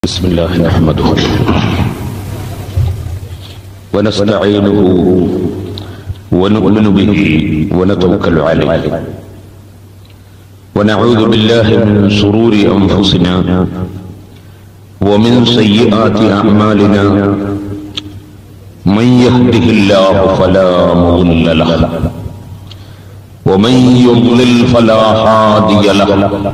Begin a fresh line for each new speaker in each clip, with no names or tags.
بسم الله نحمده ونستعينه ونؤمن به ونتوكل عليه ونعوذ بالله من شرور انفسنا ومن سيئات اعمالنا من يهده الله فلا مضل له ومن يضلل فلا هادي له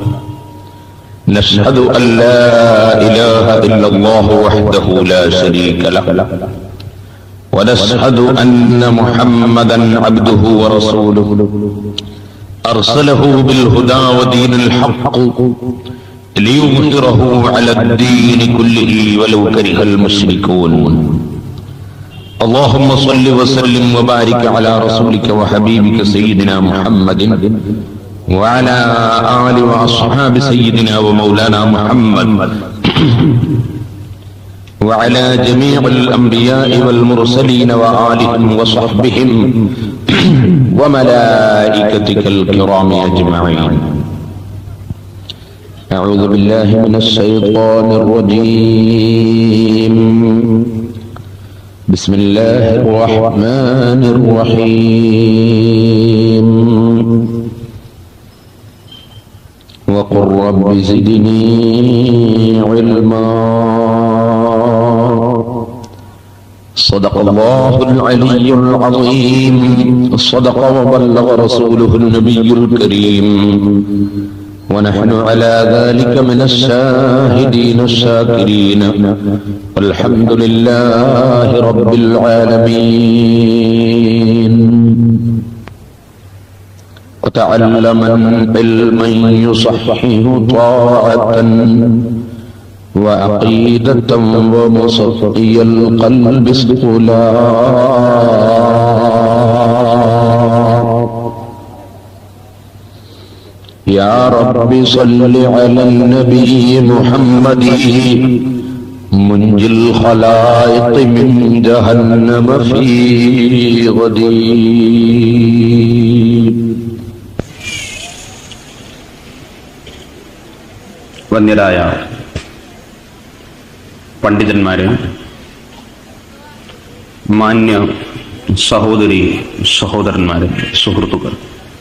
نشهد أن لا إله إلا الله وحده لا شريك له ونشهد أن محمدا عبده ورسوله أرسله بالهدى ودين الحق ليظهره على الدين كله ولو كره المشركون اللهم صل وسلم وبارك على رسولك وحبيبك سيدنا محمد وعلى آل وأصحاب سيدنا ومولانا محمد وعلى جميع الأنبياء والمرسلين وآلهم وصحبهم وملائكتك الكرام أجمعين أعوذ بالله من الشيطان الرجيم بسم الله الرحمن الرحيم وقل رب زدني علما صدق الله العلي العظيم صدق وبلغ رسوله النبي الكريم ونحن على ذلك من الشاهدين الشاكرين والحمد لله رب العالمين وتعلما علما يصحح طاعة وعقيدة ومصفي القلب سقلا يا رب صل على النبي محمد منجي الخلائق من جهنم في غدير
വന്യരായ പണ്ഡിതന്മാര് മാന്യ സഹോദരി സഹോദരന്മാര് സുഹൃത്തുക്കൾ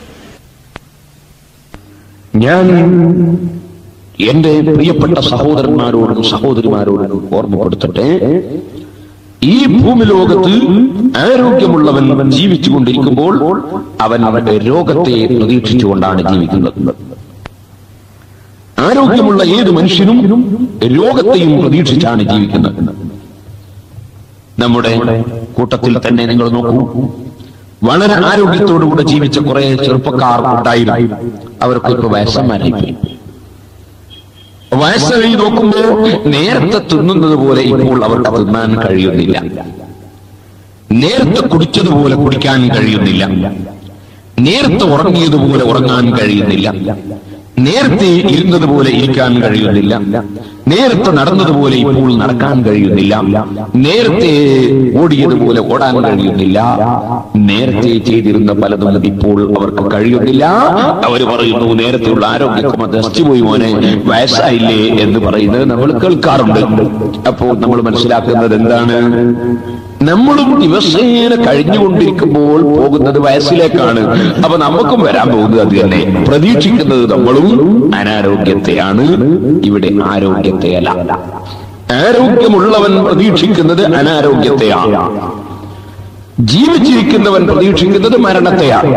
ഞാൻ എന്റെ പ്രിയപ്പെട്ട സഹോദരന്മാരോടും സഹോദരിമാരോടും ഓർമ്മപ്പെടുത്തട്ടെ ഈ ഭൂമി ലോകത്ത് ആരോഗ്യമുള്ളവൻ ജീവിച്ചുകൊണ്ടിരിക്കുമ്പോൾ അവൻ അവന്റെ രോഗത്തെ പ്രതീക്ഷിച്ചുകൊണ്ടാണ് ജീവിക്കുന്നത് ആരോഗ്യമുള്ള ഏത് മനുഷ്യനും രോഗത്തെയും പ്രതീക്ഷിച്ചാണ് ജീവിക്കുന്നത് നമ്മുടെ കൂട്ടത്തിൽ തന്നെ നിങ്ങൾ നോക്കൂ വളരെ ആരോഗ്യത്തോടുകൂടെ ജീവിച്ച കുറെ ചെറുപ്പക്കാർ ഉണ്ടായിരുന്നു അവർക്ക് ഇപ്പൊ വയസ്സന്മാരായി പോയി വയസ്സായി നോക്കുമ്പോ നേരത്തെ തിന്നുന്നത് പോലെ ഇപ്പോൾ അവർക്ക് തിന്നാൻ കഴിയുന്നില്ല നേരത്തെ കുടിച്ചതുപോലെ കുടിക്കാൻ കഴിയുന്നില്ല നേരത്തെ ഉറങ്ങിയതുപോലെ ഉറങ്ങാൻ കഴിയുന്നില്ല നേരത്തെ ഇരുന്നതുപോലെ ഇരിക്കാൻ കഴിയുന്നില്ല നേരത്തെ നടന്നതുപോലെ ഇപ്പോൾ നടക്കാൻ കഴിയുന്നില്ല നേരത്തെ ഓടിയതുപോലെ ഓടാൻ കഴിയുന്നില്ല നേരത്തെ ചെയ്തിരുന്ന പലതും ഇപ്പോൾ അവർക്ക് കഴിയുന്നില്ല അവർ പറയുന്നു നേരത്തെയുള്ള ആരോഗ്യമൊക്കെ നശിച്ചുപോയി മോനെ വയസ്സായില്ലേ എന്ന് പറയുന്നത് നമ്മൾ കേൾക്കാറുണ്ട് അപ്പോൾ നമ്മൾ മനസ്സിലാക്കുന്നത് എന്താണ് നമ്മളും ദിവസേന കഴിഞ്ഞുകൊണ്ടിരിക്കുമ്പോൾ പോകുന്നത് വയസ്സിലേക്കാണ് അപ്പൊ നമുക്കും വരാൻ പോകുന്നത് അത് തന്നെ പ്രതീക്ഷിക്കുന്നത് നമ്മളും അനാരോഗ്യത്തെയാണ് ഇവിടെ ആരോഗ്യത്തെയല്ല ആരോഗ്യമുള്ളവൻ പ്രതീക്ഷിക്കുന്നത് അനാരോഗ്യത്തെയാണ് ജീവിച്ചിരിക്കുന്നവൻ പ്രതീക്ഷിക്കുന്നത് മരണത്തെയാണ്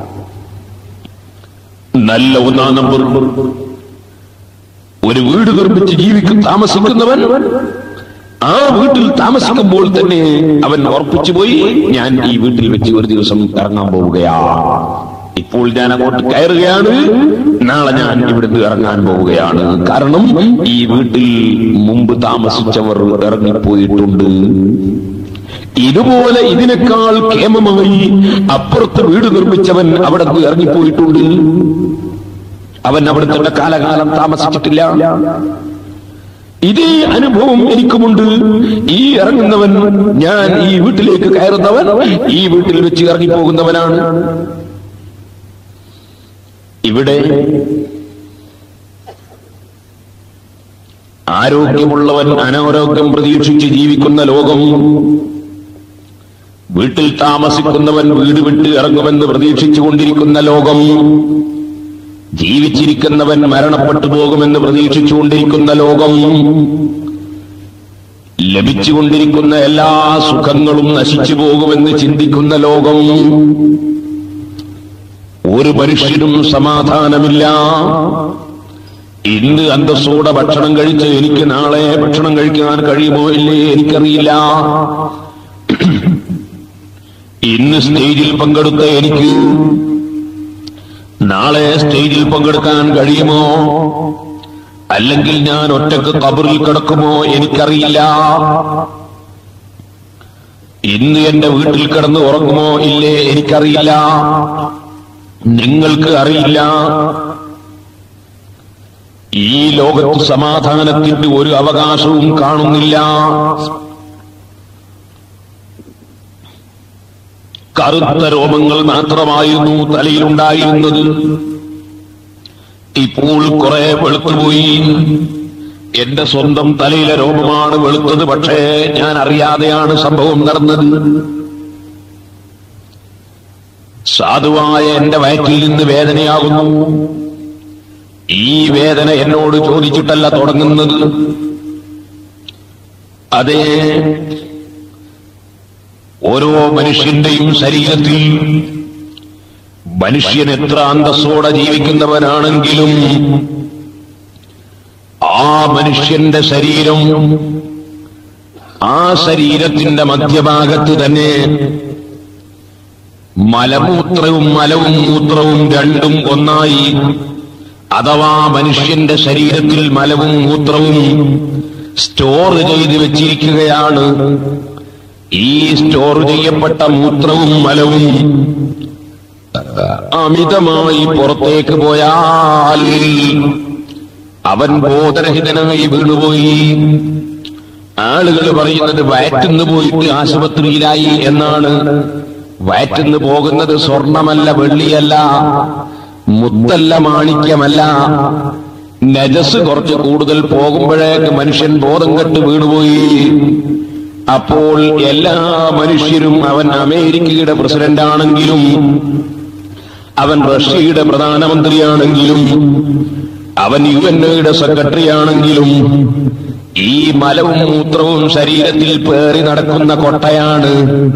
നല്ല ഒന്നാം നമ്പർ ഒരു വീട് നിർമ്മിച്ച് ജീവിക്കും താമസിക്കുന്നവൻ ആ വീട്ടിൽ താമസിക്കുമ്പോൾ തന്നെ അവൻ ഉറപ്പിച്ചു പോയി ഞാൻ ഈ വീട്ടിൽ വെച്ച് ഒരു ദിവസം ഇറങ്ങാൻ പോവുകയാണ് ഇപ്പോൾ ഞാൻ അങ്ങോട്ട് കയറുകയാണ് നാളെ ഞാൻ ഇവിടുന്ന് ഇറങ്ങാൻ പോവുകയാണ് കാരണം ഈ വീട്ടിൽ മുമ്പ് താമസിച്ചവർ ഇറങ്ങിപ്പോയിട്ടുണ്ട് ഇതുപോലെ ഇതിനേക്കാൾ ക്ഷേമമായി അപ്പുറത്ത് വീട് നിർമ്മിച്ചവൻ അവിടെ നിന്ന് ഇറങ്ങിപ്പോയിട്ടുണ്ട് അവൻ അവിടെ തന്നെ കാലകാലം താമസിച്ചിട്ടില്ല ഇതേ അനുഭവം എനിക്കുമുണ്ട് ഈ ഇറങ്ങുന്നവൻ ഞാൻ ഈ വീട്ടിലേക്ക് കയറുന്നവൻ ഈ വീട്ടിൽ വെച്ച് ഇറങ്ങിപ്പോകുന്നവനാണ് ഇവിടെ ആരോഗ്യമുള്ളവൻ അനാരോഗ്യം പ്രതീക്ഷിച്ച് ജീവിക്കുന്ന ലോകം വീട്ടിൽ താമസിക്കുന്നവൻ വീട് വിട്ട് ഇറങ്ങുമെന്ന് പ്രതീക്ഷിച്ചു കൊണ്ടിരിക്കുന്ന ലോകം ജീവിച്ചിരിക്കുന്നവൻ മരണപ്പെട്ടു പോകുമെന്ന് പ്രതീക്ഷിച്ചുകൊണ്ടിരിക്കുന്ന ലോകം ലഭിച്ചുകൊണ്ടിരിക്കുന്ന എല്ലാ സുഖങ്ങളും നശിച്ചു പോകുമെന്ന് ചിന്തിക്കുന്ന ലോകം ഒരു മനുഷ്യനും സമാധാനമില്ല ഇന്ന് അന്തസ്സോടെ ഭക്ഷണം കഴിച്ച് എനിക്ക് നാളെ ഭക്ഷണം കഴിക്കാൻ കഴിയുമോ ഇല്ലേ എനിക്കറിയില്ല ഇന്ന് സ്റ്റേജിൽ പങ്കെടുത്ത എനിക്ക് നാളെ സ്റ്റേജിൽ പങ്കെടുക്കാൻ കഴിയുമോ അല്ലെങ്കിൽ ഞാൻ ഒറ്റക്ക് കബറിൽ കിടക്കുമോ എനിക്കറിയില്ല ഇന്ന് എന്റെ വീട്ടിൽ കിടന്ന് ഉറങ്ങുമോ ഇല്ലേ എനിക്കറിയില്ല നിങ്ങൾക്ക് അറിയില്ല ഈ ലോകത്ത് സമാധാനത്തിന്റെ ഒരു അവകാശവും കാണുന്നില്ല കറുത്ത രോമങ്ങൾ മാത്രമായിരുന്നു തലയിലുണ്ടായിരുന്നത് ഇപ്പോൾ കുറെ വെളുത്തുപോയി എന്റെ സ്വന്തം തലയിലെ രോമമാണ് വെളുത്തത് പക്ഷേ ഞാൻ അറിയാതെയാണ് സംഭവം നടന്നത് സാധുവായ എന്റെ വയറ്റിൽ നിന്ന് വേദനയാകുന്നു ഈ വേദന എന്നോട് ചോദിച്ചിട്ടല്ല തുടങ്ങുന്നത് അതേ ഓരോ മനുഷ്യന്റെയും ശരീരത്തിൽ മനുഷ്യൻ എത്ര അന്തസ്സോടെ ജീവിക്കുന്നവനാണെങ്കിലും ആ മനുഷ്യന്റെ ശരീരം ആ ശരീരത്തിന്റെ മധ്യഭാഗത്ത് തന്നെ മലമൂത്രവും മലവും മൂത്രവും രണ്ടും ഒന്നായി അഥവാ മനുഷ്യന്റെ ശരീരത്തിൽ മലവും മൂത്രവും സ്റ്റോർ ചെയ്ത് വെച്ചിരിക്കുകയാണ് ഈ സ്റ്റോർ ചെയ്യപ്പെട്ട മൂത്രവും മലവും അമിതമായി പുറത്തേക്ക് പോയാൽ അവൻ ബോധരഹിതനായി വീണുപോയി ആളുകൾ പറയുന്നത് വയറ്റുന്ന് പോയിട്ട് ആശുപത്രിയിലായി എന്നാണ് വയറ്റുന്ന് പോകുന്നത് സ്വർണമല്ല വെള്ളിയല്ല മുത്തല്ല മാണിക്യമല്ല നജസ് കുറച്ച് കൂടുതൽ പോകുമ്പോഴേക്ക് മനുഷ്യൻ ബോധം കെട്ട് വീണുപോയി അപ്പോൾ എല്ലാ മനുഷ്യരും അവൻ അമേരിക്കയുടെ പ്രസിഡന്റ് ആണെങ്കിലും അവൻ റഷ്യയുടെ പ്രധാനമന്ത്രിയാണെങ്കിലും അവൻ യു എൻ ഒയുടെ സെക്രട്ടറി ആണെങ്കിലും ഈ മലവും മൂത്രവും ശരീരത്തിൽ പേറി നടക്കുന്ന കൊട്ടയാണ്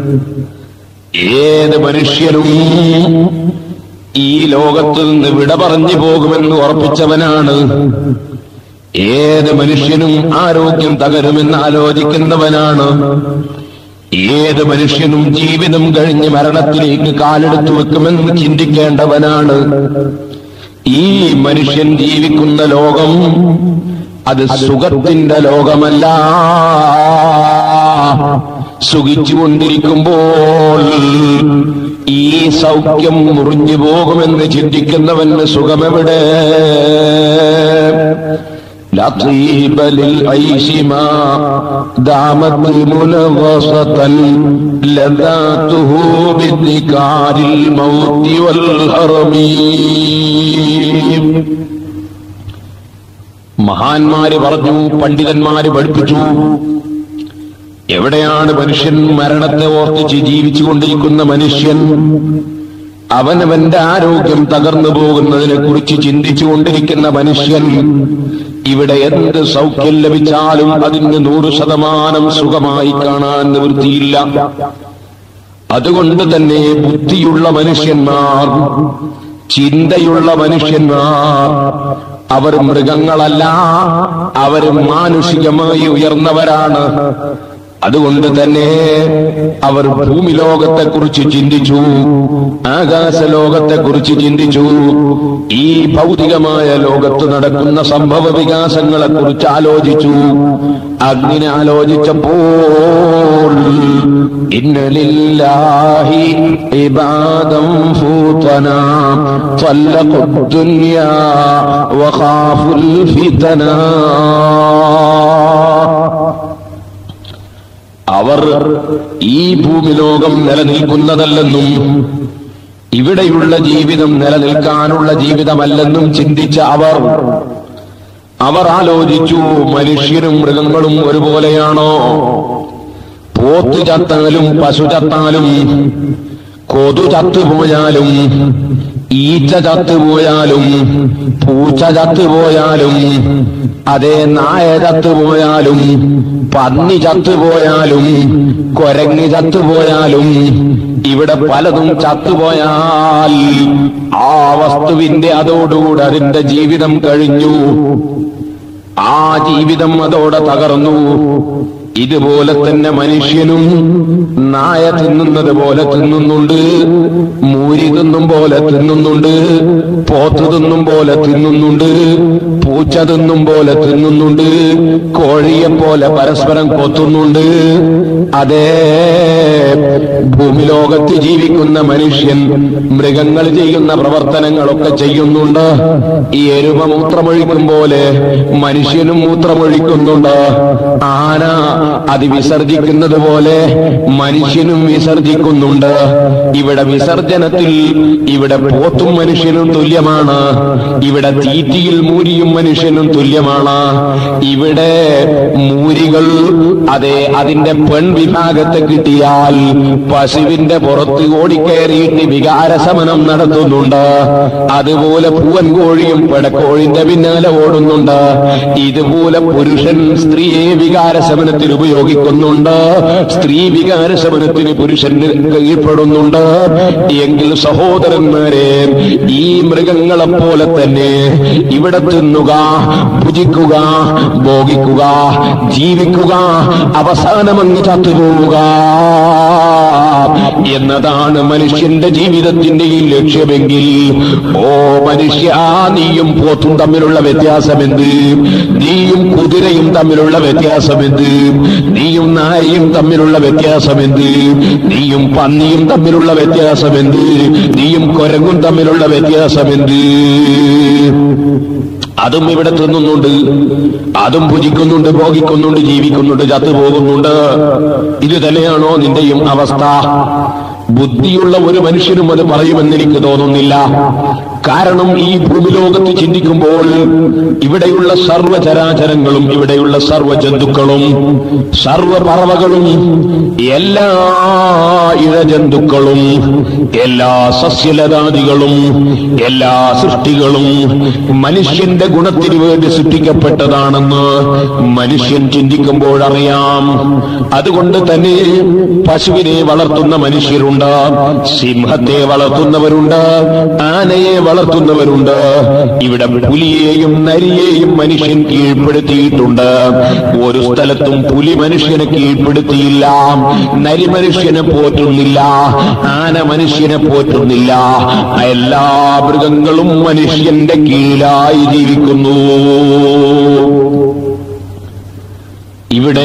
ഏത് മനുഷ്യനും ഈ ലോകത്ത് നിന്ന് വിട പറഞ്ഞു പോകുമെന്ന് ഉറപ്പിച്ചവനാണ് ഏത് മനുഷ്യനും ആരോഗ്യം തകരുമെന്ന് ആലോചിക്കുന്നവനാണ് ഏത് മനുഷ്യനും ജീവിതം കഴിഞ്ഞ് മരണത്തിലേക്ക് കാലെടുത്തു വെക്കുമെന്ന് ചിന്തിക്കേണ്ടവനാണ് ഈ മനുഷ്യൻ ജീവിക്കുന്ന ലോകം അത് സുഖത്തിന്റെ ലോകമല്ല സുഖിച്ചുകൊണ്ടിരിക്കുമ്പോൾ ഈ സൗഖ്യം മുറിഞ്ഞു പോകുമെന്ന് ചിന്തിക്കുന്നവന് സുഖമെവിടെ لا طيب للعيش ما دامت منغصة لذاته بذكار الموت والهرم മഹാന്മാര് പറഞ്ഞു പണ്ഡിതന്മാര് പഠിപ്പിച്ചു എവിടെയാണ് മനുഷ്യൻ മരണത്തെ ഓർത്തിച്ച് ജീവിച്ചുകൊണ്ടിരിക്കുന്ന മനുഷ്യൻ അവനവന്റെ ആരോഗ്യം തകർന്നു പോകുന്നതിനെ കുറിച്ച് ചിന്തിച്ചുകൊണ്ടിരിക്കുന്ന മനുഷ്യൻ ഇവിടെ എന്ത് സൗഖ്യം ലഭിച്ചാലും അതിന് നൂറ് ശതമാനം സുഖമായി കാണാൻ നിവൃത്തിയില്ല അതുകൊണ്ട് തന്നെ ബുദ്ധിയുള്ള മനുഷ്യന്മാർ ചിന്തയുള്ള മനുഷ്യന്മാർ അവർ മൃഗങ്ങളല്ല അവർ മാനുഷികമായി ഉയർന്നവരാണ് അതുകൊണ്ട് തന്നെ അവർ ഭൂമി ലോകത്തെ കുറിച്ച് ചിന്തിച്ചു ആകാശ ലോകത്തെ കുറിച്ച് ചിന്തിച്ചു ഈ ഭൗതികമായ ലോകത്ത് നടക്കുന്ന സംഭവ വികാസങ്ങളെ കുറിച്ച് ആലോചിച്ചു അങ്ങനെ ആലോചിച്ചപ്പോൾ ഇന്നലില്ലാഹി ഇബാദം ഫൂതന طلقوا الدنيا وخافوا الفتنا അവർ ഈ ഭൂമി ലോകം നിലനിൽക്കുന്നതല്ലെന്നും ഇവിടെയുള്ള ജീവിതം നിലനിൽക്കാനുള്ള ജീവിതമല്ലെന്നും ചിന്തിച്ച അവർ അവർ ആലോചിച്ചു മനുഷ്യരും മൃഗങ്ങളും ഒരുപോലെയാണോ പോത്ത് ചത്താലും പശു ചത്താലും കൊതു ചത്തുപോയാലും ഈച്ച ചത്തുപോയാലും പൂച്ച ചത്തുപോയാലും അതേ നായ ചത്തുപോയാലും പന്നി ചത്തുപോയാലും കൊരങ്ങി ചത്തുപോയാലും ഇവിടെ പലതും ചത്തുപോയാൽ ആ വസ്തുവിന്റെ അതോടുകൂടെ അതിന്റെ ജീവിതം കഴിഞ്ഞു ആ ജീവിതം അതോടെ തകർന്നു ഇതുപോലെ തന്നെ മനുഷ്യനും നായ തിന്നുന്നത് പോലെ തിന്നുന്നുണ്ട് മൂരി തിന്നും പോലെ തിന്നുന്നുണ്ട് പോത്ത് തിന്നും പോലെ തിന്നുന്നുണ്ട് പൂച്ച തിന്നും പോലെ തിന്നുന്നുണ്ട് കോഴിയെ പോലെ പരസ്പരം കൊത്തുന്നുണ്ട് അതേ ഭൂമി ലോകത്ത് ജീവിക്കുന്ന മനുഷ്യൻ മൃഗങ്ങൾ ചെയ്യുന്ന പ്രവർത്തനങ്ങളൊക്കെ ചെയ്യുന്നുണ്ട് ഈ എരുമ മൂത്രമൊഴിക്കും പോലെ മനുഷ്യനും മൂത്രമൊഴിക്കുന്നുണ്ട് ആന അത് വിസർജിക്കുന്നത് പോലെ മനുഷ്യനും വിസർജിക്കുന്നുണ്ട് ഇവിടെ വിസർജനത്തിൽ ഇവിടെ പോത്തും മനുഷ്യനും തുല്യമാണ് ഇവിടെ തീറ്റിയിൽ മൂരിയും മനുഷ്യനും തുല്യമാണ് ഇവിടെ മൂരികൾ അതെ അതിന്റെ പെൺ വിഭാഗത്തെ കിട്ടിയാൽ പശുവിന്റെ പുറത്ത് ഓടിക്കയറിയിട്ട് വികാരശമനം നടത്തുന്നുണ്ട് അതുപോലെ പൂവൻ കോഴിയും പെടക്കോഴിന്റെ പിന്നാലെ ഓടുന്നുണ്ട് ഇതുപോലെ പുരുഷൻ സ്ത്രീയെ വികാരശമനത്തിന് ഉപയോഗിക്കുന്നുണ്ട് സ്ത്രീ വികാരശമനത്തിന് പുരുഷന് കീഴ്പ്പെടുന്നുണ്ട് എങ്കിൽ സഹോദരന്മാരെ ഈ മൃഗങ്ങളെ പോലെ തന്നെ ഇവിടെ തിന്നുക ഭുജിക്കുക ഭോഗിക്കുക ജീവിക്കുക അവസാനമങ്ങ് ചത്തുപോവുക എന്നതാണ് മനുഷ്യന്റെ ജീവിതത്തിന്റെ ഈ ലക്ഷ്യമെങ്കിൽ ഓ മനുഷ്യ നീയും പോത്തും തമ്മിലുള്ള വ്യത്യാസമെന്ത് നീയും കുതിരയും തമ്മിലുള്ള വ്യത്യാസമെന്ത് നീയും നായയും തമ്മിലുള്ള വ്യത്യാസമെന്ത് നീയും പന്നിയും തമ്മിലുള്ള വ്യത്യാസമെന്ത് നീയും കുരങ്ങും തമ്മിലുള്ള വ്യത്യാസമെന്ത് അതും ഇവിടെ തിന്നുന്നുണ്ട് അതും ഭുജിക്കുന്നുണ്ട് ഭോഗിക്കുന്നുണ്ട് ജീവിക്കുന്നുണ്ട് ചത്തുപോകുന്നുണ്ട് ഇത് തന്നെയാണോ നിന്റെയും അവസ്ഥ ബുദ്ധിയുള്ള ഒരു മനുഷ്യനും അത് പറയുമെന്ന് എനിക്ക് തോന്നുന്നില്ല കാരണം ഈ ഭൂമിലോകത്ത് ചിന്തിക്കുമ്പോൾ ഇവിടെയുള്ള സർവചരാചരങ്ങളും ഇവിടെയുള്ള സർവജന്തുക്കളും സർവപറവകളും എല്ലാ ഇഴജന്തുക്കളും എല്ലാ സസ്യലതാദികളും എല്ലാ സൃഷ്ടികളും മനുഷ്യന്റെ ഗുണത്തിന് വേണ്ടി സൃഷ്ടിക്കപ്പെട്ടതാണെന്ന് മനുഷ്യൻ ചിന്തിക്കുമ്പോൾ അറിയാം അതുകൊണ്ട് തന്നെ പശുവിനെ വളർത്തുന്ന മനുഷ്യരുണ്ട് സിംഹത്തെ വളർത്തുന്നവരുണ്ട് ആനയെ വളർത്തുന്നവരുണ്ട് ഇവിടെ പുലിയെയും നരിയെയും മനുഷ്യൻ കീഴ്പ്പെടുത്തിയിട്ടുണ്ട് ഒരു സ്ഥലത്തും പുലി മനുഷ്യനെ കീഴ്പ്പെടുത്തിയില്ല നരി മനുഷ്യനെ പോറ്റുന്നില്ല ആന മനുഷ്യനെ പോറ്റുന്നില്ല എല്ലാ മൃഗങ്ങളും മനുഷ്യന്റെ കീഴിലായി ജീവിക്കുന്നു ഇവിടെ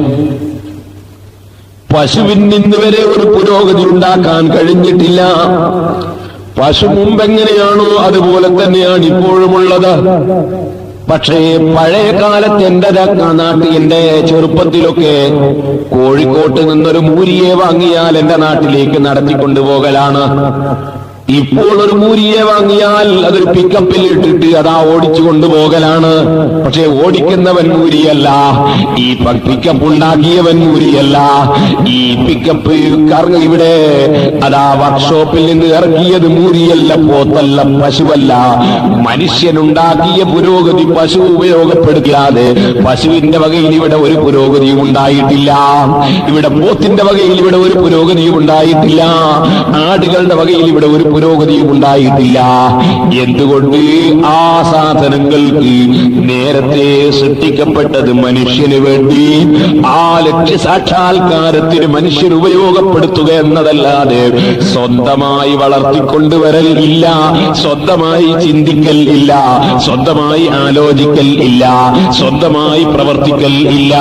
പശുവിൽ നിന്ന് വരെ ഒരു പുരോഗതി ഉണ്ടാക്കാൻ കഴിഞ്ഞിട്ടില്ല പശു മുമ്പെങ്ങനെയാണോ അതുപോലെ തന്നെയാണ് ഇപ്പോഴുമുള്ളത് പക്ഷേ പഴയ കാലത്ത് എന്റെ നാട്ടിൽ എന്റെ ചെറുപ്പത്തിലൊക്കെ കോഴിക്കോട്ട് നിന്നൊരു മൂരിയെ വാങ്ങിയാൽ എന്റെ നാട്ടിലേക്ക് നടത്തിക്കൊണ്ടുപോകലാണ് ഇപ്പോൾ ഒരു മൂരിയെ വാങ്ങിയാൽ അതൊരു പിക്കപ്പിൽ ഇട്ടിട്ട് അതാ ഓടിച്ചു കൊണ്ടുപോകലാണ് പക്ഷെ ഓടിക്കുന്നവൻ മൂരിയല്ല ഈ പ- പിക്കപ്പ് ഉണ്ടാക്കിയവൻ മൂരിയല്ല ഈ പിക്കപ്പ് കറ ഇവിടെ അതാ വർക്ക്ഷോപ്പിൽ നിന്ന് ഇറക്കിയത് മൂരിയല്ല പോത്തല്ല പശുവല്ല മനുഷ്യനുണ്ടാക്കിയ പുരോഗതി പശു ഉപയോഗപ്പെടുത്താതെ പശുവിന്റെ വകയിൽ ഇവിടെ ഒരു പുരോഗതിയും ഉണ്ടായിട്ടില്ല ഇവിടെ പോത്തിന്റെ വകയിൽ ഇവിടെ ഒരു പുരോഗതിയും ഉണ്ടായിട്ടില്ല ആടുകളുടെ വകയിൽ ഇവിടെ ഒരു പുരോഗതിയും ഉണ്ടായിട്ടില്ല എന്തുകൊണ്ട് ആ സാധനങ്ങൾക്ക് നേരത്തെ സൃഷ്ടിക്കപ്പെട്ടത് മനുഷ്യന് വേണ്ടി ആ ലക്ഷ്യ സാക്ഷാത്കാരത്തിന് മനുഷ്യൻ ഉപയോഗപ്പെടുത്തുക എന്നതല്ലാതെ സ്വന്തമായി വളർത്തിക്കൊണ്ടുവരൽ ഇല്ല സ്വന്തമായി ചിന്തിക്കൽ ഇല്ല സ്വന്തമായി ആലോചിക്കൽ ഇല്ല സ്വന്തമായി പ്രവർത്തിക്കൽ ഇല്ല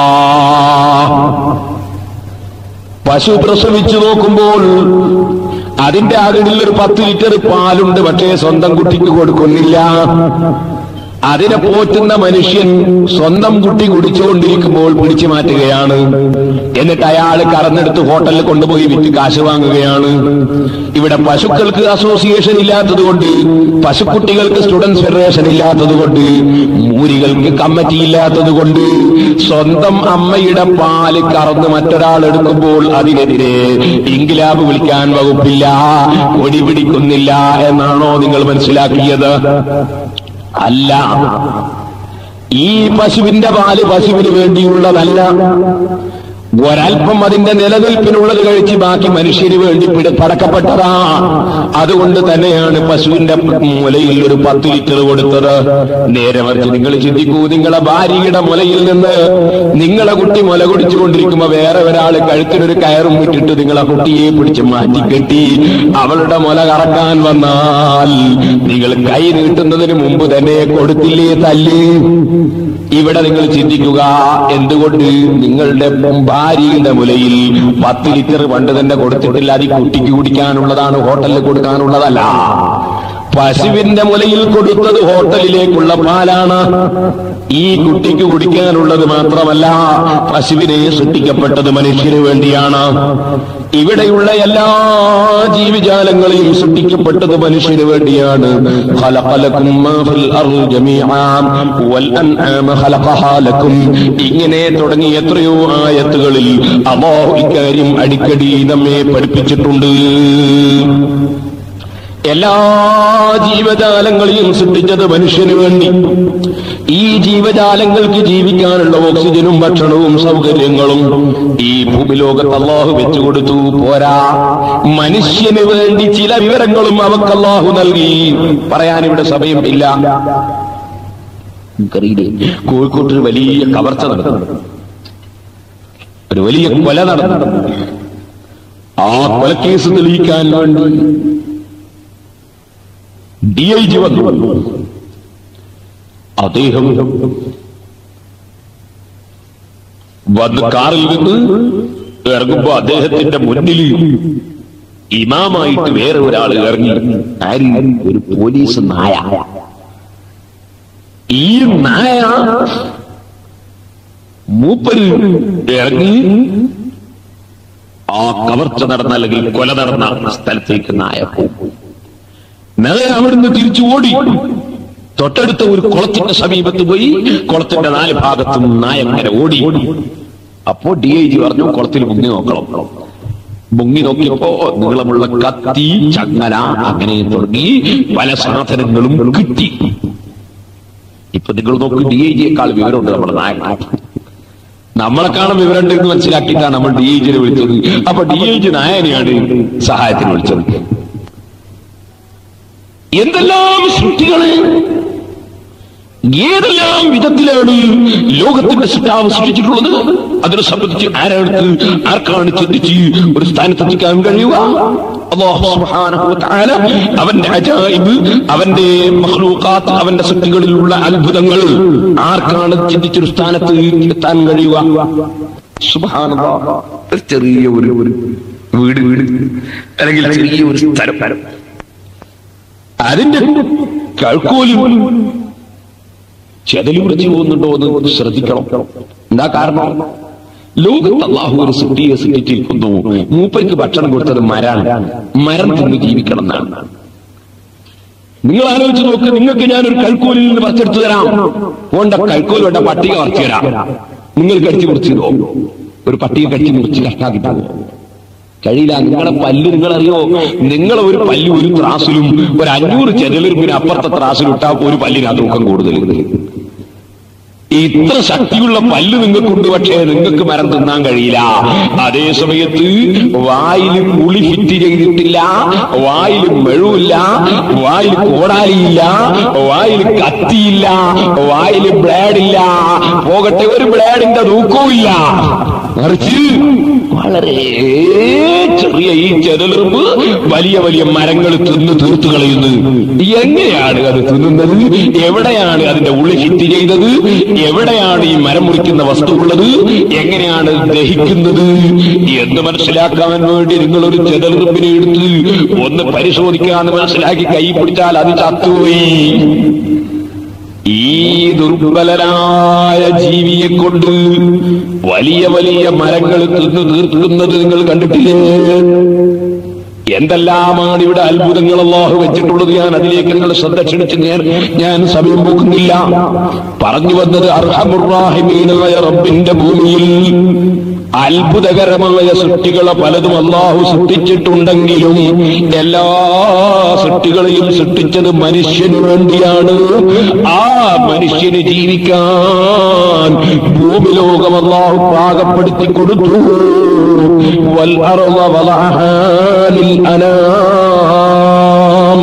പശു പ്രസവിച്ചു നോക്കുമ്പോൾ അതിന്റെ അകടിൽ ഒരു പത്ത് ലിറ്റർ പാലുണ്ട് പക്ഷേ സ്വന്തം കുട്ടിക്ക് കൊടുക്കുന്നില്ല അതിനെ പോറ്റുന്ന മനുഷ്യൻ സ്വന്തം കുട്ടി കുടിച്ചുകൊണ്ടിരിക്കുമ്പോൾ പിടിച്ചു മാറ്റുകയാണ് എന്നിട്ട് അയാൾ കറന്നെടുത്ത് ഹോട്ടലിൽ കൊണ്ടുപോയി വിറ്റ് കാശ് വാങ്ങുകയാണ് ഇവിടെ പശുക്കൾക്ക് അസോസിയേഷൻ ഇല്ലാത്തതുകൊണ്ട് പശുക്കുട്ടികൾക്ക് സ്റ്റുഡൻസ് ഫെഡറേഷൻ ഇല്ലാത്തതുകൊണ്ട് മൂരികൾക്ക് കമ്മിറ്റി ഇല്ലാത്തതുകൊണ്ട് സ്വന്തം അമ്മയുടെ പാല് കറന്ന് മറ്റൊരാൾ എടുക്കുമ്പോൾ അതിനെതിരെ ഇൻകിലാബ് വിളിക്കാൻ വകുപ്പില്ല കൊടി പിടിക്കുന്നില്ല എന്നാണോ നിങ്ങൾ മനസ്സിലാക്കിയത് അല്ല ഈ പശുവിന്റെ പാല് പശുവിന് വേണ്ടിയുള്ളതല്ല ഒരൽപ്പം അതിന്റെ നിലനിൽപ്പിനുള്ളത് കഴിച്ച് ബാക്കി മനുഷ്യന് വേണ്ടി പിടി- പടക്കപ്പെട്ടതാ അതുകൊണ്ട് തന്നെയാണ് പശുവിന്റെ മുലയിൽ ഒരു പത്ത് ലിറ്റർ കൊടുത്തത് നേരെ മറിച്ച് നിങ്ങൾ ചിന്തിക്കൂ നിങ്ങളെ ഭാര്യയുടെ മുലയിൽ നിന്ന് നിങ്ങളെ കുട്ടി മുല കുടിച്ചുകൊണ്ടിരിക്കുമ്പോ വേറെ ഒരാൾ കഴുത്തിനൊരു കയറും വിട്ടിട്ട് നിങ്ങളെ കുട്ടിയെ പിടിച്ച് മാറ്റിക്കെട്ടി അവളുടെ മുല കറക്കാൻ വന്നാൽ നിങ്ങൾ കൈ നീട്ടുന്നതിന് മുമ്പ് തന്നെ കൊടുത്തില്ലേ തല്ല് ഇവിടെ നിങ്ങൾ ചിന്തിക്കുക എന്തുകൊണ്ട് നിങ്ങളുടെ ഭാര്യയുടെ മുലയിൽ പത്ത് ലിറ്റർ പണ്ട് തന്നെ കൊടുത്തിട്ടില്ല അത് ഈ കുട്ടിക്ക് കുടിക്കാനുള്ളതാണ് ഹോട്ടലിൽ കൊടുക്കാനുള്ളതല്ല പശുവിന്റെ മുലയിൽ കൊടുത്തത് ഹോട്ടലിലേക്കുള്ള പാലാണ് ഈ കുട്ടിക്ക് കുടിക്കാനുള്ളത് മാത്രമല്ല പശുവിനെ സൃഷ്ടിക്കപ്പെട്ടത് മനുഷ്യന് വേണ്ടിയാണ് ഇവിടെയുള്ള എല്ലാ ജീവജാലങ്ങളെയും സൃഷ്ടിക്കപ്പെട്ടത് മനുഷ്യന് വേണ്ടിയാണ് ഖലഖലകും മാ ഫിൽ അർളി ജമീഅൻ വൽ അൻആമ ഖലഖഹാ ലക്കും ഇങ്ങനെ തുടങ്ങി എത്രയോ ആയത്തുകളിൽ അല്ലാഹു ഇക്കാര്യം അടിക്കടി നമ്മെ പഠിപ്പിച്ചിട്ടുണ്ട് എല്ലാ ജീവജാലങ്ങളെയും സൃഷ്ടിച്ചത് മനുഷ്യന് വേണ്ടി ഈ ജീവജാലങ്ങൾക്ക് ജീവിക്കാനുള്ള ഓക്സിജനും ഭക്ഷണവും സൗകര്യങ്ങളും ഈ ഭൂമിലോകത്ത് അള്ളാഹു വെച്ചുകൊടുത്തു പോരാ മനുഷ്യന് വേണ്ടി ചില വിവരങ്ങളും അവക്ക് അള്ളാഹു നൽകി പറയാൻ ഇവിടെ സമയം ഇല്ല നമുക്കറിയില്ലേ കോഴിക്കോട്ട് ഒരു വലിയ കവർച്ച നടന്നു ഒരു വലിയ കൊല നടന്നു ആ കൊലക്കേസ് തെളിയിക്കാൻ വേണ്ടി ഡി ഐ ജി വന്നു അദ്ദേഹം വന്ന് കാറിൽ നിന്ന് ഇറങ്ങുമ്പോ അദ്ദേഹത്തിന്റെ മുന്നിൽ ഇമാമായിട്ട് വേറെ ഒരാൾ ഇറങ്ങി ആര് ഒരു പോലീസ് നായ ഈ നായ മൂപ്പര് ഇറങ്ങി ആ കവർച്ച നടന്ന അല്ലെങ്കിൽ കൊല നടന്ന സ്ഥലത്തേക്ക് നായ പോകും നായ അവിടുന്ന് തിരിച്ചു ഓടി തൊട്ടടുത്ത ഒരു കുളത്തിന്റെ സമീപത്ത് പോയി കുളത്തിന്റെ നാല് ഭാഗത്തും നായ അങ്ങനെ ഓടി അപ്പോ ഡി ഐ ജി പറഞ്ഞു കുളത്തിൽ മുങ്ങി നോക്കണം മുങ്ങി നോക്കിയപ്പോ നീളമുള്ള കത്തി ചങ്ങല അങ്ങനെ തുടങ്ങി പല സാധനങ്ങളും കിട്ടി ഇപ്പൊ നിങ്ങൾ നോക്കി ഡി ഐ ജിയേക്കാൾ വിവരമുണ്ട് നമ്മുടെ നായ നമ്മളെക്കാളും വിവരമുണ്ട് എന്ന് മനസ്സിലാക്കിയിട്ടാണ് നമ്മൾ ഡി ഐ ജിനെ വിളിച്ചത് അപ്പൊ ഡി ഐ ജി നായനെയാണ് സഹായത്തിന് വിളിച്ചത് എന്തെല്ലാം സൃഷ്ടികള് ഏതെല്ലാം വിധത്തിലാണ് ലോകത്തിന്റെ സൃഷ്ടാവ് സൃഷ്ടിച്ചിട്ടുള്ളത് അതിനെ സംബന്ധിച്ച് ആരാണ് ആർക്കാണ് ചിന്തിച്ച് ഒരു സ്ഥാനത്തെത്തിക്കാൻ കഴിയുക അല്ലാഹു സുബ്ഹാനഹു വ തആല അവന്റെ അജായിബ് അവന്റെ മഖ്ലൂഖാത്ത് അവന്റെ സൃഷ്ടികളിലുള്ള അത്ഭുതങ്ങൾ ആർക്കാണ് ചിന്തിച്ചൊരു സ്ഥാനത്ത് എത്താൻ കഴിയുക സുബ്ഹാനല്ലാഹ് ഒരു ചെറിയ ഒരു ഒരു വീട് വീട് അല്ലെങ്കിൽ ചെറിയ ഒരു സ്ഥലം അതിന്റെ കഴുക്കോലും ചെതലു പിടിച്ചു പോകുന്നുണ്ടോ എന്ന് ശ്രദ്ധിക്കണം എന്താ കാരണം ലോകത്ത് അള്ളാഹു ഒരു സൃഷ്ടിയെ സൃഷ്ടിച്ചിരിക്കുന്നു മൂപ്പയ്ക്ക് ഭക്ഷണം കൊടുത്തത് മരാണ് മരം തിന്ന് ജീവിക്കണം എന്നാണ് നിങ്ങൾ ആലോചിച്ച് നോക്ക് നിങ്ങൾക്ക് ഞാനൊരു കഴുക്കോലിൽ നിന്ന് പറിച്ചെടുത്തു തരാം പോണ്ട കഴുക്കോൽ വേണ്ട പട്ടിക പറിച്ചു തരാം നിങ്ങൾ കടിച്ചു മുറിച്ചിടോ ഒരു പട്ടിക കടിച്ചു മുറിച്ച് കഷ്ടാക്കി പോകും കഴിയില്ല നിങ്ങളെ പല്ല് നിങ്ങളറിയോ നിങ്ങളെ ഒരു പല്ല് ഒരു ത്രാസിലും ഒരു അഞ്ഞൂറ് ചെതലെറുമ്പിന് അപ്പുറത്തെ ത്രാസിലും ഇട്ടാൽ ഒരു പല്ലിനാ തൂക്കം കൂടുതൽ ഇത്ര ശക്തിയുള്ള പല്ല് നിങ്ങൾക്കുണ്ട് പക്ഷേ നിങ്ങൾക്ക് മരം തിന്നാൻ കഴിയില്ല അതേ സമയത്ത് വായിൽ പുളി ഫിറ്റ് ചെയ്തിട്ടില്ല വായിൽ മെഴുവില്ല വായിൽ കോടാലിയില്ല വായിൽ കത്തിയില്ല വായിൽ ബ്ലേഡില്ല പോകട്ടെ ഒരു ബ്ലേഡിന്റെ തൂക്കവുമില്ല മറിച്ച് വളരെ ചെറിയ ഈ ചെതലെറുമ്പ് വലിയ വലിയ മരങ്ങൾ തിന്ന് തീർത്തു കളയുന്നു എങ്ങനെയാണ് അത് തിന്നുന്നത് എവിടെയാണ് അതിന്റെ ഉള്ളിൽ ഹിറ്റ് ചെയ്തത് എവിടെയാണ് ഈ മരം മുറിക്കുന്ന വസ്തു ഉള്ളത് എങ്ങനെയാണ് ഇത് ദഹിക്കുന്നത് എന്ന് മനസ്സിലാക്കാൻ വേണ്ടി നിങ്ങൾ ഒരു ചെതലെറുമ്പിനെ എടുത്ത് ഒന്ന് പരിശോധിക്കാന്ന് മനസ്സിലാക്കി കൈ പിടിച്ചാൽ അത് ചത്തുപോയി ഈ ദുർബലനായ ജീവിയെ കൊണ്ട് വലിയ വലിയ മരങ്ങൾ തിന്നു തീർക്കുന്നത് നിങ്ങൾ കണ്ടിട്ടില്ലേ എന്തെല്ലാമാണ് ഇവിടെ അത്ഭുതങ്ങൾ അള്ളാഹു വെച്ചിട്ടുള്ളത് ഞാൻ അതിലേക്ക് നിങ്ങൾ ശ്രദ്ധ ക്ഷണിച്ച് ഞാൻ ഞാൻ സമയം പോക്കുന്നില്ല പറഞ്ഞു വന്നത് അർഹമുറാഹിമീനായ റബ്ബിന്റെ ഭൂമിയിൽ അത്ഭുതകരമായ സൃഷ്ടികളെ പലതും അള്ളാഹു സൃഷ്ടിച്ചിട്ടുണ്ടെങ്കിലും എല്ലാ സൃഷ്ടികളെയും സൃഷ്ടിച്ചത് മനുഷ്യന് വേണ്ടിയാണ് ആ മനുഷ്യന് ജീവിക്കാൻ ഭൂമി ലോകം അള്ളാഹു പാകപ്പെടുത്തി കൊടുത്തു വൽ അർള വളഅഹാ ലിൽ അനാം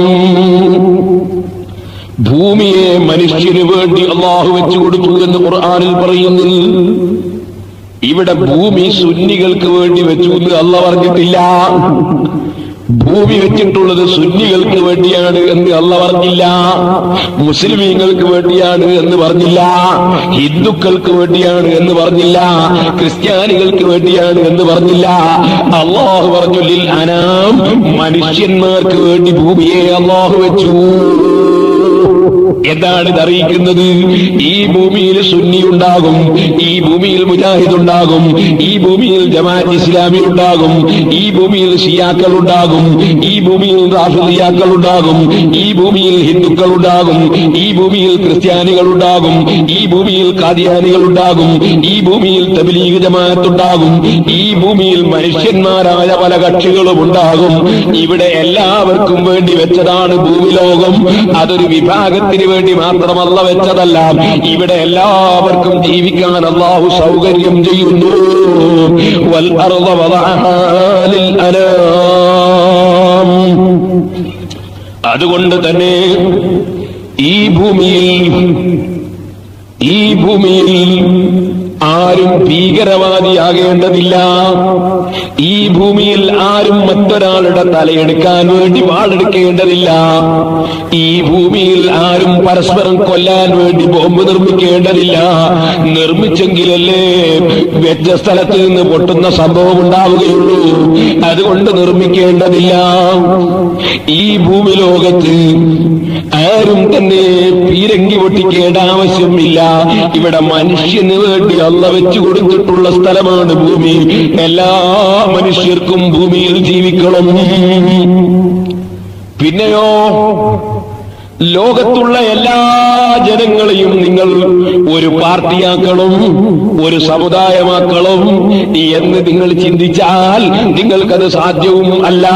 ഭൂമിയെ മനുഷ്യന് വേണ്ടി അള്ളാഹു വെച്ചു കൊടുത്തു എന്ന് ഖുർആനിൽ പറയുന്നു ഇവിടെ ഭൂമി സുന്നികൾക്ക് വേണ്ടി വെച്ചു എന്ന് അല്ല പറഞ്ഞിട്ടില്ല ഭൂമി വെച്ചിട്ടുള്ളത് സുന്നികൾക്ക് വേണ്ടിയാണ് എന്ന് അല്ല പറഞ്ഞില്ല മുസ്ലിമീങ്ങൾക്ക് വേണ്ടിയാണ് എന്ന് പറഞ്ഞില്ല ഹിന്ദുക്കൾക്ക് വേണ്ടിയാണ് എന്ന് പറഞ്ഞില്ല ക്രിസ്ത്യാനികൾക്ക് വേണ്ടിയാണ് എന്ന് പറഞ്ഞില്ല അള്ളാഹു പറഞ്ഞു ലിൽ അനാം മനുഷ്യന്മാർക്ക് വേണ്ടി ഭൂമിയെ അള്ളാഹു വെച്ചു എന്താണ് ഇത് അറിയിക്കുന്നത് ഈ ഭൂമിയിൽ സുന്നി ഉണ്ടാകും ഈ ഭൂമിയിൽ മുജാഹിദ് ഉണ്ടാകും ഈ ഭൂമിയിൽ ജമാഅത്ത് ഇസ്ലാമി ഉണ്ടാകും ഈ ഭൂമിയിൽ ഷിയാക്കൾ ഉണ്ടാകും ഈ ഭൂമിയിൽ റാഫിദിയാക്കൾ ഉണ്ടാകും ഈ ഭൂമിയിൽ ഹിന്ദുക്കൾ ഉണ്ടാകും ഈ ഭൂമിയിൽ ക്രിസ്ത്യാനികൾ ഉണ്ടാകും ഈ ഭൂമിയിൽ കാദിയാനികൾ ഉണ്ടാകും ഈ ഭൂമിയിൽ തബ്ലീഗ് ജമാഅത്ത് ഉണ്ടാകും ഈ ഭൂമിയിൽ മനുഷ്യന്മാരായ പല കക്ഷികളും ഉണ്ടാകും ഇവിടെ എല്ലാവർക്കും വേണ്ടി വെച്ചതാണ് ഭൂമിലോകം അതൊരു വിഭാഗത്തിന് വേണ്ടി മാത്രമല്ല വെച്ചതല്ല ഇവിടെ എല്ലാവർക്കും ജീവിക്കാൻ അള്ളാഹു സൗകര്യം ചെയ്യുന്നു വൽ അർള വദഅഹാ ലിൽ അനാം. അതുകൊണ്ട് തന്നെ ഈ ഭൂമിയിൽ ഈ ഭൂമിയിൽ ആരും ഭീകരവാദിയാകേണ്ടതില്ല ഈ ഭൂമിയിൽ ആരും മറ്റൊരാളുടെ തലയെടുക്കാൻ വേണ്ടി വാളെടുക്കേണ്ടതില്ല ഈ ഭൂമിയിൽ ആരും പരസ്പരം കൊല്ലാൻ വേണ്ടി ബോംബ് നിർമ്മിക്കേണ്ടതില്ല നിർമ്മിച്ചെങ്കിലല്ലേ വെച്ച സ്ഥലത്ത് നിന്ന് പൊട്ടുന്ന സംഭവം ഉണ്ടാവുകയുള്ളൂ അതുകൊണ്ട് നിർമ്മിക്കേണ്ടതില്ല ഈ ഭൂമി ലോകത്ത് ആരും തന്നെ പീരങ്കി പൊട്ടിക്കേണ്ട ആവശ്യമില്ല ഇവിടെ മനുഷ്യന് വേണ്ടി അല്ല വെച്ചു കൊടുത്തിട്ടുള്ള സ്ഥലമാണ് ഭൂമി എല്ലാ മനുഷ്യർക്കും ഭൂമിയിൽ ജീവിക്കണം പിന്നെയോ ലോകത്തുള്ള എല്ലാ ജനങ്ങളെയും നിങ്ങൾ ഒരു പാർട്ടിയാക്കണം ഒരു സമുദായമാക്കണം എന്ന് നിങ്ങൾ ചിന്തിച്ചാൽ നിങ്ങൾക്കത് സാധ്യവും അല്ല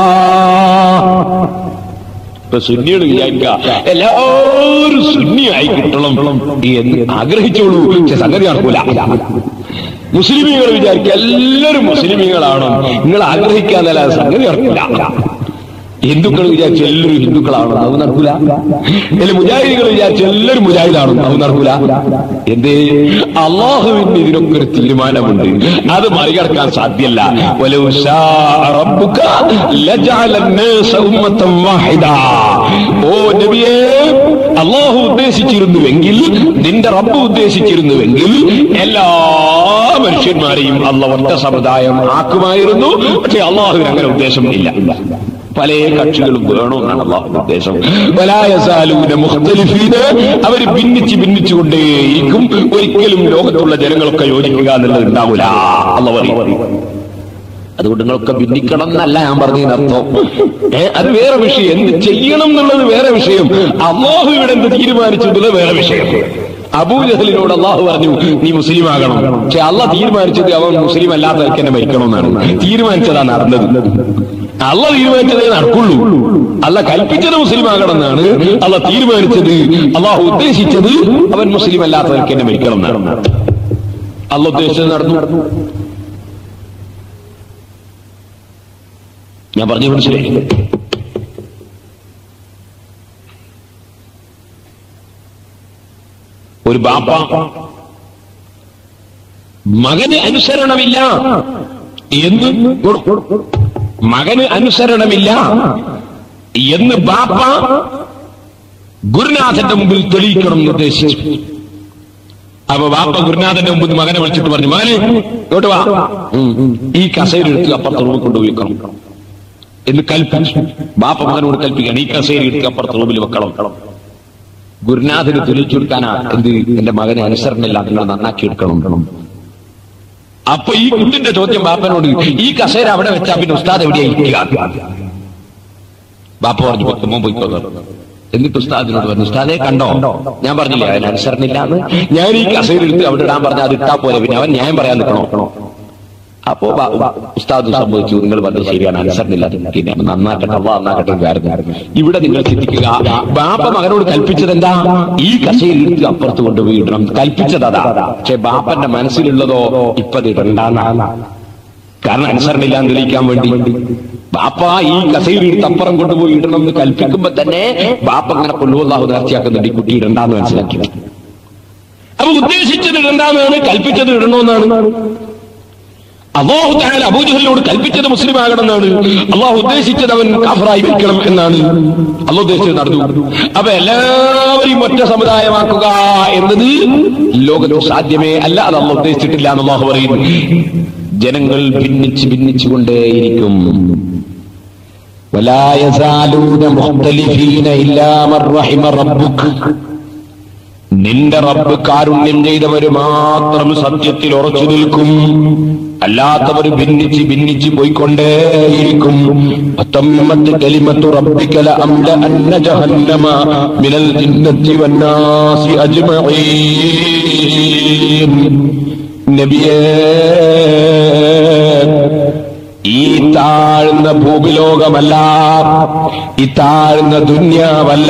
ഇപ്പൊ സുന്നികൾ വിചാരിക്കുക എല്ലാവരും സുന്നിയായി കിട്ടണം എന്ന് ആഗ്രഹിച്ചോളൂ പക്ഷെ സംഗതി നടക്കൂല മുസ്ലിമീങ്ങൾ വിചാരിക്കുക എല്ലാവരും മുസ്ലിമീങ്ങളാണോ നിങ്ങൾ ആഗ്രഹിക്കാന്നല്ല സംഗതി നടക്കില്ല ഹിന്ദുക്കൾ വിചാരിച്ച എല്ലാവരും ഹിന്ദുക്കളാണോ അത് നടക്കൂല അല്ലെ മുജാഹിദികൾ വിചാരിച്ച എല്ലാവരും മുജാഹിദാണോ അത് നടക്കൂല എന്തേ അള്ളാഹുവിന് ഇതിനൊക്കെ ഒരു തീരുമാനമുണ്ട് അത് മറികടക്കാൻ സാധ്യല്ല വലൗ ശാ റബ്ബുക ലജഅല الناس ഉമ്മത വാഹിദ ഓ നബിയേ അള്ളാഹു ഉദ്ദേശിച്ചിരുന്നുവെങ്കിൽ നിന്റെ റബ്ബ് ഉദ്ദേശിച്ചിരുന്നുവെങ്കിൽ എല്ലാ മനുഷ്യന്മാരെയും അള്ള ഒറ്റ സമുദായം ആക്കുമായിരുന്നു പക്ഷെ അള്ളാഹുവിന് അങ്ങനെ ഉദ്ദേശം ഇല്ല പല കക്ഷികളും വേണമെന്നാണ് അള്ളാഹു ഉദ്ദേശം വലായസാലൂന മുഖ്തലിഫീന് അവർ ഭിന്നിച്ച് ഭിന്നിച്ചുകൊണ്ടേയിരിക്കും ഒരിക്കലും ലോകത്തുള്ള ജനങ്ങളൊക്കെ യോജിക്കുക എന്നുള്ളത് ഉണ്ടാവില്ല അല്ല പറയും അതുകൊണ്ട് നിങ്ങളൊക്കെ ഭിന്നിക്കണം എന്നല്ല ഞാൻ പറഞ്ഞതിനർത്ഥം ഏ അത് വേറെ വിഷയം എന്ത് ചെയ്യണം എന്നുള്ളത് വേറെ വിഷയം അള്ളാഹു ഇവിടെ എന്ത് തീരുമാനിച്ചു എന്നുള്ളത് വേറെ വിഷയം അബൂജഹലിനോട് അള്ളാഹു പറഞ്ഞു നീ മുസ്ലിം ആകണം പക്ഷെ അള്ളാഹ് തീരുമാനിച്ചത് അവൻ മുസ്ലിം അല്ലാത്തവർക്ക് എന്നെ മരിക്കണമെന്നാണ് തീരുമാനിച്ചതാ നടന്നത് അള്ള തീരുമാനിച്ചതേ നടക്കുള്ളൂ അല്ല കൽപ്പിച്ചത് മുസ്ലിം ആകണം എന്നാണ് അള്ള തീരുമാനിച്ചത് അള്ളാഹു ഉദ്ദേശിച്ചത് അവൻ മുസ്ലിം അല്ലാത്തവർക്ക് എന്നെ മരിക്കണം എന്നാണ് അള്ള ഉദ്ദേശിച്ചത് നടന്നു ഞാൻ പറഞ്ഞു മനസ്സിലായി ഒരു ബാപ്പ മകന് അനുസരണമില്ല എന്ന് മകന് അനുസരണമില്ല എന്ന് ബാപ്പ ഗുരുനാഥന്റെ മുമ്പിൽ തെളിയിക്കണം എന്ന് ഉദ്ദേശിച്ചു അപ്പൊ ബാപ്പ ഗുരുനാഥന്റെ മുമ്പിൽ മകനെ വിളിച്ചിട്ട് പറഞ്ഞു മകനെ ഇങ്ങോട്ട് വാ ഉം, ഉം. ഈ കസേര എടുത്ത് അപ്പുറത്തെ റൂമിൽ കൊണ്ടുപോയി വെക്കണം എന്ന് കൽപ്പിച്ചു ബാപ്പ മകനോട് കൽപ്പിക്കണം ഈ കസേര എടുത്ത് അപ്പുറത്തെ റൂമിൽ വെക്കണം ഗുരുനാഥന് തെളിയിച്ചു കൊടുക്കാനാ എന്ത് എന്റെ മകനെ അനുസരണമില്ല നിങ്ങൾ നന്നാക്കി എടുക്കണം അപ്പൊ ഈ കുട്ടിന്റെ ചോദ്യം ബാപ്പനോട് ഈ കസേര അവിടെ വെച്ചാ പിന്നെ ഉസ്താദ് എവിടെയാ ഇരിക്കുക ബാപ്പ പറഞ്ഞു പൊത്തുമ്പോ പോയിക്കോ എന്നിട്ട് ഉസ്താദിനോട് പറഞ്ഞു ഉസ്താദെ കണ്ടോ ഞാൻ പറഞ്ഞില്ലേ അവൻ അനുസരണയില്ലാന്ന് ഞാൻ ഈ കസേര എടുത്ത് അവിടെ ഇടാൻ പറഞ്ഞ അത് ഇട്ടാ പോലെ പിന്നെ അവൻ ന്യായം പറയാൻ നിൽക്കണോ അപ്പോ ബ- ബ- ഉസ്താദ് സംഭവിച്ചു നിങ്ങൾ പറഞ്ഞത് ശരിയാണ് അനുസരണയില്ലാതെ പിന്നെ നന്നാക്കട്ടെ അള്ളാഹ് നന്നാക്കട്ടെ എന്ന് ആയിരുന്നു. ഇവിടെ നിങ്ങൾ ചിന്തിക്കുക ബാപ്പ മകനോട് കൽപ്പിച്ചത് എന്താ ഈ കസേര എടുത്ത് അപ്പുറത്ത് കൊണ്ടുപോയി ഇടണം കൽപ്പിച്ചത് അതാ പക്ഷെ ബാപ്പന്റെ മനസ്സിലുള്ളതോ ഇപ്പത് ഇടണ്ടാന്നാ കാരണം അനുസരണയില്ലാന്ന് തെളിയിക്കാൻ വേണ്ടി ബാപ്പ ഈ കസേരയിൽ തപ്പറം കൊണ്ടുപോയി ഇടണം എന്ന് കൽപ്പിക്കുമ്പോ തന്നെ ബാപ്പ അങ്ങനെ കൊല്ലുവല്ലാഹു നേർച്ചയാക്കുന്നുണ്ട് ഈ കുട്ടി ഇടണ്ടാന്ന് മനസ്സിലാക്കി അപ്പൊ ഉദ്ദേശിച്ചത് ഇടണ്ടാന്നാണ് കൽപ്പിച്ചത് ഇടണമെന്നാണ് അള്ളാഹു താൻ അബൂജഹലിനോട് കൽപ്പിച്ചത് മുസ്ലിം ആകണമെന്നാണ് അള്ളാഹു ഉദ്ദേശിച്ചത് അവൻ കാഫറായി വെക്കണം എന്നാണ് അള്ളാഹു ഉദ്ദേശിച്ചത് നടന്നു അപ്പൊ എല്ലാവരെയും ഒറ്റ സമുദായമാക്കുക എന്നത് ലോകത്ത് സാധ്യമേ അല്ല അത് അള്ളാഹു ഉദ്ദേശിച്ചിട്ടില്ല എന്ന് അള്ളാഹു പറയുന്നു ജനങ്ങൾ ഭിന്നിച്ച് ഭിന്നിച്ചുകൊണ്ടേയിരിക്കും ولا يزالون مختلفين إلا من رحم ربك നിന്റെ റബ്ബ് കാരുണ്യം ചെയ്തവര് മാത്രം സത്യത്തിൽ ഉറച്ചു നിൽക്കും അല്ലാത്തവർ ഭിന്നിച്ച് ഭിന്നിച്ച് പോയിക്കൊണ്ടേയിരിക്കും പത്തൊമ്പത് കലിമത്തു റബ്ബിക്കല അംല അന്ന ജഹന്നമ മിനൽ ജിന്നത്തി വന്നാസി അജ്മഈൻ നബിയേ ഈ താഴ്ന്ന ഭൂമിലോകമല്ല ഈ താഴ്ന്ന ദുന്യാവല്ല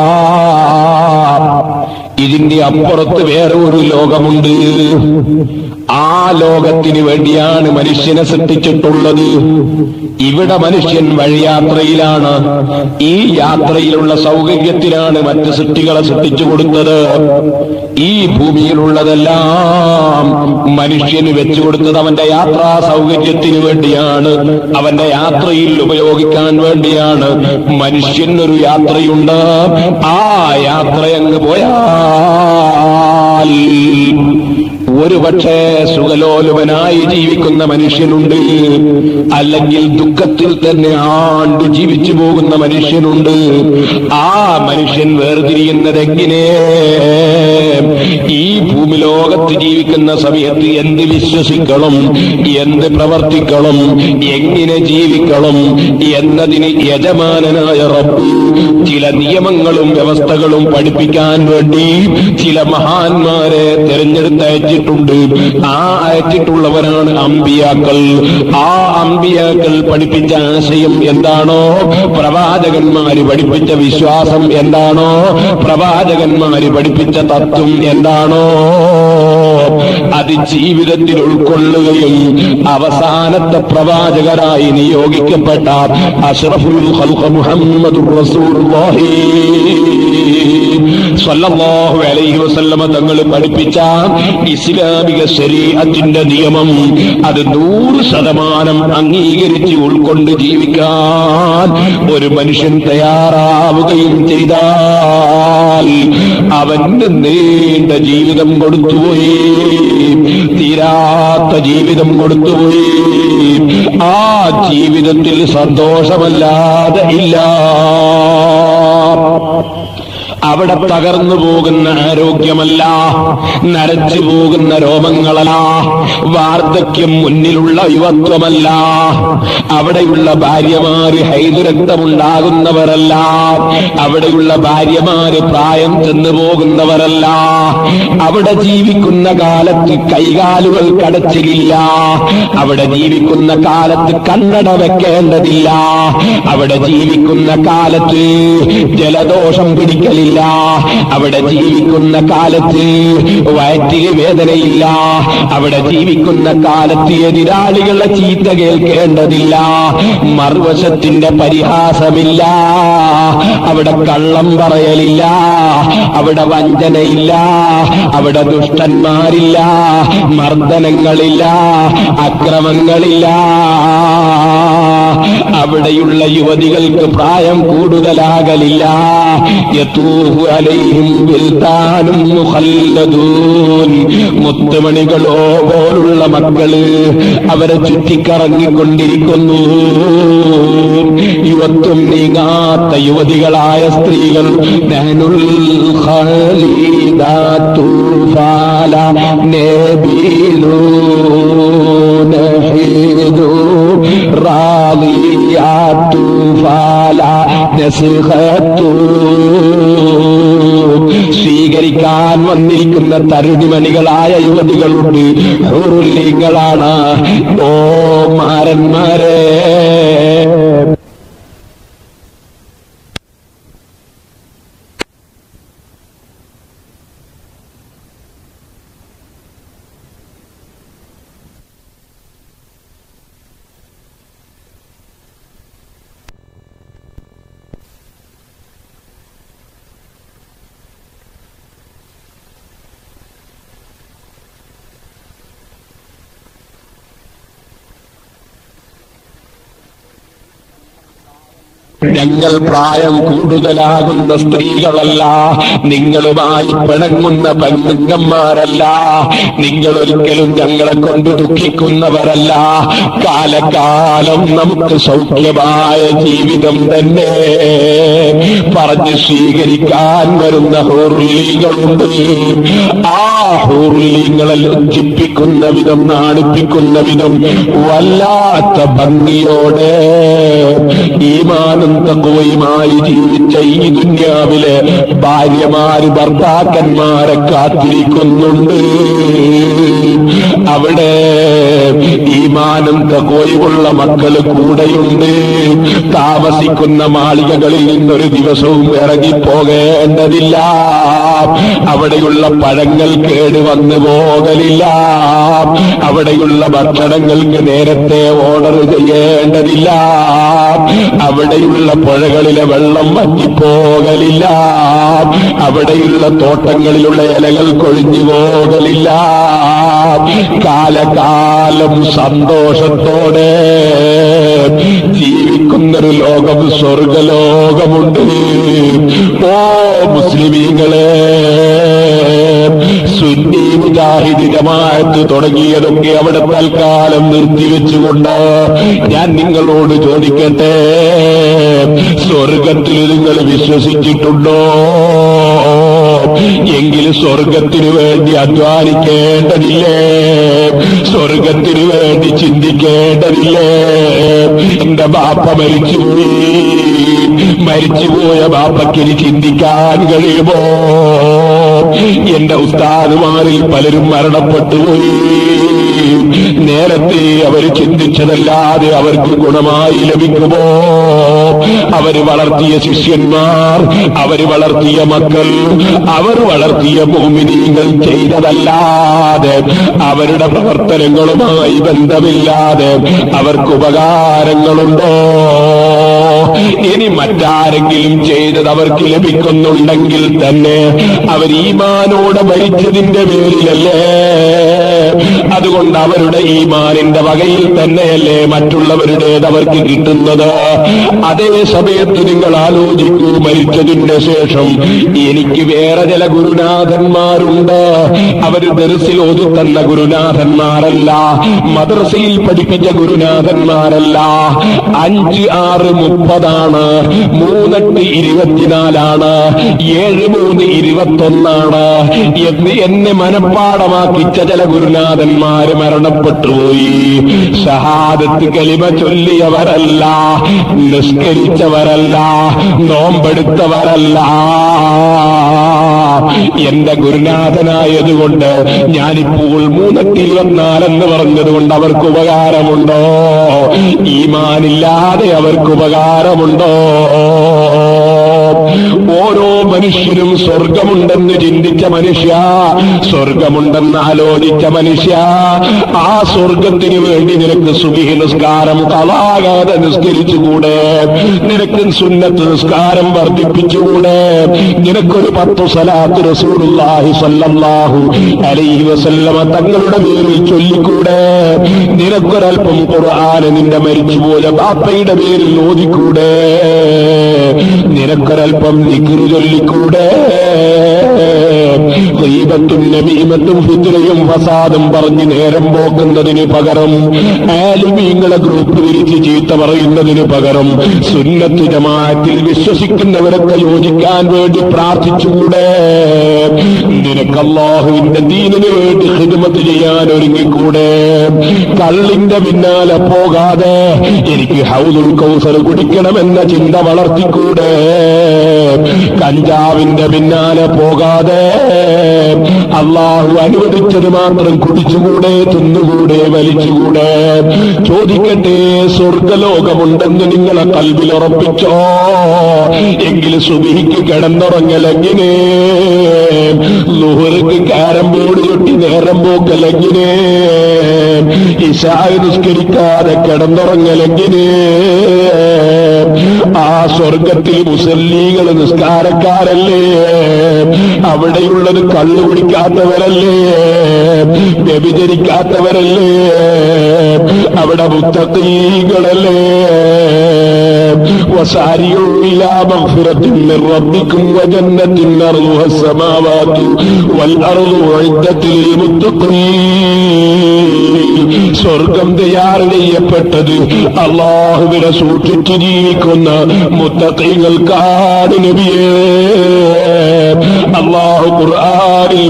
ഇതിന്റെ അപ്പുറത്ത് വേറെ ഒരു ലോകമുണ്ട് ആ ലോകത്തിന് വേണ്ടിയാണ് മനുഷ്യനെ സൃഷ്ടിച്ചിട്ടുള്ളത് ഇവിടെ മനുഷ്യൻ വഴിയാത്രയിലാണ് ഈ യാത്രയിലുള്ള സൗകര്യത്തിലാണ് മറ്റ് സൃഷ്ടികളെ സൃഷ്ടിച്ചു കൊടുത്തത് ഈ ഭൂമിയിലുള്ളതെല്ലാം മനുഷ്യന് വെച്ചു കൊടുത്തത് അവന്റെ യാത്രാ സൗകര്യത്തിന് വേണ്ടിയാണ് അവന്റെ യാത്രയിൽ ഉപയോഗിക്കാൻ വേണ്ടിയാണ് മനുഷ്യനൊരു യാത്രയുണ്ട് ആ യാത്രയങ്ങ് പോയാൽ ഒരു പക്ഷേ സുഖലോലുപനായി ജീവിക്കുന്ന മനുഷ്യനുണ്ട് അല്ലെങ്കിൽ ദുഃഖത്തിൽ തന്നെ ആണ്ടു ജീവിച്ചു പോകുന്ന മനുഷ്യനുണ്ട് ആ മനുഷ്യൻ വേർതിരിയുന്നത് എങ്ങനെ ഈ ഭൂമി ലോകത്ത് ജീവിക്കുന്ന സമയത്ത് എന്ത് വിശ്വസിക്കണം എന്ത് പ്രവർത്തിക്കണം എങ്ങനെ ജീവിക്കണം എന്നതിന് യജമാനനായ റബ്ബ് ചില നിയമങ്ങളും വ്യവസ്ഥകളും പഠിപ്പിക്കാൻ വേണ്ടി ചില മഹാന്മാരെ തിരഞ്ഞെടുത്ത് അയച്ചിട്ടുണ്ട് ആ അയച്ചിട്ടുള്ളവരാണ് അമ്പിയാക്കൾ ആ അമ്പിയാക്കൾ പഠിപ്പിച്ച ആശയം എന്താണോ പ്രവാചകന്മാര് പഠിപ്പിച്ച വിശ്വാസം എന്താണോ പ്രവാചകന്മാര് പഠിപ്പിച്ച തത്വം എന്താണോ അത് ജീവിതത്തിൽ ഉൾക്കൊള്ളുകയും അവസാനത്തെ പ്രവാചകരായി നിയോഗിക്കപ്പെട്ട അഷ്റഫുൽ ഖൽഖ് മുഹമ്മദുർ റസൂലുള്ളാഹി സ്വല്ലല്ലാഹു അലൈഹി വസല്ലമ തങ്ങൾ പഠിപ്പിച്ച ഇസ്ലാമിക ശരീഅത്തിന്റെ നിയമം അത് നൂറ് ശതമാനം അംഗീകരിച്ച് ഉൾക്കൊണ്ട് ജീവിക്കാൻ ഒരു മനുഷ്യൻ തയ്യാറാവുകയും ചെയ്താൽ അവന് നീണ്ട ജീവിതം കൊടുത്തുപോയി തീരാത്ത ജീവിതം കൊടുത്തുപോയി ആ ജീവിതത്തിൽ സന്തോഷമല്ലാതെ ഇല്ല അവിടെ തകർന്നു പോകുന്ന ആരോഗ്യമല്ല നരച്ചു പോകുന്ന രോമങ്ങളല്ല വാർദ്ധക്യം മുന്നിലുള്ള യുവത്വമല്ല അവിടെയുള്ള ഭാര്യമാര് ഹൈദുരക്തമുണ്ടാകുന്നവരല്ല അവിടെയുള്ള ഭാര്യമാര് പ്രായം ചെന്നു പോകുന്നവരല്ല അവിടെ ജീവിക്കുന്ന കാലത്ത് കൈകാലുകൾ കടച്ചിലില്ല അവിടെ ജീവിക്കുന്ന കാലത്ത് കണ്ണട വെക്കേണ്ടതില്ല അവിടെ ജീവിക്കുന്ന കാലത്ത് ജലദോഷം പിടിക്കലില്ല അവിടെ ജീവിക്കുന്ന കാലത്ത് വയറ്റിൽ വേദനയില്ല അവിടെ ജീവിക്കുന്ന കാലത്ത് എതിരാളികളെ ചീത്ത കേൾക്കേണ്ടതില്ല മറുവശത്തിന്റെ പരിഹാസമില്ല അവിടെ കള്ളം പറയലില്ല അവിടെ വഞ്ചനയില്ല അവിടെ ദുഷ്ടന്മാരില്ല മർദ്ദനങ്ങളില്ല അക്രമങ്ങളില്ല അവിടെയുള്ള യുവതികൾക്ക് പ്രായം കൂടുതലാകലില്ല യതൂഫൂന يطوف عليهم بلدان مخلدون മുത്തുമണികളോ പോലുള്ള മക്കള് അവരെ ചുറ്റിക്കറങ്ങിക്കൊണ്ടിരിക്കുന്നു യുവത്വം നീങ്ങാത്ത യുവതികളായ സ്ത്രീകൾ നഹനുൽ ഖലീദാത്തു ഫാല നബീലു നഹീദു റാളിയാത്തു ഫാല നസ്ഖത്തു സ്വീകരിക്കാൻ വന്നിരിക്കുന്ന തരുണിമണികളായ യുവതികളുണ്ട് ഹുറുല്ലിങ്ങളാണ് ഓ മാരന്മാരെ ഞങ്ങൾ പ്രായം കൂടുതലാകുന്ന സ്ത്രീകളല്ല നിങ്ങളുമായി പിണങ്ങുന്ന പെണ്ണുങ്ങന്മാരല്ല നിങ്ങൾ ഒരിക്കലും ഞങ്ങളെ കൊണ്ട് ദുഃഖിക്കുന്നവരല്ല കാലകാലം നമുക്ക് സൗഖ്യമായ ജീവിതം തന്നെ പറഞ്ഞ് സ്വീകരിക്കാൻ വരുന്ന ഹോർലിങ്ങളുണ്ട് ആ ഹോർലിങ്ങളെ ലജ്ജിപ്പിക്കുന്ന വിധം നാണിപ്പിക്കുന്ന വിധം വല്ലാത്ത ഭംഗിയോടെ ഈമാനും തക്കുവയുമായി ജീവിച്ച ഈ ദുന്യാവിലെ ഭാര്യമാര് ഭർത്താക്കന്മാരെ കാത്തിരിക്കുന്നുണ്ട് അവിടെ ഈമാനും തക്കുവയുമുള്ള മക്കള് കൂടെയുണ്ട് താമസിക്കുന്ന മാളികകളിൽ നിന്നൊരു ദിവസവും ഇറങ്ങിപ്പോകേണ്ടതില്ല അവിടെയുള്ള പഴങ്ങൾ കേടുവന്നു പോകലില്ല അവിടെയുള്ള ഭക്ഷണങ്ങൾക്ക് നേരത്തെ ഓർഡർ ചെയ്യേണ്ടതില്ല അവിടെയുള്ള പുഴകളിലെ വെള്ളം വറ്റിപ്പോകലില്ല അവിടെയുള്ള തോട്ടങ്ങളിലുള്ള ഇലകൾ കൊഴിഞ്ഞു പോകലില്ല കാലകാലം സന്തോഷത്തോടെ ജീവിക്കുന്നൊരു ലോകം സ്വർഗലോകമുണ്ട് ഓ മുസ്ലിമീങ്ങളെ സുന്നി മുജാഹിദ് ജമാഅത്ത് തുടങ്ങിയതൊക്കെ അവിടെ തൽക്കാലം നിർത്തിവെച്ചുകൊണ്ട് ഞാൻ നിങ്ങളോട് ചോദിക്കട്ടെ സ്വർഗത്തിൽ നിങ്ങൾ വിശ്വസിച്ചിട്ടുണ്ടോ എങ്കിൽ സ്വർഗത്തിനു വേണ്ടി അധ്വാനിക്കേണ്ടതില്ലേ സ്വർഗത്തിനു വേണ്ടി ചിന്തിക്കേണ്ടതില്ലേ എന്റെ ബാപ്പ മരിച്ചുപോയി മരിച്ചുപോയ ബാപ്പയ്ക്ക് ചിന്തിക്കാൻ കഴിയുമോ എന്റെ ഉസ്താദുമാരിൽ പലരും മരണപ്പെട്ടുപോയി നേരത്തെ അവർ ചിന്തിച്ചതല്ലാതെ അവർക്ക് ഗുണമായി ലഭിക്കുമോ അവര് വളർത്തിയ ശിഷ്യന്മാർ അവര് വളർത്തിയ മക്കൾ അവർ വളർത്തിയ ഭൂമിനീകൾ ചെയ്തതല്ലാതെ അവരുടെ പ്രവർത്തനങ്ങളുമായി ബന്ധമില്ലാതെ അവർക്ക് ഉപകാരങ്ങളുണ്ടോ ഇനി മറ്റാരെങ്കിലും ചെയ്തത് അവർക്ക് ലഭിക്കുന്നുണ്ടെങ്കിൽ തന്നെ അവർ ഈമാനോടെ മരിച്ചതിന്റെ പേരിലല്ലേ അതുകൊണ്ട് അവരുടെ ഈമാനിന്റെ വകയിൽ തന്നെയല്ലേ മറ്റുള്ളവരുടേത് അവർക്ക് കിട്ടുന്നത് അതേ സമയത്ത് നിങ്ങൾ ആലോചിക്കൂ മരിച്ചതിന്റെ ശേഷം എനിക്ക് വേറെ ചില ഗുരുനാഥന്മാരുണ്ട് അവര് ദർസിൽ ഒതുക്കുന്ന ഗുരുനാഥന്മാരല്ല മദ്രസയിൽ പഠിപ്പിച്ച ഗുരുനാഥന്മാരല്ല അഞ്ച് ആറ് മുപ്പതാണ് മൂന്നെട്ട് ഇരുപത്തിനാലാണ് ഏഴ് മൂന്ന് ഇരുപത്തൊന്നാണ് എന്ന് എന്നെ മനഃപ്പാടമാക്കിച്ച ചില ഗുരുനാഥന്മാര് മരണപ്പെട്ടുപോയി ഷഹാദത്ത് കലിമ ചൊല്ലിയവരല്ല നിസ്കരിച്ചവരല്ല നോമ്പെടുത്തവരല്ല എന്റെ ഗുരുനാഥനായതുകൊണ്ട് ഞാനിപ്പോൾ മൂന്നെട്ട് ഇരുപത്തിനാലെന്ന് പറഞ്ഞതുകൊണ്ട് അവർക്ക് ഉപകാരമുണ്ടോ ഈമാനില്ലാതെ അവർക്ക് ഉപകാരമുണ്ടോ ഓരോ മനുഷ്യനും സ്വർഗമുണ്ടെന്ന് ചിന്തിച്ച മനുഷ്യ സ്വർഗമുണ്ടെന്ന് ആലോചിച്ച മനുഷ്യ ആ സ്വർഗത്തിന് വേണ്ടി നിനക്ക് സുബിഹി നിസ്കാരം കളാകാതെ നിസ്കരിച്ചുകൂടെ നിനക്ക് സുന്നത്ത് നിസ്കാരം വർദ്ധിപ്പിച്ചുകൂടെ നിനക്കൊരു പത്തു സലാത്ത് റസൂലുള്ളാഹി സ്വല്ലല്ലാഹു അലൈഹി വസല്ലമ തങ്ങളുടെ പേരിൽ ചൊല്ലിക്കൂടെ നിനക്കൊരൽപ്പം ഖുർആന് നിന്റെ മരിച്ചുപോലെ ബാപ്പയുടെ പേരിൽ ഓതിക്കൂടെ നിനക്കൊരൽപ്പം നിക്കുരു ചൊല്ലിക്കൂടെ ഗീബത്തും നബീമത്തും ഫിത്രയും ഫസാദും പറഞ്ഞ് നേരം പോക്കുന്നതിന് പകരം ആലിമീങ്ങളെ ഗ്രൂപ്പ് തിരിച്ച് ചീത്ത പറയുന്നതിന് പകരം സുന്നത്ത് ജമാഅത്തിൽ വിശ്വസിക്കുന്നവരൊക്കെ യോജിക്കാൻ വേണ്ടി പ്രാർത്ഥിച്ചുകൂടെ നിനക്ക് അള്ളാഹുവിന്റെ ദീനിന് വേണ്ടി ഹിദ്മത്ത് ചെയ്യാൻ ഒരുങ്ങിക്കൂടെ കള്ളിന്റെ പിന്നാലെ പോകാതെ എനിക്ക് ഹൗദുൽ കൗസർ കുടിക്കണമെന്ന ചിന്ത വളർത്തിക്കൂടെ കഞ്ചാവിന്റെ പിന്നാലെ പോകാതെ അള്ളാഹു അനുവദിച്ചത് മാത്രം കുടിച്ചുകൂടെ തിന്നുകൂടെ വലിച്ചുകൂടെ ചോദിക്കട്ടെ സ്വർഗലോകമുണ്ടെന്ന് നിങ്ങളെ കൽവിൽ ഉറപ്പിച്ചോ എങ്കിൽ സുബിഹിക്ക് കിടന്നുറങ്ങലെങ്ങനെ ലുഹർക്ക് കാരം ബോർഡ് ചൊട്ടി നേരം പോക്കലെങ്ങനെ ഇശായ നിസ്കരിക്കാതെ കിടന്നുറങ്ങലെങ്ങനെ ആ സ്വർഗത്തിൽ മുസല്ലീകൾ നിസ്കാരക്കാരല്ലേ അവിടെയുള്ളത് കള്ളു കുടിക്കാത്തവരല്ലേ വ്യഭിചരിക്കാത്തവരല്ലേ അവിടെ മുത്തീകളല്ലേ وسارعوا إلى مغفرة من ربكم وجنة أرضها السماوات والأرض عدة للمتقين സ്വർഗം തയ്യാർ ചെയ്യപ്പെട്ടത് അള്ളാഹുവിനെ സൂക്ഷിച്ചു ജീവിക്കുന്ന മുത്തക്കൈകൾക്കാണ് നബിയേ അള്ളാഹു ഖുർആനിൽ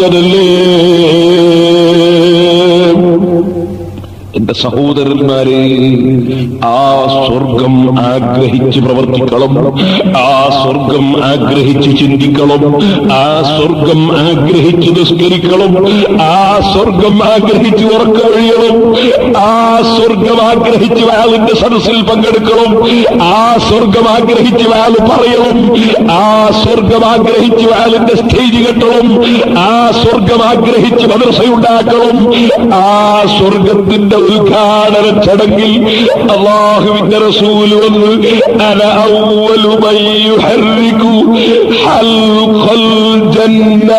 പറഞ്ഞതല്ലേ എന്റെ സഹോദരന്മാരെ ആ സ്വർഗം ആഗ്രഹിച്ച് പ്രവർത്തിക്കണം ആ സ്വർഗം ആഗ്രഹിച്ച് ചിന്തിക്കണം ആ സ്വർഗം ആഗ്രഹിച്ച് നിസ്കരിക്കണം ആ സ്വർഗം ആഗ്രഹിച്ച് ഉറക്കമഴിയണം ആ സ്വർഗം ആഗ്രഹിച്ച് വാളിന്റെ സദസ്സിൽ പങ്കെടുക്കണം ആ സ്വർഗം ആഗ്രഹിച്ച് വാള് പറയണം ആ സ്വർഗം ആഗ്രഹിച്ച് വാളിന്റെ സ്റ്റേജ് കെട്ടണം ആ സ്വർഗം ആഗ്രഹിച്ച് മദർസയുണ്ടാക്കണം ആ സ്വർഗത്തിന്റെ ഉദ്ഘാടന ചടങ്ങിൽ അള്ളാഹുവിന്റെ റസൂൽ വന്ന് അന അവ്വലു മൻ യുഹർരികു ഹൽഖൽ ജന്ന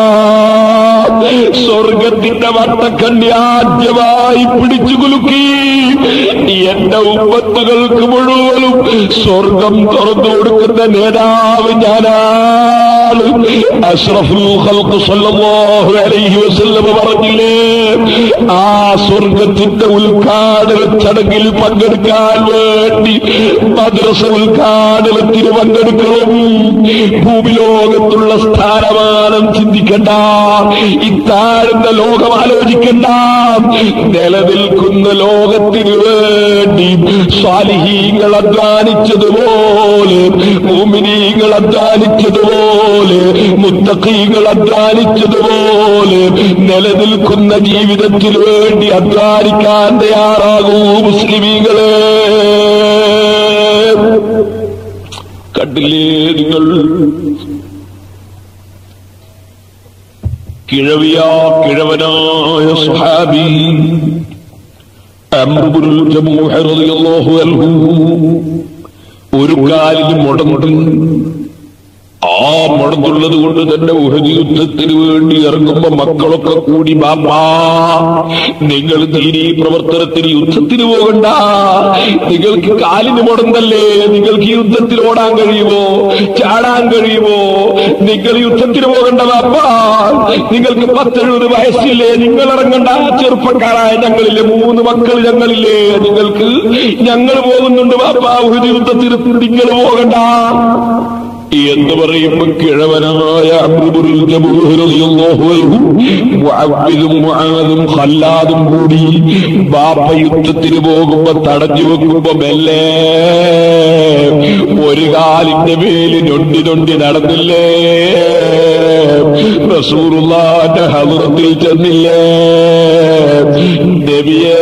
സ്വർഗത്തിന്റെ വട്ടക്കണ്ണി ആദ്യമായി പിടിച്ചു കുലുക്കി എന്റെ ഉമ്മത്തുകൾക്ക് മുഴുവനും സ്വർഗം തുറന്നു കൊടുക്കുന്ന നേതാവ് ഞാനാണ് അഷ്റഫുൽ ഖൽഖ് സല്ലല്ലാഹു അലൈഹി വസല്ലം പറഞ്ഞില്ലേ ആ സ്വർഗത്തിന്റെ ഉദ്ഘാടന ചടങ്ങിൽ പങ്കെടുക്കാൻ വേണ്ടി മദ്രസ ഉദ്ഘാടനത്തിന് പങ്കെടുക്കണം ഭൂമി ലോകത്തുള്ള സ്ഥാനമാനം ചിന്തിക്കണ്ട ഇത്താഴുന്ന ലോകം ആലോചിക്കണ്ട നിലനിൽക്കുന്ന ലോകത്തിന് വേണ്ടി സ്വാലിഹീങ്ങൾ അധ്വാനിച്ചതുപോലെ ഭൂമിനീങ്ങൾ അധ്വാനിച്ചതുപോലെ മുത്തഖീങ്ങൾ അധ്വാനിച്ചതുപോലെ നിലനിൽക്കുന്ന ജീവിതത്തിന് വേണ്ടി അധ്വാനിക്കാൻ തയ്യാറാകൂ മുസ്ലിമീങ്ങളെ കണ്ടില്ലേ നിങ്ങൾ കിഴവിയാ കിഴവനായ സുഹാബി അംറുൽ ജമൂഹ റളിയല്ലാഹു അൻഹു ഒരു കാലിന് മുടമുണ്ട് ആ മുടന്നുള്ളത് കൊണ്ട് തന്നെ ഉഹദ് യുദ്ധത്തിന് വേണ്ടി ഇറങ്ങുമ്പോ മക്കളൊക്കെ കൂടി ബാപ്പാ നിങ്ങൾ തീരി പ്രവർത്തനത്തിന് യുദ്ധത്തിന് പോകണ്ട നിങ്ങൾക്ക് കാലിന് മുടന്തല്ലേ നിങ്ങൾക്ക് യുദ്ധത്തിൽ ഓടാൻ കഴിയുമോ ചാടാൻ കഴിയുമോ നിങ്ങൾ യുദ്ധത്തിന് പോകണ്ട ബാപ്പാ നിങ്ങൾക്ക് പത്തെഴുപത് വയസ്സില്ലേ നിങ്ങൾ ഇറങ്ങണ്ട ചെറുപ്പക്കാരായ ഞങ്ങളില്ലേ മൂന്ന് മക്കൾ ഞങ്ങളില്ലേ നിങ്ങൾക്ക് ഞങ്ങൾ പോകുന്നുണ്ട് ബാപ്പാ ഉഹദ് യുദ്ധത്തിന് നിങ്ങൾ പോകണ്ട എന്ന് പറയുമ്പോ കിഴവനായ അബ്ദുൽ ജബൂർ റളിയല്ലാഹു അൻഹു മുഅവ്വിദും മുആദും ഖല്ലാദും കൂടി ബാപ്പ യുദ്ധത്തിന് പോകുമ്പോ തടഞ്ഞു വെക്കുമ്പോ മെല്ലെ ഒരു കാലിന്റെ മേല് നൊണ്ടി നൊണ്ടി നടന്നില്ലേ റസൂറുള്ളാന്റെ ഹദറത്തിൽ ചെന്നില്ലേ നബിയേ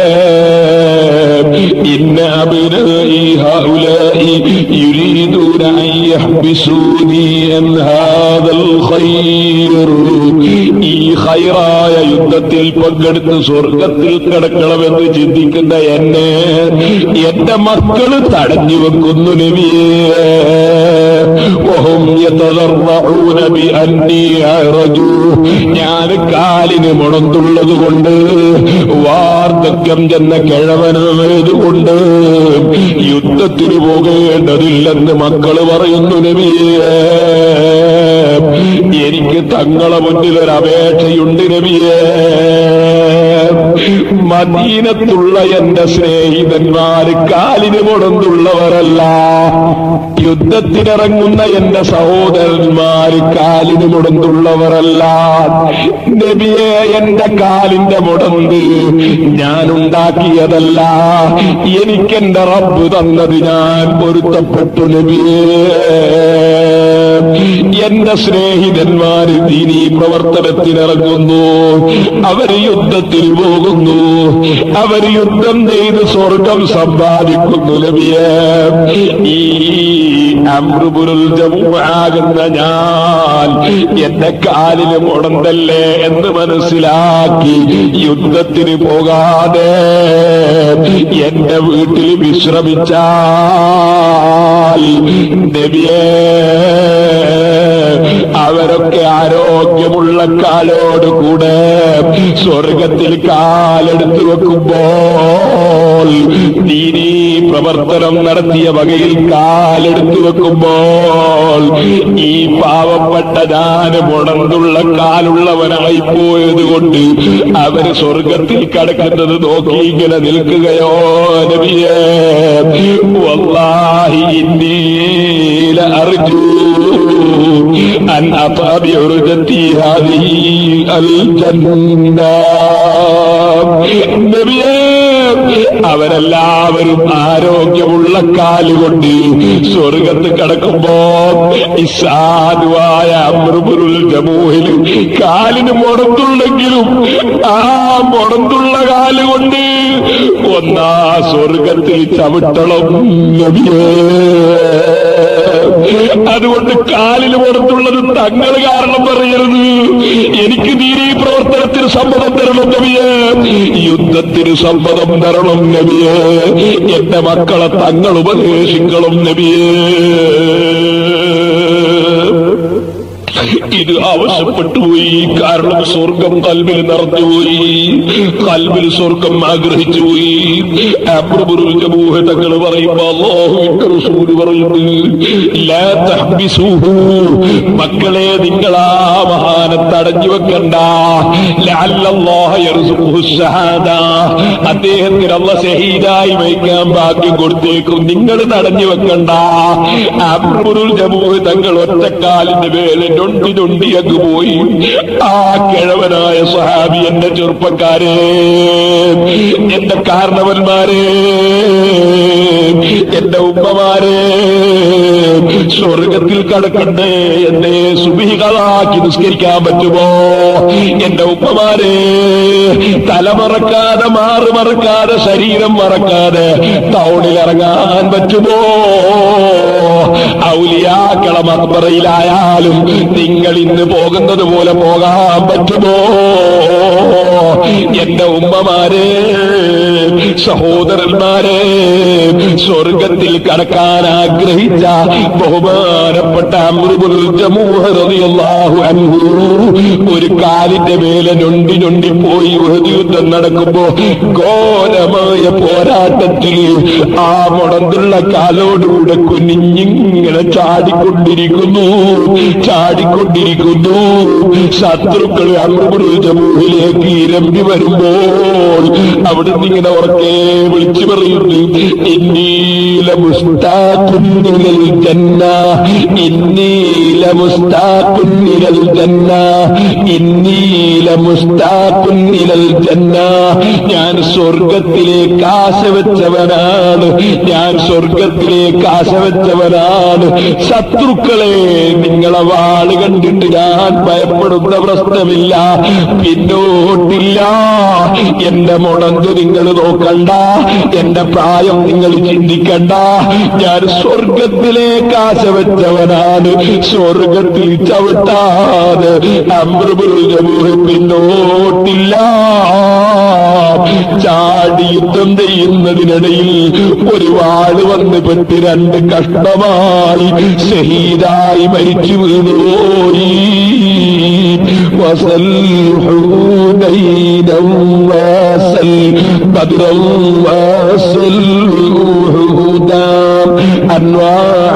إن أبنائي هؤلاء يريدون أن يحبسوني عن هذا الخير ഈ ഹൈറായ യുദ്ധത്തിൽ പങ്കെടുത്ത് സ്വർഗത്തിൽ കിടക്കണമെന്ന് ചിന്തിക്കുന്ന എന്നെ എന്റെ മക്കള് തടഞ്ഞു വെക്കുന്നു നബിയേ وهم يتضرعون بأني أعرجوا ഞാൻ കാലിന് മുടന്തുള്ളത് കൊണ്ട് വാർദ്ധക്യം ചെന്ന കിഴവനായതുകൊണ്ട് യുദ്ധത്തിന് പോകേണ്ടതില്ലെന്ന് മക്കള് പറയുന്നു നബിയേ എനിക്ക് തങ്ങളെ മുന്നിൽ ഒരു അപേക്ഷയുണ്ട് നബിയേ മദീനത്തുള്ള എന്റെ സ്നേഹിതന്മാര് കാലിന് മുടന്തുള്ളവരല്ല യുദ്ധത്തിനിറങ്ങുന്ന എന്റെ സഹോദരന്മാര് കാലിന് മുടന്തുള്ളവരല്ല നബിയെ എന്റെ കാലിന്റെ മുടന്ത് ഞാൻ ഉണ്ടാക്കിയതല്ല എനിക്കെന്റെ റബ്ബ് തന്നത് ഞാൻ പൊരുത്തപ്പെട്ടു നബിയേ എന്റെ സ്നേഹിതന്മാര് ദീനീ പ്രവർത്തനത്തിനിറങ്ങുന്നു അവര് യുദ്ധത്തിൽ പോകുന്നു അവര് യുദ്ധം ചെയ്ത് സ്വർഗം സമ്പാദിക്കുന്നു നബിയെ ഈ അമൃപുരുൽ ജമുആകുന്ന ഞാൻ എന്റെ കാലിന് മുടന്തല്ലേ എന്ന് മനസ്സിലാക്കി യുദ്ധത്തിന് പോകാതെ എന്റെ വീട്ടിൽ വിശ്രമിച്ചാൽ നബിയേ അവരൊക്കെ ആരോഗ്യമുള്ള കാലോടുകൂടെ സ്വർഗത്തിൽ കാലെടുത്തു വെക്കുമ്പോൾ ദീനീ പ്രവർത്തനം നടത്തിയ വകയിൽ കാലെടുത്തു വെക്കുമ്പോൾ ഈ പാവപ്പെട്ട ഞാൻ മുടന്നുള്ള കാലുള്ളവനായി പോയത് കൊണ്ട് അവര് സ്വർഗത്തിൽ കടക്കുന്നത് നോക്കി ഇങ്ങനെ നിൽക്കുകയോ നബിയേ വല്ലാഹി ഇന്നീല അർജു أن أطأ بعرجتي هذه الجنة നബിയേ അവരെല്ലാവരും ആരോഗ്യമുള്ള കാലുകൊണ്ട് സ്വർഗത്ത് കടക്കുമ്പോ ഇസാധുവായ അമൃപുരുൾ ജമൂഹിൽ കാലിന് മുടന്തുണ്ടെങ്കിലും ആ മുടന്തുള്ള കാലുകൊണ്ട് ഒന്നാ സ്വർഗത്തിൽ ചവിട്ടളം നബിയേ അതുകൊണ്ട് കാലിന് പുറത്തുള്ളത് തങ്ങൾ കാരണം പറയരുത് എനിക്ക് തീരെ ഈ പ്രവർത്തനത്തിന് സമ്മതം തരണം നബിയെ യുദ്ധത്തിന് സമ്മതം തരണം നബിയെ എന്റെ മക്കളെ തങ്ങൾ ഉപദേശിക്കണം നബിയേ ഇത് ആവശ്യപ്പെട്ടു പോയി കാരണം സ്വർഗം കൽബിൽ നിറഞ്ഞുപോയി കൽബിൽ സ്വർഗം ആഗ്രഹിച്ചു പോയി തങ്ങൾ പറയുമ്പോ അള്ളാഹുവിന്റെ റസൂല് പറയുന്നു "ലാ തഹ്ബിസൂഹു." മക്കളെ നിങ്ങൾ ആ മഹാനെ തടഞ്ഞു വെക്കണ്ട ലഅല്ലല്ലാഹ യർസുഖുഹു ശഹാദ. അദ്ദേഹത്തിന് അള്ള ഷഹീദായി വയ്ക്കാൻ ഭാഗ്യം കൊടുത്തേക്കും നിങ്ങൾ തടഞ്ഞു വെക്കണ്ട അബ്രുൽ ജമൂഹ് തങ്ങൾ ഒറ്റക്കാലിന്റെ മേലെ നൊണ്ടി നൊണ്ടി അങ്ങ് പോയി ആ കിഴവനായ സഹാബി എന്റെ ചെറുപ്പക്കാരെ എന്റെ കാരണവന്മാരെ എന്റെ ഉമ്മമാരെ സ്വർഗത്തിൽ കടക്കണ്ടേ എന്നെ സുബികളാക്കി നിസ്കരിക്കാൻ പറ്റുമോ എന്റെ ഉമ്മമാരെ തലമറക്കാതെ മാറ് മറക്കാതെ ശരീരം മറക്കാതെ ടൗണിലിറങ്ങാൻ പറ്റുമോ ഔലിയാക്കള മക്ബറയിലായാലും നിങ്ങൾ ഇന്ന് പോകുന്നത് പോലെ പോകാൻ പറ്റുമോ എന്റെ ഉമ്മമാരെ സഹോദരന്മാരെ സ്വർഗത്തിൽ കടക്കാൻ ആഗ്രഹിച്ച ബഹുമാനപ്പെട്ട അമൃബുൽ ജമൂഹ് റളിയല്ലാഹു അൻഹു ഒരു കാലിന്റെ മേലെ നൊണ്ടി നൊണ്ടി പോയി ഉഹദ് യുദ്ധം നടക്കുമ്പോ ഘോരമായ പോരാട്ടത്തിൽ ആ മുടന്തുള്ള കാലോടുകൂടെ കുനിഞ്ഞിങ്ങനെ ചാടിക്കൊണ്ടിരിക്കുന്നു ചാടിക്കൊണ്ടിരിക്കുന്നു ശത്രുക്കൾ അമൃബുൽ ജമൂഹിലേക്ക് ഇരമ്പി വരുമ്പോൾ അവിടുന്ന് ഇങ്ങനെ ഉറക്കെ വിളിച്ചു പറയുന്നു ഇന്നീല മുസ്താഖുന്നിലൽ ജന്ന ഇന്നീല മുസ്താഖുന്നിലൽ ജന്ന ഇന്നീല മുസ്താഖുന്നിലൽ ജന്ന ഞാൻ സ്വർഗത്തിലേക്ക് ആശ വെച്ചവനാണ് ഞാൻ സ്വർഗത്തിലേക്ക് ആശ വെച്ചവനാണ് ശത്രുക്കളെ നിങ്ങളെ വാള് കണ്ടിട്ട് ഞാൻ ഭയപ്പെടുന്ന പ്രശ്നമില്ല പിന്നോട്ടില്ല എന്റെ മുടന്ത് നിങ്ങൾ നോക്കണ്ട നോക്കണ്ട എന്റെ പ്രായം നിങ്ങൾ ചിന്തിക്കണ്ട ഞാൻ സ്വർഗത്തിലേക്ക് ആശ വെച്ചവനാണ് സ്വർഗത്തിൽ ചവിട്ടാതെ അമൃതമുഖ പിന്നോട്ടില്ല ചാടി യുദ്ധം ചെയ്യുന്നതിനിടയിൽ ഒരു വാള് വന്ന് പെട്ട് രണ്ട് കഷ്ടമായി ഷഹീദായി മരിച്ചു വീണുപോയി وصل حنينا وصل بدرا وصل هدى أنواع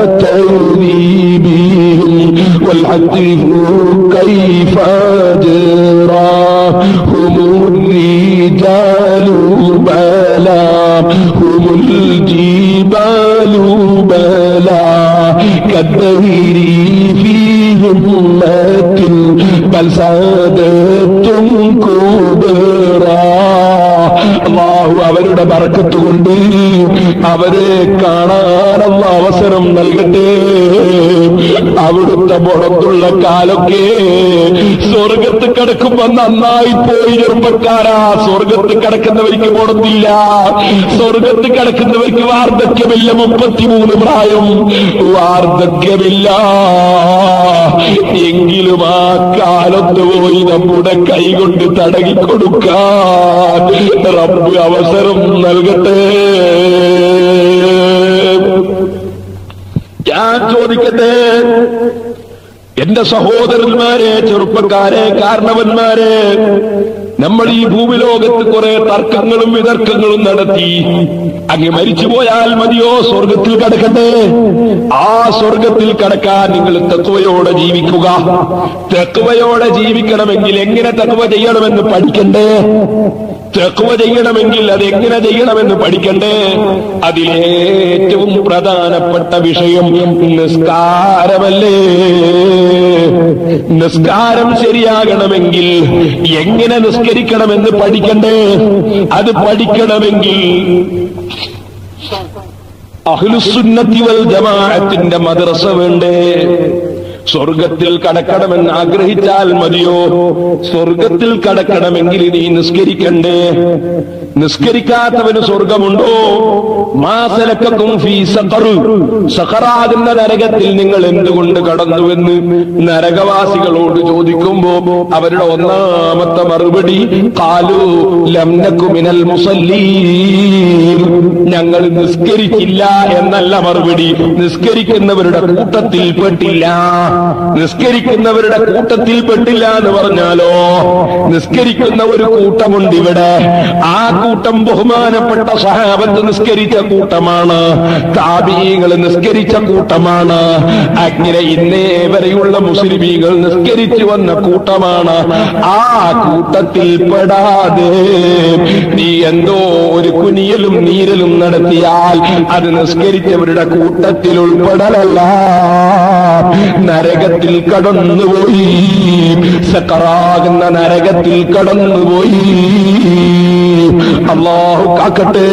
تهذيبهم والحديث كيف جرى هم الرجال بلا هم الجبال بلا كالدهر في همة بل سادتم كبرى അള്ളാഹു അവരുടെ ബറക്കത്ത് കൊണ്ട് അവരെ കാണാനുള്ള അവസരം നൽകട്ടെ അവിടുത്തെ പുറത്തുള്ള കാലൊക്കെ സ്വർഗത്ത് കിടക്കുമ്പോ നന്നായി പോയി ചെറുപ്പക്കാരാ സ്വർഗത്ത് കിടക്കുന്നവർക്ക് പുറത്തില്ല സ്വർഗത്ത് കിടക്കുന്നവർക്ക് വാർദ്ധക്യമില്ല മുപ്പത്തിമൂന്ന് പ്രായം വാർദ്ധക്യമില്ല എങ്കിലും ആ കാലത്ത് പോയി നമ്മുടെ കൈ കൊണ്ട് തടകി കൊടുക്കാൻ റബ്ബ് അവസരം നൽകട്ടെ ഞാൻ ചോദിക്കട്ടെ എന്റെ സഹോദരന്മാരെ ചെറുപ്പക്കാരെ കാരണവന്മാരെ നമ്മൾ ഈ ഭൂമിലോകത്ത് കുറെ തർക്കങ്ങളും വിതർക്കങ്ങളും നടത്തി അങ്ങ് മരിച്ചുപോയാൽ മതിയോ സ്വർഗത്തിൽ കടക്കട്ടെ ആ സ്വർഗത്തിൽ കടക്കാൻ നിങ്ങൾ തത്വയോടെ ജീവിക്കുക തത്വയോടെ ജീവിക്കണമെങ്കിൽ എങ്ങനെ തത്വ ചെയ്യണമെന്ന് പഠിക്കണ്ടേ തെക്കുവ ചെയ്യണമെങ്കിൽ അത് എങ്ങനെ ചെയ്യണമെന്ന് പഠിക്കണ്ടേ അതിലേറ്റവും പ്രധാനപ്പെട്ട വിഷയം നിസ്കാരമല്ലേ നിസ്കാരം ശരിയാകണമെങ്കിൽ എങ്ങനെ നിസ്കരിക്കണമെന്ന് പഠിക്കണ്ടേ അത് പഠിക്കണമെങ്കിൽ അഹ്ലുസുന്നത്തി വൽ ജമാഅത്തിന്റെ മദ്രസ വേണ്ടേ സ്വർഗത്തിൽ കടക്കണമെന്ന് ആഗ്രഹിച്ചാൽ മതിയോ സ്വർഗത്തിൽ കടക്കണമെങ്കിൽ നീ നിസ്കരിക്കണ്ടേ നിസ്കരിക്കാത്തവന് സ്വർഗമുണ്ടോ മാസലക്കും ഫീ സഖറ് സഖറാകുന്ന നരകത്തിൽ നിങ്ങൾ എന്തുകൊണ്ട് കടന്നുവെന്ന് നരകവാസികളോട് ചോദിക്കുമ്പോ അവരുടെ ഒന്നാമത്തെ മറുപടി കാലു ലംനക്കുമിനൽ മുസല്ലീൻ ഞങ്ങൾ നിസ്കരിക്കില്ല എന്നല്ല മറുപടി നിസ്കരിക്കുന്നവരുടെ കൂട്ടത്തിൽ പെട്ടില്ല നിസ്കരിക്കുന്നവരുടെ കൂട്ടത്തിൽ പെട്ടില്ല എന്ന് പറഞ്ഞാലോ നിസ്കരിക്കുന്ന ഒരു കൂട്ടമുണ്ട് ഇവിടെ ആ കൂട്ടം ബഹുമാനപ്പെട്ട സഹാബത്ത് നിസ്കരിച്ച കൂട്ടമാണ് താപീകൾ നിസ്കരിച്ച കൂട്ടമാണ് അങ്ങനെ ഇന്നേ വരെയുള്ള മുസ്ലിമീങ്ങൾ നിസ്കരിച്ചു വന്ന കൂട്ടമാണ് ആ കൂട്ടത്തിൽ പെടാതെ നീ എന്തോ ഒരു കുനിയലും നീരലും നടത്തിയാൽ അത് നിസ്കരിച്ചവരുടെ കൂട്ടത്തിൽ ഉൾപ്പെടലല്ല നരകത്തിൽ കടന്നുപോയി സക്കറാകുന്ന നരകത്തിൽ കടന്നുപോയി അള്ളാഹു കാക്കട്ടെ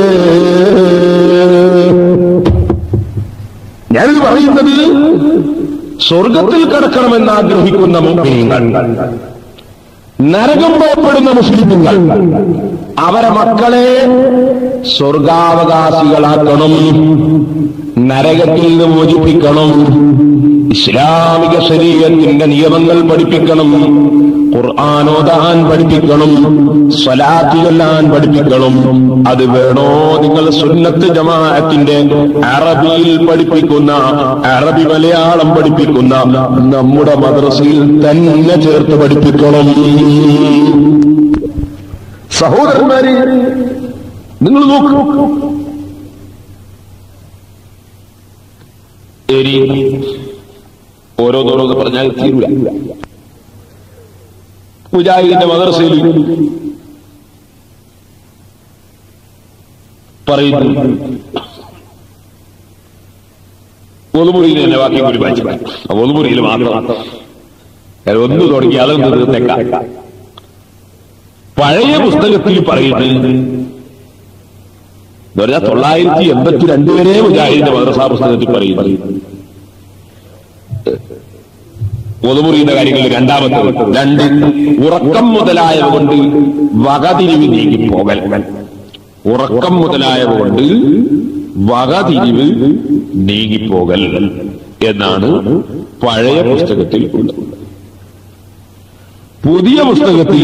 ഞാനിത് പറയുന്നത് സ്വർഗത്തിൽ കടക്കണമെന്ന് ആഗ്രഹിക്കുന്ന മുസ്ലിങ്ങൾ നരകം ഭയപ്പെടുന്ന മുസ്ലിമുകൾ അവരെ മക്കളെ സ്വർഗാവകാശികളാക്കണം നരകത്തിൽ നിന്ന് മോചിപ്പിക്കണം ഇസ്ലാമിക ശരീരത്തിന്റെ നിയമങ്ങൾ പഠിപ്പിക്കണം ഖുർആാനോദാൻ പഠിപ്പിക്കണം സ്വലാത്ത് ചൊല്ലാൻ പഠിപ്പിക്കണം അത് വേണോ നിങ്ങൾ സുന്നത്ത് ജമാഅത്തിന്റെ അറബിയിൽ പഠിപ്പിക്കുന്ന അറബി മലയാളം പഠിപ്പിക്കുന്ന നമ്മുടെ മദ്രസയിൽ തന്നെ ചേർത്ത് പഠിപ്പിക്കണം സഹോദരന്മാരെ നിങ്ങൾ നോക്കൂ ശരി ഓരോന്നോരോന്ന് പറഞ്ഞാൽ തീരൂല മുജാഹിദിന്റെ മദർസയിൽ പറയുന്നു ഒന്നുമുറിയിൽ തന്നെ വാക്യം കൂടി വായിച്ചു ഒന്നുമുറിയിൽ മാത്രം ഞാൻ ഒന്ന് തുടങ്ങി അതൊന്ന് തീർത്തേക്കാം പഴയ പുസ്തകത്തിൽ പറയുന്നത് എന്ന് പറഞ്ഞാൽ തൊള്ളായിരത്തി എൺപത്തിരണ്ട് വരെ മുജാഹിദിന്റെ മദ്രസാ പുസ്തകത്തിൽ പറയുന്നത് ഒതുമുറിയുന്ന കാര്യങ്ങളിൽ രണ്ടാമത്തെ രണ്ട് ഉറക്കം മുതലായവ കൊണ്ട് വകതിരിവ് നീങ്ങി പോകൽ ഉറക്കം മുതലായവ കൊണ്ട് വകതിരിവ് നീങ്ങിപ്പോകൽ എന്നാണ് പഴയ പുസ്തകത്തിൽ ഉള്ളത് പുതിയ പുസ്തകത്തിൽ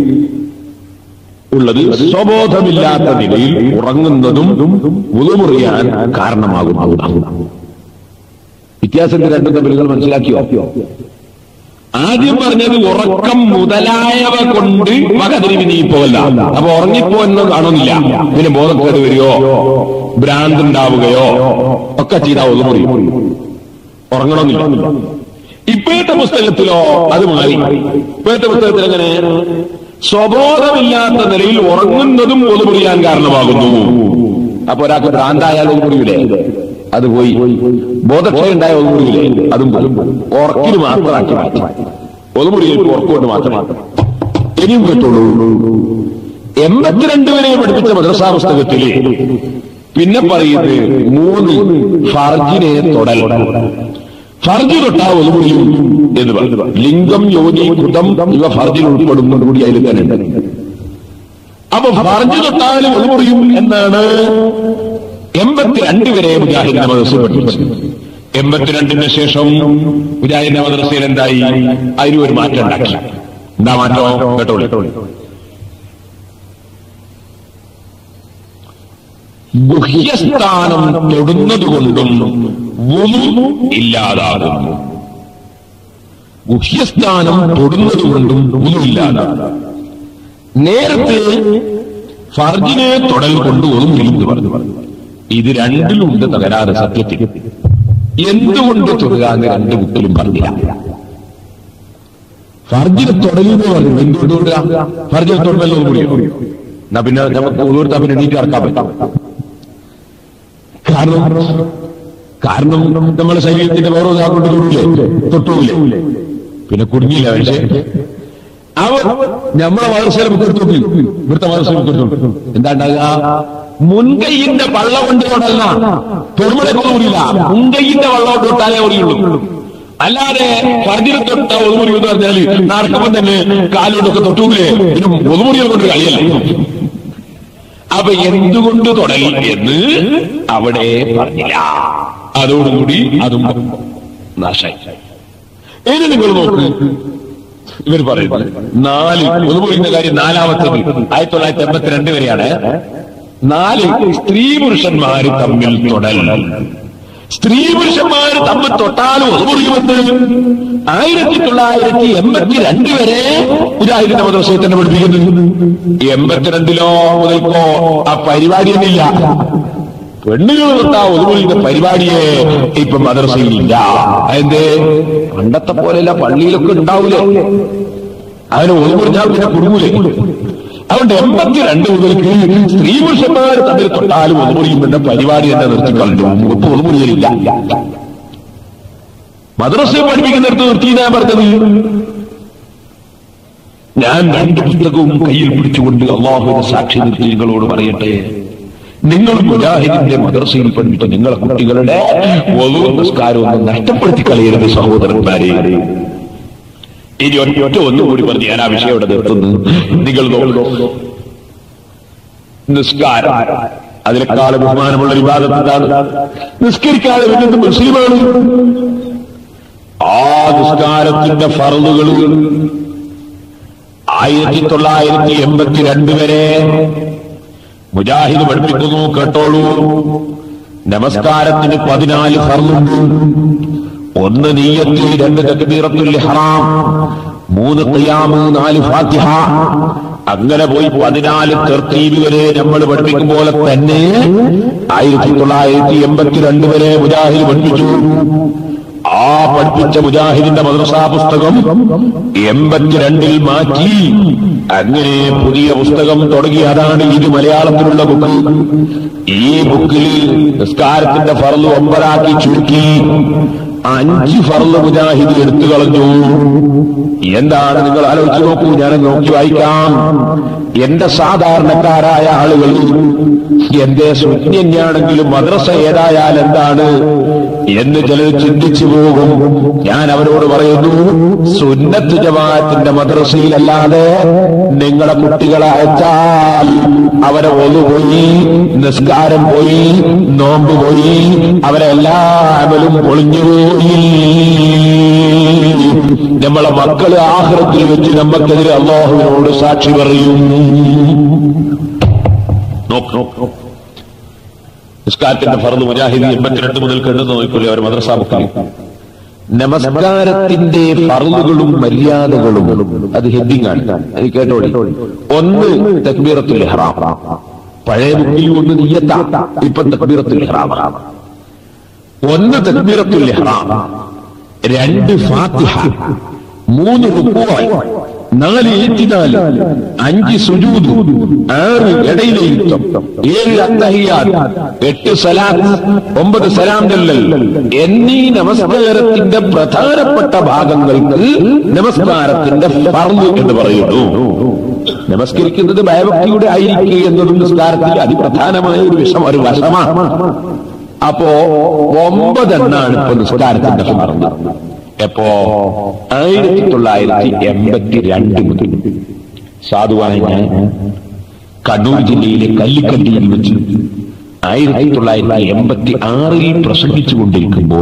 ഉള്ളത് സ്വബോധമില്ലാത്ത നിലയിൽ ഉറങ്ങുന്നതും ഉളുമുറിയാൻ കാരണമാകുന്നതും വ്യത്യാസത്തിൽ രണ്ടും തമ്മിൽ നിങ്ങൾ മനസ്സിലാക്കിയോ ആദ്യം പറഞ്ഞത് ഉറക്കം മുതലായവ കൊണ്ട് വകതിരിവ് നീങ്ങിപ്പോകല്ല അപ്പൊ ഉറങ്ങിപ്പോ എന്ന് കാണുന്നില്ല പിന്നെ ബോധക്കേട് വരികയോ ഭ്രാന്ത് ഉണ്ടാവുകയോ ഒക്കെ ചെയ്താൽ ഒതുമുറിയും ഉറങ്ങണമെന്നില്ല ഇപ്പോഴത്തെ പുസ്തകത്തിലോ അത് മാറി ഇപ്പോഴത്തെ പുസ്തകത്തിൽ എങ്ങനെ സ്വബോധമില്ലാത്ത നിലയിൽ ഉറങ്ങുന്നതും ഒതുമുറിയാൻ കാരണമാകുന്നു അപ്പൊ ഒരാൾക്ക് ഭ്രാന്തായാലും ഒതുമുറിയില്ലേ അത് പോയി ബോധക്ഷയം ഉണ്ടായ ഒതുമുറിയില്ലേ അതും പോയി ഉറക്കിന് മാത്രമാക്കി മാറ്റി ഒതുമുറിയിൽ ഉറക്കുകൊണ്ട് മാത്രം ഇനിയും കേട്ടുള്ളൂ എൺപത്തിരണ്ട് വരെ പഠിപ്പിച്ച മദ്രസാ പുസ്തകത്തില് പിന്നെ പറയുന്നത് മൂന്ന് ഫർജിനെ തൊടൽ ഫർജ് തൊട്ടാ ഒതുമുറിയും എന്ന് പറഞ്ഞു ലിംഗം യോനി കൃതം ഇവ ഫർജിൽ ഉൾപ്പെടുന്നത് കൂടി അതിൽ തന്നെ ഉണ്ട് അപ്പൊ ഫർജ് തൊട്ടാലും ഒതുമുറിയും എന്നാണ് എൺപത്തിരണ്ട് വരെ മുജാഹിദിന്റെ മദ്രസ പഠിപ്പിച്ചത് എൺപത്തിരണ്ടിന് ശേഷം മുജാഹിദിന്റെ മദ്രസയിൽ എന്തായി അതിന് ഒരു മാറ്റം ഉണ്ടാക്കി എന്താ മാറ്റം കേട്ടോളൂ ഗുഹ്യസ്ഥാനം തൊടുന്നതുകൊണ്ടും വുളു ഇല്ലാതാകുന്നു ഗുഹ്യസ്ഥാനം തൊടുന്നതുകൊണ്ടും വുളു ഇല്ലാതാകുന്നു നേരത്തെ ഫർജിനെ തൊടൽ കൊണ്ട് ഒതുങ്ങില്ലെന്ന് പറഞ്ഞു ഇത് രണ്ടിലുണ്ട് തകരാറ് സത്യത്തിൽ എന്തുകൊണ്ട് തൊടുകാന്ന് രണ്ട് കുട്ടിലും പറഞ്ഞില്ല ഫർജിനെ തൊടലെന്ന് പറഞ്ഞു എന്തുകൊണ്ട് തൊടുക ഫർജിനെ തൊടുന്നല്ലോ കൂടിയോ എന്നാ പിന്നെ നമുക്ക് ഓരോരുത്തർ പിന്നെ എണീറ്റ് ഇറക്കാൻ പറ്റും കാരണം കാരണം നമ്മുടെ ശരീരത്തിന്റെ വേറെ ഒരാൾക്കൊണ്ട് തൊടൂലേ തൊട്ടൂലേ പിന്നെ കുടുങ്ങിയില്ല പക്ഷേ അവർ നമ്മളെ വളർച്ചയിലെ ബുക്കെടുത്ത് നോക്കി ഇവിടുത്തെ വളർച്ച ബുക്കെടുത്തു എന്താ ഉണ്ടാകുക മുൻകൈയിന്റെ വള്ളം കൊണ്ട് തൊടല്ല തൊടുമലൊക്കെ ഊരില്ല മുൻകൈയിന്റെ വള്ളം കൊണ്ട് തൊട്ടാലേ ഊരിയുള്ളൂ അല്ലാതെ പറഞ്ഞിട്ട് തൊട്ട ഒതുമുറി എന്ന് പറഞ്ഞാല് നടക്കുമ്പോൾ തന്നെ കാലുകൊണ്ടൊക്കെ തൊട്ടൂലേ പിന്നെ ഒതുമുറിയെ കൊണ്ട് കളിയല്ല അപ്പൊ എന്തുകൊണ്ട് തുടങ്ങി എന്ന് അവിടെ പറഞ്ഞില്ല അതോടുകൂടി അതും നാശായി ഇനി നിങ്ങൾ നോക്ക് ഇവർ പറയുന്നത് നാല് ഒതുമുറിന്റെ കാര്യം നാലാമത്തത് ആയിരത്തി തൊള്ളായിരത്തി എൺപത്തിരണ്ട് വരെയാണ് നാല് സ്ത്രീ പുരുഷന്മാര് തമ്മിൽ തൊടൽ സ്ത്രീ പുരുഷന്മാര് തമ്മിൽ തൊട്ടാലും ഒതുമുറിയുമെന്ന് ആയിരത്തി തൊള്ളായിരത്തി എൺപത്തിരണ്ട് വരെ മുജാഹിദിന്റെ മദ്രസയെ തന്നെ പഠിപ്പിക്കുന്നു എൺപത്തിരണ്ടിലോ മുതൽക്കോ ആ പരിപാടി ഒന്നില്ല പെണ്ണുകൾ തൊട്ടാ ഒതുമുറിയുടെ പരിപാടിയെ ഇപ്പൊ മദ്രസയിലില്ല അതെന്തേ പണ്ടത്തെ പോലെയല്ല പള്ളിയിലൊക്കെ ഉണ്ടാവൂലേ അതിന് ഒതുമുറിഞ്ഞാൽ പിന്നെ കുടുങ്ങൂലേ അതുകൊണ്ട് എൺപത്തിരണ്ട് മുതൽക്ക് സ്ത്രീ പുരുഷന്മാർ തമ്മിൽ തൊട്ടാലും ഒന്നുമുറിയും എന്ന പരിപാടി തന്നെ നിർത്തിക്കളഞ്ഞു ഇപ്പൊ ഒന്നുമുറിയലില്ല മദ്രസ പഠിപ്പിക്കുന്നിടത്ത് നിർത്തി ഞാൻ പറഞ്ഞത് ഞാൻ രണ്ട് പുസ്തകവും കയ്യിൽ പിടിച്ചുകൊണ്ട് അള്ളാഹുവിനെ സാക്ഷി നിർത്തി നിങ്ങളോട് പറയട്ടെ നിങ്ങൾ മുജാഹിദിന്റെ മദ്രസയിൽ പഠിപ്പിച്ച നിങ്ങളെ കുട്ടികളുടെ ഒതു നിസ്കാരമൊന്നും നഷ്ടപ്പെടുത്തി കളയരുത് സഹോദരന്മാരെ ഇനി ഒറ്റ ഒറ്റ ഒന്നുകൂടി പറഞ്ഞ് ഞാൻ ആ വിഷയം ഇവിടെ നിർത്തുന്നു നിങ്ങൾ നോക്കൂ നിസ്കാരം അതിനേക്കാളും ബഹുമാനമുള്ള വിവാദത്താണ് നിസ്കരിക്കാതെ വരുന്നത് മുസ്ലിമാണ് ആ നിസ്കാരത്തിന്റെ ഫറലുകൾ ആയിരത്തി തൊള്ളായിരത്തി എൺപത്തിരണ്ട് വരെ മുജാഹിദ് പഠിപ്പിക്കുന്നു കേട്ടോളൂ നമസ്കാരത്തിന് പതിനാല് ഫർലുണ്ട് ഒന്ന് നീയത്ത് രണ്ട് തക്ബീറത്തുൽ ഇഹ്റാം മൂന്ന് ഖിയാമ് നാല് ഫാത്തിഹ അങ്ങനെ പോയി പതിനാല് തെർത്തീബ് വരെ നമ്മൾ പഠിപ്പിക്കും പോലെ തന്നെ ആയിരത്തി തൊള്ളായിരത്തി എൺപത്തിരണ്ട് വരെ മുജാഹിദ് പഠിപ്പിച്ചു ആ പഠിപ്പിച്ച മുജാഹിദിന്റെ മദ്രസാ പുസ്തകം എൺപത്തിരണ്ടിൽ മാറ്റി അങ്ങനെ പുതിയ പുസ്തകം തുടങ്ങി അതാണ് ഇത് മലയാളത്തിലുള്ള ബുക്ക് ഈ ബുക്കിൽ നിസ്കാരത്തിന്റെ ഫറല് ഒമ്പതാക്കി ചുരുക്കി അഞ്ച് ഫറല് മുജാഹിദ് എടുത്തു കളഞ്ഞു എന്താണ് നിങ്ങൾ ആലോചിച്ച് നോക്കൂ ഞാൻ നോക്കി വായിക്കാം എന്റെ സാധാരണക്കാരായ ആളുകൾ എന്റെ സുജ്ഞനാണെങ്കിലും മദ്രസ ഏതായാൽ എന്താണ് എന്ന് ചിലർ ചിന്തിച്ചു പോകും ഞാൻ അവരോട് പറയുന്നു സുന്നത്ത് ജമാഅത്തിന്റെ മദ്രസയിലല്ലാതെ നിങ്ങളെ കുട്ടികളെ അയച്ചാൽ അവരെ ഒന്നു പോയി നിസ്കാരം പോയി നോമ്പ് പോയി അവരെ എല്ലാ അമലും പൊളിഞ്ഞുപോയി നമ്മളെ മക്കള് ആഹൃത്തിൽ വെച്ച് നമുക്കെതിരെ അള്ളാഹുവിനോട് സാക്ഷി പറയും നോക്ക് നോക്ക് നോക്ക്. നിസ്കാരത്തിന്റെ ഫർദ് മുജാഹിദ് എൺപത്തിരണ്ട് മുതൽ കണ്ടു നോക്കില്ലേ അവർ മദ്രസ ബുക്കിൽ നമസ്കാരത്തിന്റെ ഫർളുകളും മര്യാദകളും അത് ഹെഡിങ് ആണ് അത് കേട്ടോളി ഒന്ന് തക്ബീറത്തുൽ ഇഹ്റാം പഴയ ബുക്കിൽ ഒന്ന് നീയത്ത ഇപ്പൊ തക്ബീറത്തുൽ ഇഹ്റാം ഒന്ന് തക്ബീറത്തുൽ ഇഹ്റാം രണ്ട് ഫാത്തിഹ മൂന്ന് റുക്കുവായി നാല് ഏറ്റിനാൽ അഞ്ച് സുജൂദ് ആറ് ഇടയിലെ യുദ്ധം ഏഴ് അത്തഹിയാത്ത് എട്ട് സലാത്ത് ഒമ്പത് സലാം ചെല്ലൽ എന്നീ നമസ്കാരത്തിന്റെ പ്രധാനപ്പെട്ട ഭാഗങ്ങൾക്ക് നമസ്കാരത്തിന്റെ ഫർദ് എന്ന് പറയുന്നു നമസ്കരിക്കുന്നത് ഭയഭക്തിയുടെ ആയിരിക്കുക എന്നതും നിസ്കാരത്തിൽ അതിപ്രധാനമായ ഒരു വിഷം ഒരു വശമാണ് അപ്പോ ഒമ്പതെണ്ണാണ് ഇപ്പൊ നിസ്കാരത്തിന്റെ ഫർദ് എപ്പോ ആയിരത്തി തൊള്ളായിരത്തി എൺപത്തി രണ്ട് മുതൽ സാധുവായ ഞാൻ കണ്ണൂർ ജില്ലയിലെ കല്ലിക്കണ്ടിയിൽ വെച്ച് ആയിരത്തി തൊള്ളായിരത്തി എൺപത്തി ആറിൽ പ്രസംഗിച്ചുകൊണ്ടിരിക്കുമ്പോൾ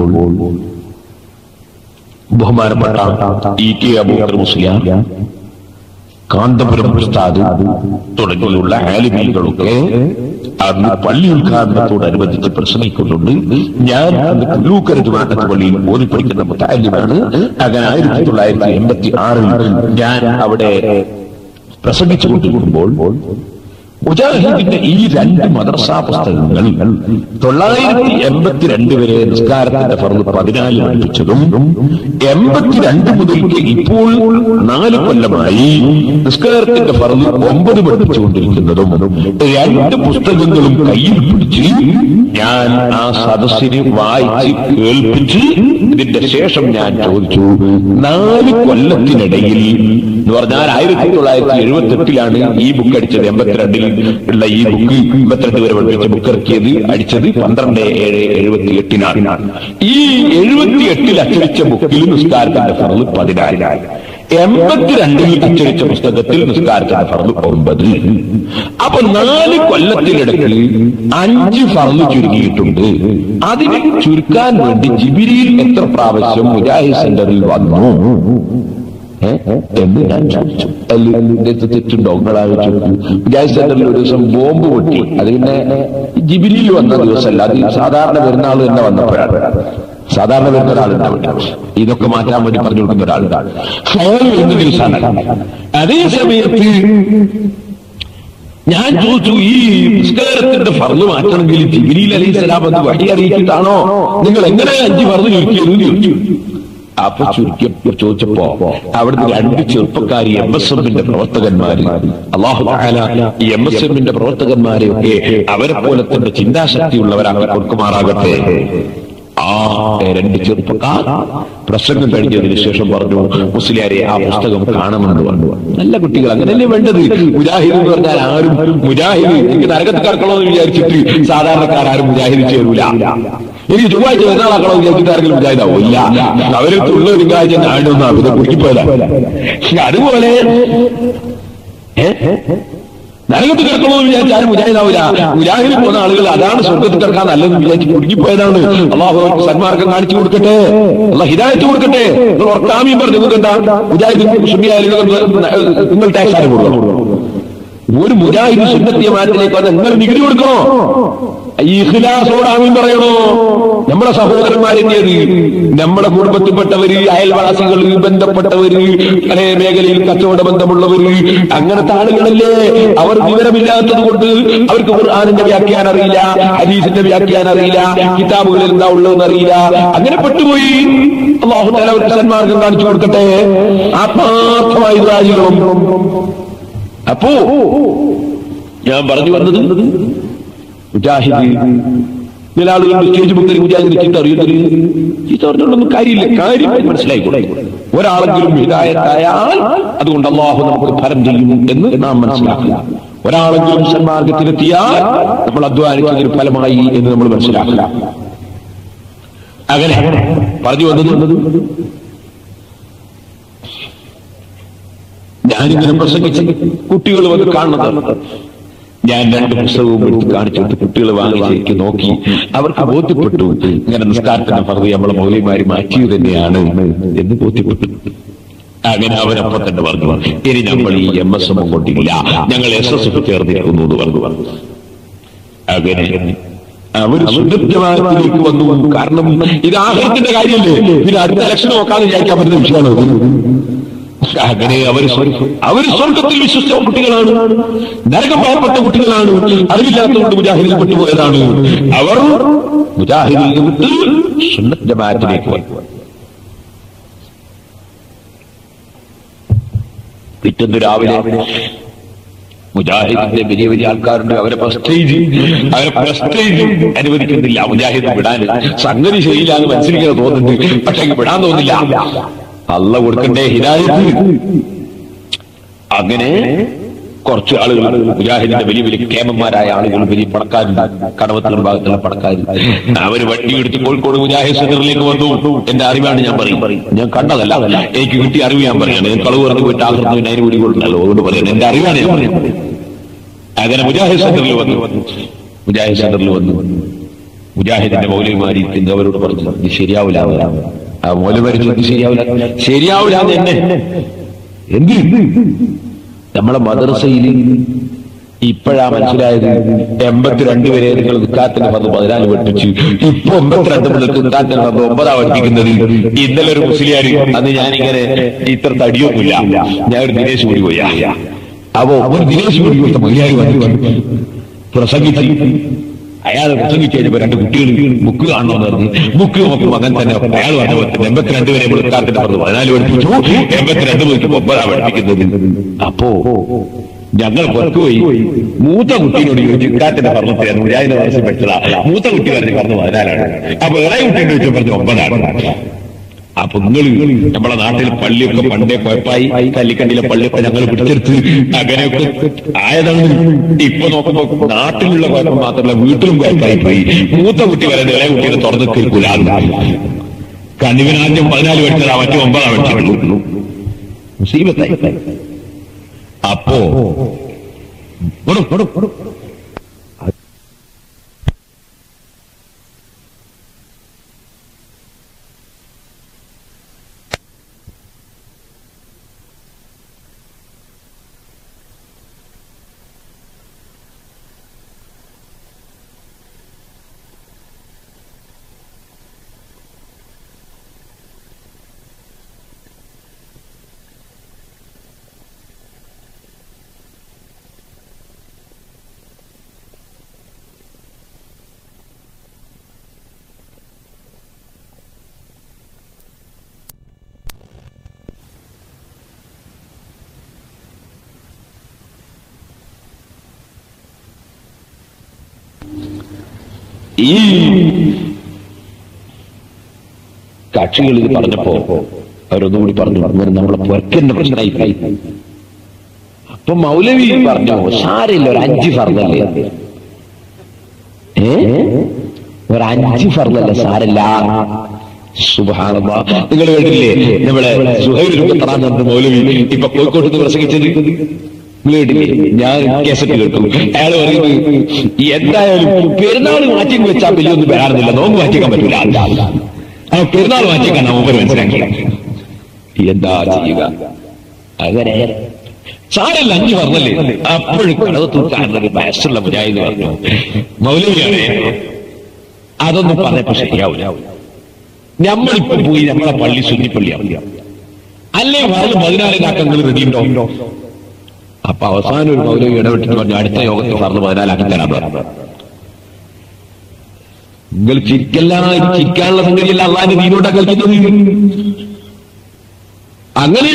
ബഹുമാനപ്പെട്ട ഇ കെ അബൂബക്കർ മുസ്ലിയാർ കാന്തപുരം ഉസ്താദ് തുടങ്ങിയുള്ള ആലിമീകളൊക്കെ അന്ന് പള്ളി ഉദ്ഘാടനത്തോടനുബന്ധിച്ച് പ്രസംഗിക്കുന്നുണ്ട് ഞാൻ അന്ന് കുല്ലൂക്കര ജുമാനത്ത് പള്ളിയിൽ ഓതി പഠിക്കുന്ന മുത്താലിമാണ് അങ്ങനെ ആയിരത്തി തൊള്ളായിരത്തി എൺപത്തി ആറിൽ ഞാൻ അവിടെ പ്രസംഗിച്ചുകൊണ്ടിരിക്കുമ്പോൾ മുജാഹിദിന്റെ ഈ രണ്ട് മദർസാ പുസ്തകങ്ങൾ തൊള്ളായിരത്തി എൺപത്തിരണ്ട് വരെ നിസ്കാരത്തിന്റെ ഫർദ് പതിനാല് പഠിപ്പിച്ചതും എൺപത്തിരണ്ട് മുതൽക്ക് ഇപ്പോൾ നാല് കൊല്ലമായി നിസ്കാരത്തിന്റെ ഫർദ് ഒമ്പത് പഠിപ്പിച്ചുകൊണ്ടിരിക്കുന്നതും രണ്ട് പുസ്തകങ്ങളും കയ്യിൽ പിടിച്ച് ഞാൻ ആ സദസ്സിന് വായിച്ച് കേൾപ്പിച്ച് ഇതിന്റെ ശേഷം ഞാൻ ചോദിച്ചു നാല് കൊല്ലത്തിനിടയിൽ എന്ന് പറഞ്ഞാൽ ആയിരത്തി തൊള്ളായിരത്തി എഴുപത്തി എട്ടിലാണ് ഈ ബുക്ക് അടിച്ചത് എൺപത്തിരണ്ടിൽ ഉള്ള ഈ ബുക്ക് എൺപത്തിരണ്ട് വരെ പഠിപ്പിച്ച ബുക്ക് ഇറക്കിയത് അടിച്ചത് പന്ത്രണ്ട് ഏഴ് എഴുപത്തി എട്ടിനാണ് ഈ എഴുപത്തി എട്ടിൽ അച്ചടിച്ച ബുക്കിൽ നിസ്കാരത്തിന്റെ ഫറവ് പതിനായിരം എൺപത്തിരണ്ടിൽ അച്ചടിച്ച പുസ്തകത്തിൽ നിസ്കാരത്തിന്റെ ഫറവ് ഒമ്പത് അപ്പൊ നാല് കൊല്ലത്തിനിടയ്ക്ക് അഞ്ച് ഫറവ് ചുരുങ്ങിയിട്ടുണ്ട് അതിന് ചുരുക്കാൻ വേണ്ടി ജിബിരിയിൽ എത്ര പ്രാവശ്യം മുജാഹിദ് സെന്ററിൽ വന്നു ഏ? എന്ന് ഞാൻ ചോദിച്ചു അതിന്റെ തെറ്റുണ്ടോ നിങ്ങളാലോചിച്ചു മുജാഹിദ് സെന്ററിൽ ഒരു ദിവസം ബോംബ് പൊട്ടി അത് പിന്നെ ജിബിരിയിൽ വന്ന ദിവസമല്ല അത് സാധാരണ പെരുന്നാൾ തന്നെ വന്നപ്പോഴാണ് സാധാരണ വരുന്ന ഒരാളുണ്ടാവില്ല ഇതൊക്കെ മാറ്റാൻ വേണ്ടി പറഞ്ഞു കൊടുക്കുന്ന ഒരാളുണ്ടാണ് ഫയർ വരുന്ന ദിവസമാണ് അതേ സമയത്ത് ഞാൻ ചോദിച്ചു ഈ നിസ്കാരത്തിന്റെ ഫർന്ന് മാറ്റണമെങ്കിൽ ജിബിരിയിൽ അലൈഹി സ്വലാം അത് വഴി അറിയിച്ചിട്ടാണോ നിങ്ങൾ എങ്ങനെ അഞ്ച് ഫർന്ന് ചോദിക്കുന്നു ചോദിച്ചു അപ്പൊ ചുരുക്കി ചോദിച്ചപ്പോ അവിടുന്ന് രണ്ട് ചെറുപ്പക്കാരി എം എസ് എമ്മിന്റെ പ്രവർത്തകന്മാര് അള്ളാഹു തആല ഈ എം എസ് എമ്മിന്റെ പ്രവർത്തകന്മാരെയൊക്കെ അവരെ പോലെ തന്നെ ചിന്താശക്തിയുള്ളവരാണ് കൊടുക്കുമാറാകട്ടെ ആ രണ്ട് ചെറുപ്പക്കാർ പ്രസംഗം കഴിഞ്ഞതിന് ശേഷം പറഞ്ഞു മുസ്ലിയാരെ ആ പുസ്തകം കാണണമെന്ന് പറഞ്ഞു നല്ല കുട്ടികൾ അങ്ങനെയല്ലേ വേണ്ടത് മുജാഹിദ് എന്ന് പറഞ്ഞാൽ ആരും മുജാഹിദ് എനിക്ക് നരകത്ത് കടക്കണമെന്ന് വിചാരിച്ചിട്ട് സാധാരണക്കാരും മുജാഹിദ് ചേരൂല എനിക്ക് ചൊവ്വാഴ്ച പെരുന്നാളാക്കണമെന്ന് വിചാരിച്ചിട്ട് ആരെങ്കിലും മുജാഹിദാവോ ഇല്ല അവർക്ക് ഉള്ള ഒരു കാഴ്ച ഞാനൊന്നും അവരെ കുടിക്കിപ്പോല അതുപോലെ ഏ? നരകത്ത് കിടക്കണമെന്ന് വിചാരിച്ച് ആരും മുജാഹിദാവില്ല മുജാഹിദിൽ പോകുന്ന ആളുകൾ അതാണ് സ്വർഗത്തിൽ കിടക്കാൻ നല്ലതെന്ന് വിചാരിച്ച് കുടുങ്ങിപ്പോയതാണ് അള്ളാഹു അവർക്ക് സന്മാർഗം കാണിച്ചു കൊടുക്കട്ടെ അള്ളാഹ് ഹിദായത്ത് കൊടുക്കട്ടെ നിങ്ങൾ ഒർക്കാമിയും പറഞ്ഞു നിങ്ങൾക്ക് എന്താ മുജാഹിദ് മുസ്ലിം നിങ്ങൾ ടാക്സ് ആരും കൊടുക്കണം ഒരു മുജാഹിദ് സുന്നത്തിയമാനത്തിലേക്ക് വന്ന് നിങ്ങൾ നികുതി കൊടുക്കണോ ഈ ഇഖ്ലാസോട് ആമീൻ പറയണോ നമ്മുടെ സഹോദരന്മാരെത്തിയത് നമ്മുടെ കുടുംബത്തിൽപ്പെട്ടവര് അയൽവാസികൾ ബന്ധപ്പെട്ടവര് പല മേഖലയിൽ കച്ചവട ബന്ധമുള്ളവര് അങ്ങനത്തെ ആളുകളല്ലേ അവർ വിവരമില്ലാത്തത് കൊണ്ട് അവർക്ക് ഖുർആാനിന്റെ വ്യാഖ്യാനം അറിയില്ല ഹദീസിന്റെ വ്യാഖ്യാനം അറിയില്ല കിതാബുകളിൽ എന്താ ഉള്ളതെന്ന് അറിയില്ല അങ്ങനെ പെട്ടുപോയി അള്ളാഹു തആല അവർക്ക് സന്മാർഗം കാണിച്ചു കൊടുക്കട്ടെ ആത്മാർത്ഥമായ രാജികളും അപ്പോ ഞാൻ പറഞ്ഞു വന്നത് മുജാഹിദ് ചില ആളുകൾ സ്റ്റേജ് മുക്കിൽ മുജാഹിദിന് ചീത്ത അറിയുന്നത് ചീത്ത പറഞ്ഞുകൊണ്ടൊന്നും കാര്യമില്ല കാര്യം മനസ്സിലായിക്കൂടെ ഒരാളെങ്കിലും ഹിദായത്തായാൽ അതുകൊണ്ട് അള്ളാഹു നമുക്ക് ഫലം ചെയ്യും എന്ന് നാം മനസ്സിലാക്കുക ഒരാളെങ്കിലും സന്മാർഗത്തിലെത്തിയാൽ നമ്മൾ അധ്വാനിച്ചതിന് ഫലമായി എന്ന് നമ്മൾ മനസ്സിലാക്കുക അങ്ങനെ പറഞ്ഞു വന്നത് ഞാനിങ്ങനെ പ്രസംഗിച്ച് കുട്ടികൾ വന്ന് കാണുന്നത് ഞാൻ രണ്ട് പുസ്തകവും എടുത്ത് കാണിച്ചിട്ട് കുട്ടികൾ വാങ്ങിച്ചേക്ക് നോക്കി അവർക്ക് ബോധ്യപ്പെട്ടു ഇങ്ങനെ നിസ്കാരത്തിന് പറഞ്ഞ് നമ്മളെ മൗലിമാര് മാറ്റിയത് തന്നെയാണ് എന്ന് ബോധ്യപ്പെട്ടു അങ്ങനെ അവരപ്പം തന്നെ പറഞ്ഞു ഇനി നമ്മൾ ഈ എം എസ് എം കൊണ്ടില്ല ഞങ്ങൾ എസ് എസ് എഫ് ചേർന്നിരിക്കുന്നു എന്ന് പറഞ്ഞു പറഞ്ഞു അങ്ങനെ അവർ സുന്ദരജമാനത്തിലേക്ക് വന്നു കാരണം ഇത് ആഹ്ലത്തിന്റെ കാര്യമല്ലേ പിന്നെ അടുത്ത ഇലക്ഷൻ നോക്കാതെ വിചാരിക്കാൻ പറ്റുന്ന വിഷയമാണ് അങ്ങനെ അവർ അവർ സ്വർഗത്തിൽ വിശ്വസിച്ച കുട്ടികളാണ് നരകം ഭയപ്പെട്ട കുട്ടികളാണ് അറിവില്ലാത്തതുകൊണ്ട് മുജാഹിദിൽ പെട്ടുപോയതാണ് അവർ മുജാഹിദിൽ വിട്ട് സുന്നത്ത് ജമാഅത്തിലേക്ക് വന്നു പിറ്റേന്ന് രാവിലെ മുജാഹിദിന്റെ വലിയ വലിയ ആൾക്കാരുണ്ട് അവരെ പ്രസ്റ്റേജ് അവരെ പ്രസ്റ്റേജ് അനുവദിക്കുന്നില്ല മുജാഹിദ് വിടാൻ സംഗതി ശരിയില്ലാന്ന് മനസ്സിലിങ്ങനെ തോന്നുന്നുണ്ട് പക്ഷെ വിടാൻ തോന്നില്ല അല്ല കൊടുക്കണ്ടേ ഹിദായത്ത് അങ്ങനെ കുറച്ച് ആളുകൾ മുജാഹിദിന്റെ വലിയ വലിയ കേമന്മാരായ ആളുകൾ വലിയ പണക്കാരുണ്ട് കടവത്തിലും ഭാഗത്തുള്ള പണക്കാർ അവര് വണ്ടി എടുത്ത് കോഴിക്കോട് മുജാഹിദ് സെന്ററിലേക്ക് വന്നു എന്റെ അറിവാണ് ഞാൻ പറയും ഞാൻ കണ്ടതല്ല എനിക്ക് കിട്ടിയ അറിവ് ഞാൻ പറയാണ് ഞാൻ കളവ് പറഞ്ഞു പോയിട്ട് ആഹൃതത്തിന് അതിന് കൂടി കൊടുക്കണല്ലോ അതുകൊണ്ട് പറയുന്നത് എന്റെ അറിവാണ് ഞാൻ പറയുന്നത് അങ്ങനെ മുജാഹിദ് സെന്ററിൽ വന്നു മുജാഹിദ് സെന്ററിൽ വന്നു മുജാഹിദിന്റെ മൗലികമാരി അവരോട് പറഞ്ഞു ഇത് ശരിയാവില്ല ആ മൗലമാരി ഇത് ശരിയാവില്ല ശരിയാവില്ല എന്ന് തന്നെ എന്ത് നമ്മളെ മദ്രസയിൽ ഇപ്പോഴാ മനസ്സിലായത് എൺപത്തിരണ്ട് വരെ നിങ്ങൾ വിക്കാത്തിന് വന്ന് പതിനാല് പഠിപ്പിച്ചു ഇപ്പൊ എൺപത്തിരണ്ട് മുതൽ വിക്കാത്തിന് വന്ന് ഒമ്പതാ പഠിപ്പിക്കുന്നത് ഇന്നലെ ഒരു മുസ്ലിയാർ അന്ന് ഞാനിങ്ങനെ ഇത്ര തടിയൊന്നുമില്ല ഞാൻ ഒരു ദിനേശ് കൂടി പോയി അപ്പോ ഒരു ദിനേശ് കൂടി കൊടുത്ത മഹിളാർ വന്നു പ്രസംഗിച്ചു അയാൾ പ്രസംഗിച്ച് കഴിഞ്ഞപ്പോ രണ്ട് കുട്ടികൾ ബുക്ക് കാണണമെന്ന് പറഞ്ഞു ബുക്ക് നോക്കും അങ്ങനെ തന്നെ അയാൾ പറഞ്ഞു എൺപത്തിരണ്ട് വരെ വിളിക്കാത്തിന്റെ പറഞ്ഞു പതിനാല് പഠിപ്പിച്ചു എൺപത്തിരണ്ട് മുതൽ ഒമ്പതാ പഠിപ്പിക്കുന്നത് അപ്പോ ഞങ്ങൾ പുറത്തു പോയി മൂത്ത കുട്ടീനോട് ചോദിച്ചു ഇക്കാത്തിന്റെ പറഞ്ഞിട്ട് മുജാഹിന്റെ വയസ്സിൽ പഠിച്ചതാ മൂത്ത കുട്ടി പറഞ്ഞു പറഞ്ഞു പതിനാലാണ് അപ്പൊ ഇളയ കുട്ടീനെ ചോദിച്ചു പറഞ്ഞു ഒമ്പതാണ് അപ്പൊ നിങ്ങൾ നമ്മളെ നാട്ടിൽ പള്ളിയൊക്കെ പണ്ടേ കുഴപ്പമായി കല്ലിക്കണ്ടിയിലെ പള്ളിയൊക്കെ ഞങ്ങൾ പിടിച്ചെടുത്ത് അങ്ങനെയൊക്കെ ആയതാണ് ഇപ്പൊ നോക്കുമ്പോ നാട്ടിലുള്ള കുഴപ്പം മാത്രമല്ല വീട്ടിലും കുഴപ്പമായി പോയി മൂത്ത കുട്ടി വരെ ഇളയ കുട്ടിയെ തുറന്നു തീർക്കൂല കണ്ണിവനാദ്യം പതിനാല് വെട്ടതാ മറ്റു ഒമ്പതാ വെട്ടുള്ളൂ മുസീബത്തായി അപ്പോ കൊടു, കൊടു, കൊടു. ഈ കക്ഷികൾ ഇത് പറഞ്ഞപ്പോ അവരൊന്നുകൂടി പറഞ്ഞു അങ്ങനെ നമ്മളെ പൊരക്കന്റെ പ്രശ്നമായി അപ്പൊ മൗലവി പറഞ്ഞു സാരില്ല ഒരു അഞ്ച് ഫർദല്ലേ ഏ ഒരു അഞ്ച് ഫർദല്ല സാരില്ല സുബാനമ്മ നിങ്ങൾ കേട്ടില്ലേ നമ്മളെ സുഹൈൽ പത്രാന്ന് മൗലവി ഇപ്പൊ കോഴിക്കോട്ട് നിന്ന് പ്രസംഗിച്ചത് നിങ്ങൾ കേട്ടില്ലേ ഞാൻ കേസറ്റ് കേട്ടു അയാൾ പറയുന്നത് എന്തായാലും പെരുന്നാൾ മാറ്റി വെച്ചാൽ വലിയൊന്നും വരാറുന്നില്ല നോമ്പ് മാറ്റിക്കാൻ പറ്റൂല ആ പെരുന്നാൾ മാറ്റിക്കാൻ നമുക്ക് മനസ്സിലാക്കി എന്താ ചെയ്യുക അങ്ങനെ സാരല്ല അഞ്ചു പറഞ്ഞല്ലേ അപ്പോഴും കടവ് തൂക്കാനൊരു വയസ്സുള്ള മുജാഹിദ് പറഞ്ഞു മൗലവിയാണ് അതൊന്നും പറഞ്ഞപ്പോ ശരിയാവില്ല നമ്മളിപ്പോ പോയി നമ്മളെ പള്ളി സുന്നിപ്പള്ളിയാവില്ല അല്ലേ പറഞ്ഞു പതിനാലിനാക്കങ്ങൾ റെഡിയുണ്ടോ അപ്പൊ അവസാനം ഒരു മൗലവി ഇടപെട്ടിട്ട് പറഞ്ഞു അടുത്ത യോഗത്തിൽ പറഞ്ഞു പതിനാലാക്കി തരാൻ പറഞ്ഞു നിങ്ങൾ ചിരിക്കല്ല ഇത് ചിരിക്കാനുള്ള സംഗതിയല്ല അള്ളാന്റെ നീനോട്ടാ കളിക്കുന്നത് അങ്ങനെ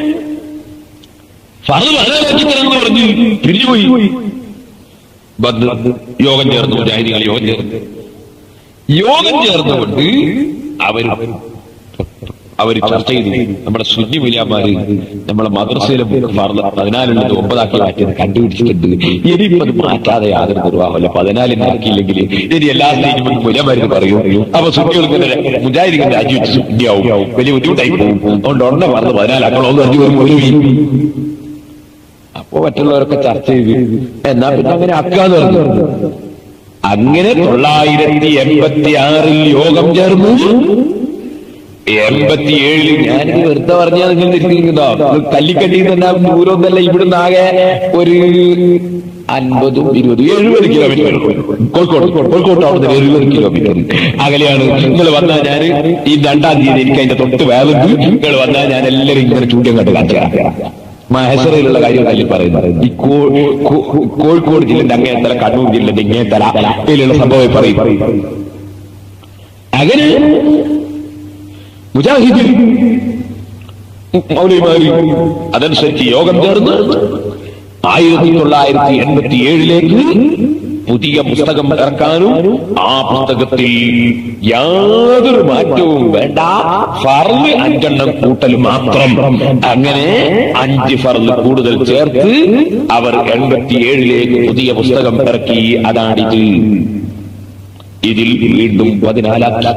ഫറു പതിനാലാക്കി തരാമെന്ന് പറഞ്ഞ് പിരിഞ്ഞുപോയി ബന്ദ് യോഗം ചേർന്നു മുജാഹിദികൾ യോഗം ചേർന്നു യോഗം ചേർന്നുകൊണ്ട് അവർ അവർ ചർച്ച ചെയ്തു നമ്മുടെ സുന്നി മുലിയാമാര് നമ്മളെ മദ്രസയിലെ ബുക്ക് ഫർദ് പതിനാലുള്ളത് ഒമ്പതാക്കി മാറ്റിയത് കണ്ടുപിടിച്ചിട്ടുണ്ട് ഇനിയിപ്പോ അത് മാറ്റാതെ യാതൊരു നിർവാഹമല്ല പതിനാലിന് ആക്കിയില്ലെങ്കിൽ ഇനി എല്ലാ സ്റ്റേജിലും മുലിയാമാര് പറയും അപ്പൊ സുന്നികൾക്ക് മുജാഹിദികൾ രാജിവെച്ച് സുന്നിയാവും വലിയ ബുദ്ധിമുട്ടായി പോകും അതുകൊണ്ട് ഉടനെ പറഞ്ഞ് പതിനാലാക്കണോ എന്ന് പറഞ്ഞു ഒരു മൊഴി അപ്പോ മറ്റുള്ളവരൊക്കെ ചർച്ച ചെയ്ത് എന്നാ പിന്നെ അങ്ങനെ ആക്കാന്ന് പറഞ്ഞു അങ്ങനെ തൊള്ളായിരത്തി എൺപത്തി ആറിൽ യോഗം ചേർന്നു എൺപത്തിയേഴില് ഞാൻ വെറുതെ പറഞ്ഞാൽ നിങ്ങൾ തിരിച്ചിരിക്കുന്നോ കല്ലിക്കട്ടിയിൽ തന്നെ ദൂരമൊന്നല്ല ഇവിടുന്ന് ആകെ ഒരു അൻപതും ഇരുപതും എഴുപത് കിലോമീറ്റർ കോഴിക്കോട് കോഴിക്കോട്ട് അവിടെ നിന്ന് എഴുപത് കിലോമീറ്റർ അകലെയാണ് നിങ്ങൾ വന്നാൽ ഞാൻ ഈ രണ്ടാം തീയതി എനിക്ക് അതിന്റെ തൊട്ട് വേദുണ്ട് നിങ്ങൾ വന്നാൽ ഞാൻ എല്ലാവരും ഇങ്ങനെ ചൂണ്ടിയം കണ്ട് കാണിച്ചു മഹസറയിലുള്ള കാര്യം കല്ലിൽ പറയുന്നത് ഈ കോ- കോ- കോഴിക്കോട് ജില്ലന്റെ അങ്ങേത്തല കണ്ണൂർ ജില്ലന്റെ ഇങ്ങേത്തല ഇതിലുള്ള സംഭവം പറയും അങ്ങനെ മുജാഹിദ് മൗലവിമാര് അതനുസരിച്ച് യോഗം ചേർന്ന് ആയിരത്തി തൊള്ളായിരത്തി എൺപത്തി ഏഴിലേക്ക് പുതിയ പുസ്തകം ഇറക്കാനും ആ പുസ്തകത്തിൽ യാതൊരു മാറ്റവും വേണ്ട ഫർള് അഞ്ചെണ്ണം കൂട്ടൽ മാത്രം അങ്ങനെ അഞ്ച് ഫർള് കൂടുതൽ ചേർത്ത് അവർ എൺപത്തിയേഴിലേക്ക് പുതിയ പുസ്തകം ഇറക്കി അതാണിത് ഇതിൽ വീണ്ടും പതിനാലാക്കി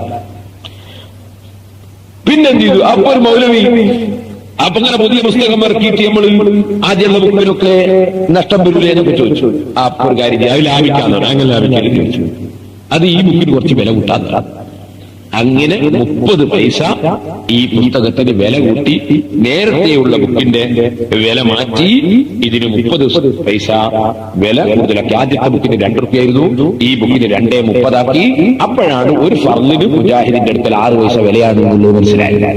പിന്നെന്ത് ചെയ്തു അപ്പൊ ഒരു മൗലവി അപ്പൊ അങ്ങനെ പുതിയ പുസ്തകം ഇറക്കിയിട്ട് നമ്മൾ ആദ്യമുള്ള ബുക്കിനൊക്കെ നഷ്ടം വരില്ലേ എന്നൊക്കെ ചോദിച്ചു അപ്പൊ ഒരു കാര്യം ചെയ്യ്, അത് ലാഭിക്കാന്നാണ് അങ്ങനെ ലാഭിക്കാനും ചോദിച്ചു അത് ഈ ബുക്കിന് കുറച്ച് വില കൂട്ടാത്ത അങ്ങനെ മുപ്പത് പൈസ ഈ പുസ്തകത്തിന് വില കൂട്ടി നേരത്തെയുള്ള ബുക്കിന്റെ വില മാറ്റി ഇതിന് മുപ്പത് പൈസ വില കൂടുതലാക്കി ആദ്യത്തെ ബുക്കിന് രണ്ട് റുപ്യായിരുന്നു ഈ ബുക്കിന് രണ്ടേ മുപ്പതാക്കി അപ്പോഴാണ് ഒരു ഫർലിന് മുജാഹിദിന്റെ അടുക്കൽ ആറ് പൈസ വിലയാണ് എന്നുള്ളത് മനസ്സിലായത്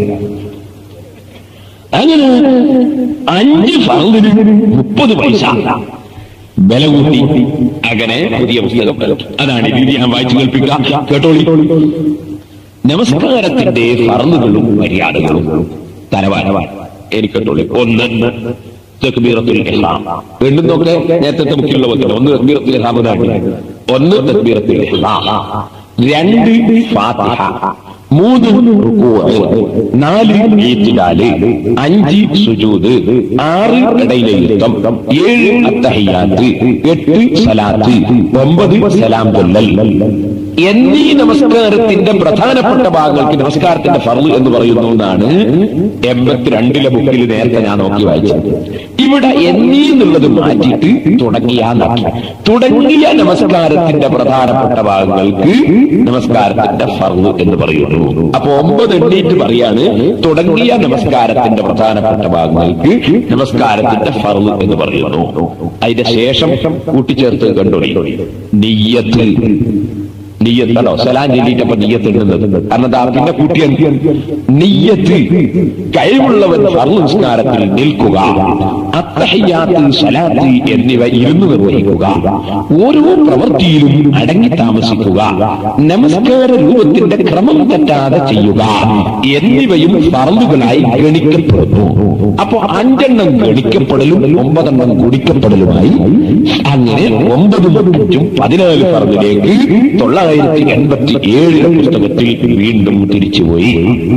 അങ്ങനെ അഞ്ച് ഫർലിന് മുപ്പത് പൈസ വില കൂട്ടി അങ്ങനെ പുതിയ പുസ്തകം അതാണ് ഇത് ഞാൻ വായിച്ചു കേൾപ്പിക്കാം കേട്ടോളി നമസ്കാരത്തിന്റെ ഫർളുകളും മര്യാദകളും തലവാനവാൻ എനിക്ക് കേട്ടോളി ഒന്ന് തക്ബീറത്തുൽ ഇഹ്റാം വീണ്ടും നോക്കട്ടെ നേരത്തെ മുഖ്യമുള്ള പോലെ ഒന്ന് തക്ബീറത്തുൽ ഇഹ്റാം എന്നാണ് ഒന്ന് തക്ബീറത്തുൽ ഇഹ്റാം രണ്ട് ഫാത്തിഹ മൂന്ന് റുകൂഅ്, നാല് ഈത്തിദാല് അഞ്ച് സുജൂദ് ആറ് ഇടയിലെ യുദ്ധം ഏഴ് അത്തഹിയാത്ത് എട്ട് സലാത്ത് ഒമ്പത് സലാം ചൊല്ലൽ എന്നീ നമസ്കാരത്തിന്റെ പ്രധാനപ്പെട്ട ഭാഗങ്ങൾക്ക് നമസ്കാരത്തിന്റെ ഫർള് എന്ന് പറയുന്നു എന്നാണ് എൺപത്തിരണ്ടിലെ ബുക്കിൽ നേരത്തെ ഞാൻ നോക്കി വായിച്ചത് ഇവിടെ എന്നീ എന്നുള്ളത് മാറ്റിയിട്ട് തുടങ്ങിയ എന്നാക്കി തുടങ്ങിയ നമസ്കാരത്തിന്റെ പ്രധാനപ്പെട്ട ഭാഗങ്ങൾക്ക് നമസ്കാരത്തിന്റെ ഫർള് എന്ന് പറയുന്നു അപ്പൊ ഒമ്പത് എണ്ണീറ്റ് പറയാണ് തുടങ്ങിയ നമസ്കാരത്തിന്റെ പ്രധാനപ്പെട്ട ഭാഗങ്ങൾക്ക് നമസ്കാരത്തിന്റെ ഫർള് എന്ന് പറയുന്നു അതിന്റെ ശേഷം കൂട്ടിച്ചേർത്ത് കണ്ടോളി നീയത്ത് നീയത്താണോ സലാം ചൊല്ലിട്ടപ്പോ നീയത്ത് ഇടുന്നത് കാരണം ദാ പിന്നെ കൂട്ടിയാണ് നീയത്ത് കഴിവുള്ളവൻ ഫർള് നിസ്കാരത്തിൽ നിൽക്കുക അത്തഹയ്യാത്ത് സലാത്ത് എന്നിവ ഇരുന്ന് നിർവഹിക്കുക ഓരോ പ്രവൃത്തിയിലും അടങ്ങി താമസിക്കുക നമസ്കാര രൂപത്തിന്റെ ക്രമം തെറ്റാതെ ചെയ്യുക എന്നിവയും ഫർളുകളായി ഗണിക്കപ്പെടുന്നു അപ്പോ അഞ്ചെണ്ണം ഗണിക്കപ്പെടലും ഒമ്പതെണ്ണം ഗുണിക്കപ്പെടലുമായി അങ്ങനെ ഒമ്പതും അഞ്ചും പതിനാല് ഫർളിലേക്ക് തൊള്ളായിരത്തി എൺപത്തി ഏഴിലെ പുസ്തകത്തിൽ വീണ്ടും തിരിച്ചുപോയി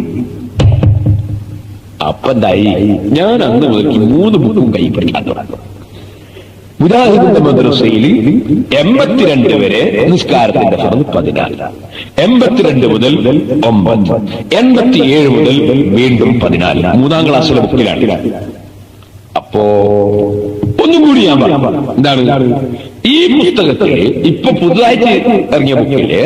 അപ്പൊ എന്തായി ഞാൻ അന്ന് മുതൽ മൂന്ന് ബുക്കും കൈ പിടിക്കാൻ തുടങ്ങി മുജാഹിദിന്റെ മദ്രസയിൽ എൺപത്തിരണ്ട് വരെ നിസ്കാരത്തിന്റെ ഫറന്ന് പതിനാല് എൺപത്തിരണ്ട് മുതൽ ഒമ്പത് എൺപത്തിയേഴ് മുതൽ വീണ്ടും പതിനാല് മൂന്നാം ക്ലാസ്സിലെ ബുക്കിലാണ് അപ്പോ ഒന്നും കൂടി ഞാൻ പറയാം എന്താണ് ഈ പുസ്തകത്തില് ഇപ്പൊ പുതുതായിട്ട് ഇറങ്ങിയ ബുക്കില്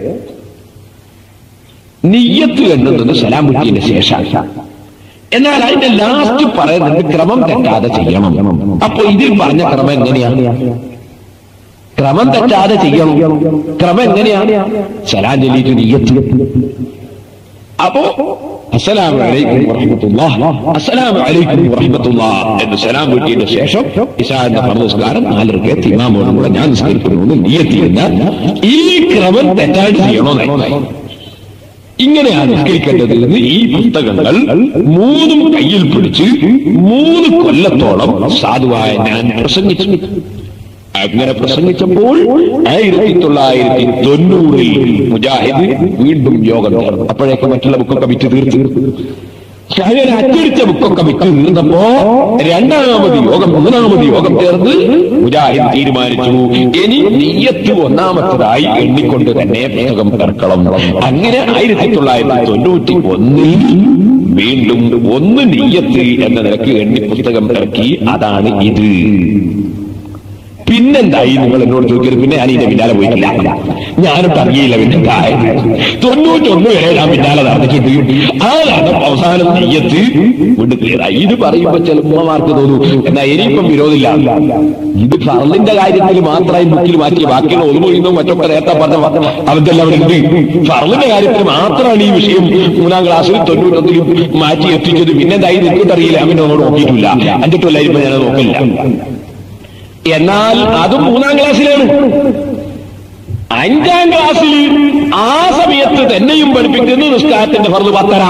നിയ്യത്ത് എന്നുള്ളത് സലാം ബുക്കിന്റെ ശേഷം എന്നാൽ അതിന്റെ ലാസ്റ്റ് പറയുന്നത് ക്രമം തെറ്റാതെ ചെയ്യണം അപ്പൊ ഇതിൽ പറഞ്ഞ ക്രമം എങ്ങനെയാണ് ക്രമം തെറ്റാതെ ചെയ്യണം ക്രമം എങ്ങനെയാണ് സലാം ചൊല്ലിയിട്ട് നീയത്ത് അപ്പോ അസ്സലാമു അലൈക്കും വറഹ്മത്തുള്ളാഹ് അസ്സലാമു അലൈക്കും വറഹ്മത്തുള്ളാഹ് എന്ന് സലാം വീട്ടിയതിനു ശേഷം ഇശാന്റെ നമസ്കാരം നാലരക്ക് ഇമാമോടും കൂടെ ഞാൻ നിസ്കരിക്കുന്നു നീയത്തിയിരുന്ന ഈ ക്രമം തെറ്റായിട്ട് ചെയ്യണമെന്നായി ഇങ്ങനെയാണ് നിസ്കരിക്കേണ്ടത് എന്ന് ഈ പുസ്തകങ്ങൾ മൂന്നും കയ്യിൽ പിടിച്ച് മൂന്ന് കൊല്ലത്തോളം സാധുവായ ഞാൻ പ്രസംഗിച്ചു അങ്ങനെ പ്രസംഗിച്ചപ്പോൾ ആയിരത്തി തൊള്ളായിരത്തി തൊണ്ണൂറിൽ മുജാഹിദ് വീണ്ടും യോഗം ചേർന്നു അപ്പോഴേക്ക് മറ്റുള്ള ബുക്കൊക്കെ വിറ്റ് തീർത്ത് അങ്ങനെ അച്ചടിച്ച ബുക്കൊക്കെ വിറ്റ് നിന്നപ്പോ രണ്ടാമത് യോഗം മൂന്നാമത് യോഗം ചേർന്ന് മുജാഹിദ് തീരുമാനിച്ചു ഇനി നീയത്ത് ഒന്നാമത്തതായി എണ്ണിക്കൊണ്ട് തന്നെ പുസ്തകം ഇറക്കണം അങ്ങനെ ആയിരത്തി തൊള്ളായിരത്തി തൊണ്ണൂറ്റി ഒന്നിൽ വീണ്ടും ഒന്ന് നീയത്ത് എന്ന നിലക്ക് എണ്ണി പുസ്തകം ഇറക്കി അതാണ് ഇത് പിന്നെന്തായി നിങ്ങൾ എന്നോട് ചോദിക്കരുത് പിന്നെ ഞാൻ ഇതിന്റെ പിന്നാലെ പോയിട്ടില്ല ഞാനും അറിയില്ല പിന്നെ എന്തായത് തൊണ്ണൂറ്റൊന്ന് വരെ ഞാൻ പിന്നാലെ നടന്നിട്ടുണ്ട് ആ നടന്നപ്പോ അവസാനം നെയ്യത്ത് വീണ്ടും ക്ലിയറായി ഇത് പറയുമ്പോ ചില ഉമ്മമാർക്ക് തോന്നും എന്നാ ഇനിയിപ്പം വിരോധമില്ല ഇത് ഫറലിന്റെ കാര്യത്തിൽ മാത്രമായി ബുക്കിൽ മാറ്റി ബാക്കിയുള്ള ഒന്നുമൊഴിയുന്നോ മറ്റൊക്കെ നേരത്തെ പറഞ്ഞ അവന്തെല്ലാം അവിടെ ഉണ്ട് ഫറലിന്റെ കാര്യത്തിൽ മാത്രമാണ് ഈ വിഷയം മൂന്നാം ക്ലാസ്സിൽ തൊണ്ണൂറ്റൊന്നിലും മാറ്റി എത്തിച്ചത് പിന്നെന്തായി നിൽക്കുന്നറിയില്ല അവനോട് നോക്കിയിട്ടില്ല അഞ്ചിട്ടല്ലായിരുന്നു ഞാൻ നോക്കില്ല എന്നാൽ അതും മൂന്നാം ക്ലാസ്സിലാണ് അഞ്ചാം ക്ലാസ്സിൽ ആ സമയത്ത് തന്നെയും പഠിപ്പിക്കുന്നു നിസ്കാരത്തിന്റെ ഫർദ് പത്തര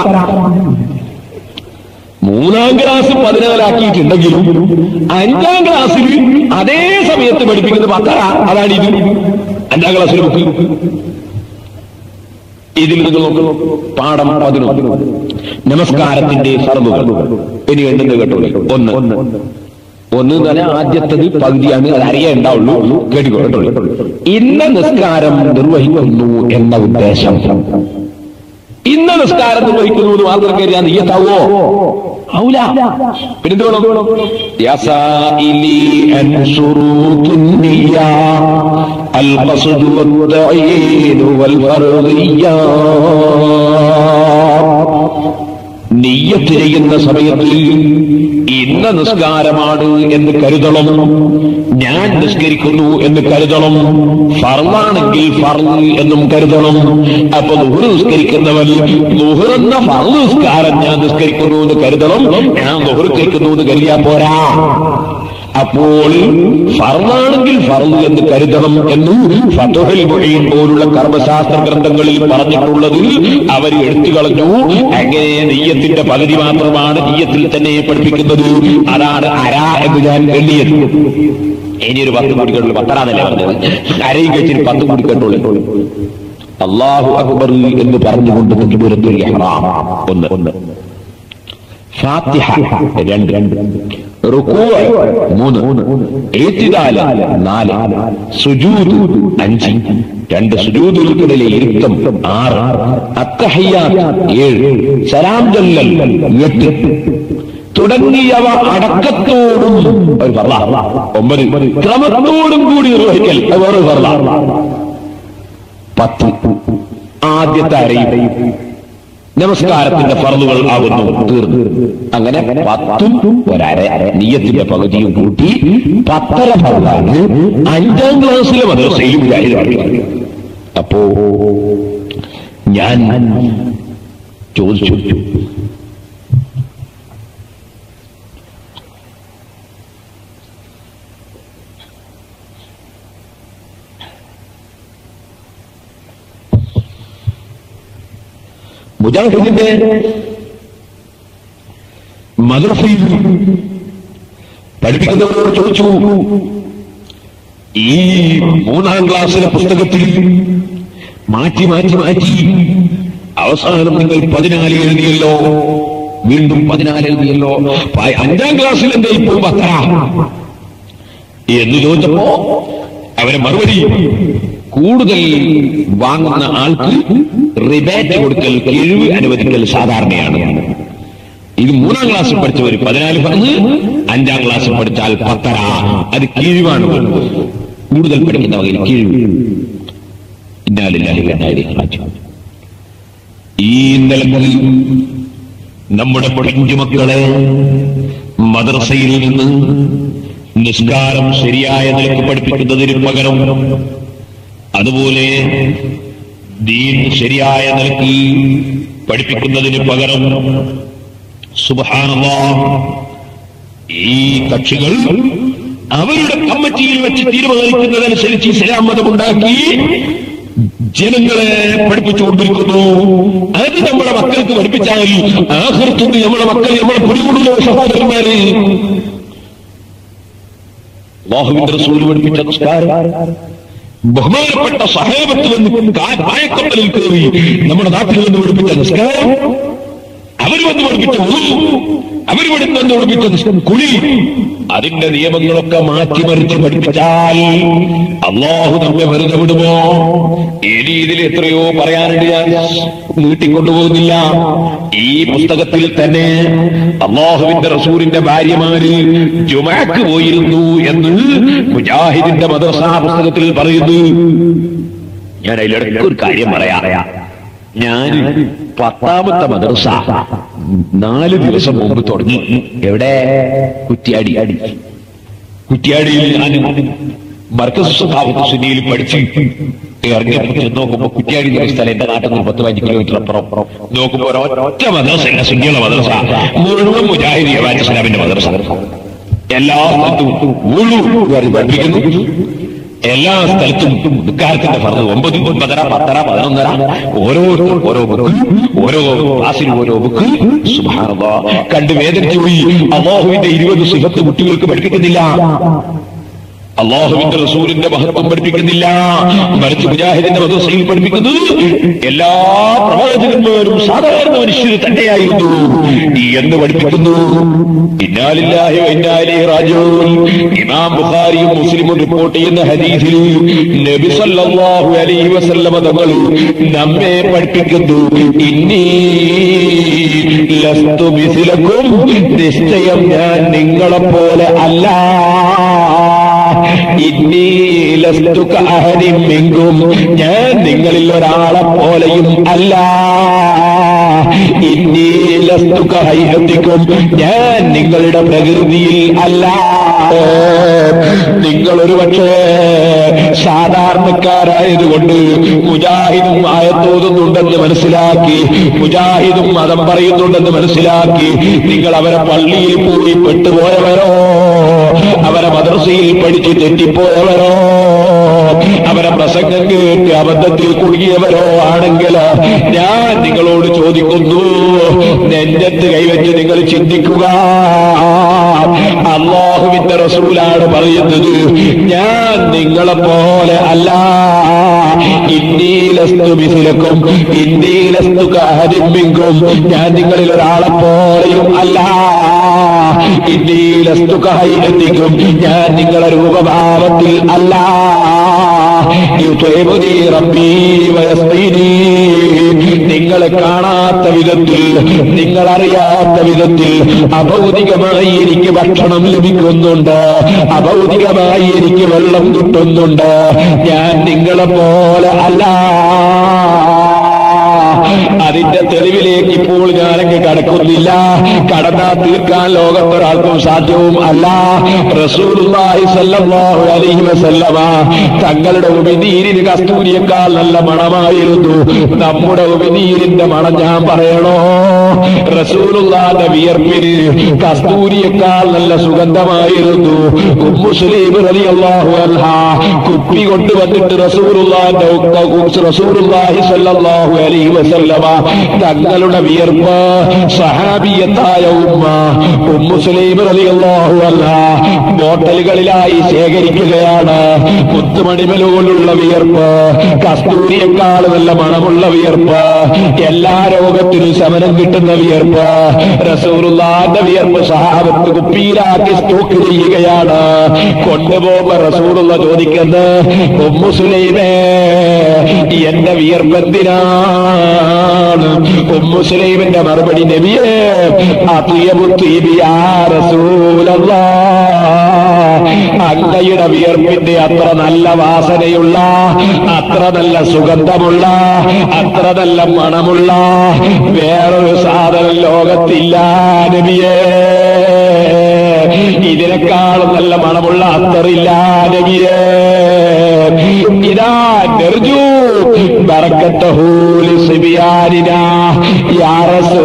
മൂന്നാം ക്ലാസ് പതിനാലാക്കിയിട്ടുണ്ടെങ്കിലും അഞ്ചാം ക്ലാസ്സിൽ അതേ സമയത്ത് പഠിപ്പിക്കുന്നത് പത്തര അതാണ് ഇത് അഞ്ചാം ക്ലാസ്സിൽ ബുക്ക് ഇതിൽ നിങ്ങൾ നോക്കുന്നു പാഠം പതിനൊന്ന് നമസ്കാരത്തിന്റെ ഫർദുകൾ ഇനി എണ്ണുന്നത് കേട്ടോളൂ ഒന്ന് ഒന്ന് തന്നെ ആദ്യത്തത് പകുതിയാണ് അത് അറിയേ ഉണ്ടാവുള്ളൂ കേട്ടിക്കോട്ടോ ഇന്ന നിസ്കാരം നിർവഹിക്കുന്നു എന്ന ഉദ്ദേശം ഇന്ന നിസ്കാരം നിർവഹിക്കുന്നു എന്ന് മാത്രം കരുതാൻ നീയത്താവോ ഔല പിന്നെ എന്ത് വേണം യസാഇലി അൻ ശുറൂത്തുൻ നിയ്യ അൽ ഖസ്ദു വത്തഈൻ വൽ ഫർദിയ്യ നെയ്യത്ത് ചെയ്യുന്ന സമയത്ത് ഇന്ന നിസ്കാരമാണ് എന്ന് കരുതണം ഞാൻ നിസ്കരിക്കുന്നു എന്ന് കരുതണം ഫർവാണെങ്കിൽ ഫർവ് എന്നും കരുതണം അപ്പൊ നുഹർ നിസ്കരിക്കുന്നവൻ നുഹർ എന്ന ഫർവ് നിസ്കാരം ഞാൻ നിസ്കരിക്കുന്നു എന്ന് കരുതണം ഞാൻ നുഹർ കഴിക്കുന്നു എന്ന് കരുതിയാ പോരാ അപ്പോൾ ഫർവാണെങ്കിൽ ഫർവ് എന്ന് കരുതണം എന്നും ഫതുഹൽ മൊഴിയിൽ പോലുള്ള കർമ്മശാസ്ത്ര ഗ്രന്ഥങ്ങളിൽ പറഞ്ഞിട്ടുള്ളത് അവർ എടുത്തു കളഞ്ഞു അങ്ങനെ നെയ്യത്തിന്റെ പകുതി മാത്രമാണ് നെയ്യത്തിൽ തന്നെ പഠിപ്പിക്കുന്നത് അതാണ് അര എന്ന് ഞാൻ എണ്ണിയത് ഇനി ഒരു പത്ത് കൂടി കേട്ടുള്ളൂ പത്തറാന്നല്ലേ പറഞ്ഞത് അരയും കഴിച്ചിട്ട് പത്ത് കൂടി കേട്ടോളൂ അള്ളാഹു അക്ബർ എന്ന് പറഞ്ഞുകൊണ്ട് തക്ബീറത്തുൽ ഇഹ്റാം ഒന്ന് ഒന്ന് ഫാത്തിഹ രണ്ട് രണ്ട് റുക്കൂഅ് മൂന്ന് ഇഅ്തിദാൽ നാല് സുജൂദ് അഞ്ച് രണ്ട് സുജൂദുകൾക്കിടയിലെ ഇരുത്തം ആറ് അത്തഹയ്യാത്ത് ഏഴ് സലാം ചൊല്ലൽ എട്ട് തുടങ്ങിയവ അടക്കത്തോടും ഒരു ഫർള ഒമ്പത് ക്രമത്തോടും കൂടി നിർവഹിക്കൽ അത് വേറെ ഫർള പത്ത് ആദ്യത്തെ അരയും നമസ്കാരത്തിന്റെ ഫറലുകൾ ആകുന്നു തീർന്നു അങ്ങനെ പത്തും ഒരര നീയത്തിന്റെ പകുതിയും കൂട്ടി പത്തര ഫറലാണ് അഞ്ചാം ക്ലാസ്സിലെ മദ്രസയിലും കാര്യമാണ് അപ്പോ ഞാൻ ചോദിച്ചു മുജാഹിദിന്റെ മദ്രസയിൽ പഠിപ്പിക്കുന്നവരോട് ചോദിച്ചു ഈ മൂന്നാം ക്ലാസ്സിലെ പുസ്തകത്തിൽ മാറ്റി മാറ്റി മാറ്റി അവസാനം നിങ്ങൾ പതിനാല് എഴുതിയല്ലോ വീണ്ടും പതിനാല് എഴുതിയല്ലോ പ- അഞ്ചാം ക്ലാസ്സിൽ എന്താ ഇപ്പോൾ പത്തര എന്ന് ചോദിച്ചപ്പോ അവരെ മറുപടി കൂടുതൽ വാങ്ങുന്ന ആൾക്ക് റിബേറ്റ് കൊടുക്കൽ കിഴിവ് അനുവദിക്കൽ സാധാരണയാണ് ഇത് മൂന്നാം ക്ലാസ്സിൽ പഠിച്ചവർ പതിനാല് പറഞ്ഞ് അഞ്ചാം ക്ലാസ്സിൽ പഠിച്ചാൽ പത്തര അത് കിഴിവാണ് കൂടുതൽ പഠിക്കുന്ന വകയിൽ കിഴിവ് ഇന്നാലില്ലാഹി വ ഇന്നാ ഇലൈഹി റാജിഊൻ. ഈ നിലങ്ങളിൽ നമ്മുടെ പിഞ്ചുമക്കളെ മദ്രസയിൽ നിന്ന് നിസ്കാരം ശരിയായ നിലക്ക് പഠിപ്പിക്കുന്നതിന് പകരം അതുപോലെ ദീൻ ശരിയായ നിലക്ക് പഠിപ്പിക്കുന്നതിന് പകരം സുബഹാനല്ലാ ഈ കക്ഷികൾ അവരുടെ കമ്മിറ്റിയിൽ വെച്ച് തീരുമാനിക്കുന്നതനുസരിച്ച് ഇസ്ലാം മതമുണ്ടാക്കി ജനങ്ങളെ പഠിപ്പിച്ചുകൊണ്ടിരിക്കുന്നു അത് നമ്മുടെ മക്കൾക്ക് പഠിപ്പിച്ചാൽ ആഹൃത്തുണ്ട് നമ്മുടെ മക്കൾ നമ്മളെ പിടികൂടുന്നു സഹോദരന്മാര് അല്ലാഹുവിന്റെ റസൂൽ പഠിപ്പിച്ച നമസ്കാരം ബഹുമാനപ്പെട്ട സഹേബത്ത് വന്ന് കായക്കപ്പലിൽ കയറി നമ്മുടെ നാട്ടിൽ നിന്ന് പഠിപ്പിച്ച നിസ്കാരം അവർ വന്ന് പഠിപ്പിച്ച ഉളു അവർ വന്ന് പഠിപ്പിച്ച കുളി അതിന്റെ നിയമങ്ങളൊക്കെ മാറ്റിമറിച്ച് പഠിപ്പിച്ചാൽ അള്ളാഹു നമ്മെ വെറുതെ വിടുമോ ഈ രീതിയിൽ എത്രയോ പറയാനുണ്ട് ഞാൻ നീട്ടിക്കൊണ്ടുപോകുന്നില്ല ഈ പുസ്തകത്തിൽ തന്നെ അള്ളാഹുവിന്റെ റസൂലിന്റെ ഭാര്യമാര് ജുമാക്ക് പോയിരുന്നു എന്ന് മുജാഹിദിന്റെ മദ്രസ പുസ്തകത്തിൽ പറയുന്നു ഞാൻ അതിലിടയ്ക്ക് ഒരു കാര്യം പറയാം ഞാൻ പത്താമത്തെ മദ്രസ നാല് ദിവസം മുമ്പ് തുടങ്ങി എവിടെ കുറ്റിയാടി കുറ്റിയാടിയിൽ ഞാൻ മർക്കസ് സ്വഭാവത്ത് സുനിയിൽ പഠിച്ച് ഇറങ്ങിയപ്പോൾ ചെന്ന് നോക്കുമ്പോ കുറ്റിയാടി എന്ന സ്ഥലം എന്റെ നാട്ടിൽ നിന്ന് പത്ത് പതിനഞ്ച് കിലോമീറ്റർ അപ്പുറം നോക്കുമ്പോ ഒരൊറ്റ മദ്രസ ഇല്ല സുന്നിയുള്ള മദ്രസ മുഴുവൻ മുജാഹിദ് യവാൻ ഇസ്ലാമിന്റെ മദ്രസ എല്ലാ സ്ഥലത്തും ഉളു എന്ന് പഠിപ്പിക്കുന്നു എല്ലാ സ്ഥലത്തും ഇക്കാലത്തിന്റെ പറഞ്ഞത് ഒമ്പത് ഒമ്പതര പത്തര പതിനൊന്നര ഓരോ ഓരോ ബുക്ക് ഓരോ ക്ലാസ്സിൽ ഓരോ ബുക്ക് സുബ്ഹാനല്ലാഹ് കണ്ട് വേദനിച്ചു പോയി അള്ളാഹുവിന്റെ ഇരുപത് സിഹത്ത് കുട്ടികൾക്ക് പഠിപ്പിക്കുന്നില്ല അള്ളാഹുവിന്റെ റസൂലിന്റെ മഹത്വം പഠിപ്പിക്കുന്നില്ല മറിച്ച് മുജാഹിദിന്റെ മദ്രസയിൽ പഠിപ്പിക്കുന്നത് എല്ലാ പ്രവാചകന്മാരും സാധാരണ മനുഷ്യർ തന്നെയായിരുന്നു എന്ന് പഠിപ്പിക്കുന്നു ഇന്നാലില്ലാഹി വ ഇന്നാ ഇലൈഹി റാജിഊൻ ഇമാം ബുഖാരിയും മുസ്ലിമും റിപ്പോർട്ട് ചെയ്യുന്ന ഹദീസിൽ നബി സല്ലല്ലാഹു അലൈഹി വസല്ലമ തങ്ങൾ നമ്മെ പഠിപ്പിക്കുന്നു ഇന്നി ലസ്തു മിസിലക്കും നിശ്ചയം ഞാൻ നിങ്ങളെ പോലെ അല്ല ഇന്നി ലസ്തു കഅഹദിൻ മിൻകും ഞാൻ നിങ്ങളിൽ ഒരാളെ പോലെയും അല്ല ഇന്നി ലസ്തു കഹൈഹത്തിക്കും ഞാൻ നിങ്ങളുടെ പ്രകൃതിയിൽ അല്ല നിങ്ങൾ ഒരു പക്ഷേ സാധാരണക്കാരായതുകൊണ്ട് മുജാഹിദും ആയത്തോതുന്നുണ്ടെന്ന് മനസ്സിലാക്കി മുജാഹിദും മതം പറയുന്നുണ്ടെന്ന് മനസ്സിലാക്കി നിങ്ങൾ അവരെ പള്ളിയിൽ പോയി പെട്ടുപോയവരോ അവരെ മദ്രസയിൽ പഠിച്ച് തെറ്റിപ്പോയവരോ അവരെ പ്രസംഗം കേട്ട് അബദ്ധത്തിൽ കുടുങ്ങിയവരോ ആണെങ്കിൽ ഞാൻ നിങ്ങളോട് ചോദിക്കുന്നു നെഞ്ചത്ത് കൈവച്ച് നിങ്ങൾ ചിന്തിക്കുക അള്ളാഹുവിന്റെ റസൂലാണ് പറയുന്നത് ഞാൻ നിങ്ങളെ പോലെ അല്ല ഇന്ത്യയിലസ്തു മിസിലക്കും ഇന്ത്യയിലസ്തു കാരിമ്പിങ്കും ഞാൻ നിങ്ങളിൽ ഒരാളെ പോലെയും അല്ല ഇന്ത്യയിലസ്തു കായിരത്തിക്കും ഞാൻ നിങ്ങളെ രൂപഭാവത്തിൽ അല്ല യുത്വബുദി റബ്ബീ വയസ്തീനീ. നിങ്ങളെ കാണാത്ത വിധത്തിൽ നിങ്ങൾ അറിയാത്ത വിധത്തിൽ അഭൗതികമായി എനിക്ക് ഭക്ഷണം ലഭിക്കുന്നുണ്ട് അഭൗതികമായി എനിക്ക് വെള്ളം കിട്ടുന്നുണ്ട് ഞാൻ നിങ്ങളെ പോലെ അല്ല അതിന്റെ തെളിവിലേക്ക് ഇപ്പോൾ ഞാനങ്ങ് കടക്കുന്നില്ല കടന്നാ തീർക്കാൻ ലോകത്തൊരാൾക്കും സാധ്യവും അല്ല റസൂലുള്ളാഹി സ്വല്ലല്ലാഹു അലൈഹി വസല്ലമ തങ്ങളുടെ ഉമിനീരിന് കസ്തൂരിയേക്കാൾ നല്ല മണമായിരുന്നു നമ്മുടെ ഉമിനീരിന്റെ മണം ഞാൻ പറയണോ റസൂലുള്ളാന്റെ വിയർപ്പിന് കസ്തൂരിയേക്കാൾ നല്ല സുഗന്ധമായിരുന്നു ഉമ്മുസ്ലീം റളിയല്ലാഹു അൻഹ കുപ്പി കൊണ്ടുവന്നിട്ട് റസൂലുള്ളാന്റെ ഉക്ക- റസൂലുള്ളാഹി സ്വല്ലല്ലാഹു അലൈഹി വസല്ലമ തങ്ങളുടെ വിയർപ്പ് സഹാബിയത്തായ ഉമ്മ ഉമ്മുസ്ലീം റളിയല്ലാഹു അൻഹ ബോട്ടലുകളിലായി ശേഖരിക്കുകയാണ് മുത്തുമണിമലുകൊണ്ടുള്ള വിയർപ്പ് കസ്തൂരിയേക്കാൾ നല്ല മണമുള്ള വിയർപ്പ് എല്ലാ രോഗത്തിനും ശമനം കിട്ടുന്ന വിയർപ്പ് റസൂറുല്ലാന്റെ വിയർപ്പ് സഹാബത്ത് കുപ്പിയിലാക്കി സ്റ്റോക്ക് ചെയ്യുകയാണ് കൊണ്ടുപോകുമ്പോ റസൂറുള്ള ചോദിക്കുന്നത് ഉമ്മുസുലൈമേ എന്റെ വിയർപ്പ് എന്തിനാണ് ഉമ്മുസുലൈമിന്റെ മറുപടി നബിയേ അതിയബുത്തീബിയാ റസൂലല്ലാ അങ്ങയുടെ വിയർപ്പിന്റെ അത്ര നല്ല വാസനയുള്ള അത്ര നല്ല സുഗന്ധമുള്ള അത്ര നല്ല മണമുള്ള വേറൊരു സാധനം ലോകത്തില്ല നബിയേ ഇതിനേക്കാളും നല്ല മണമുള്ള അത്തറില്ല നബിയേ ഇതാ നെർജു ബറക്കത്തഹൂലി സിബിയാനിനാ യാ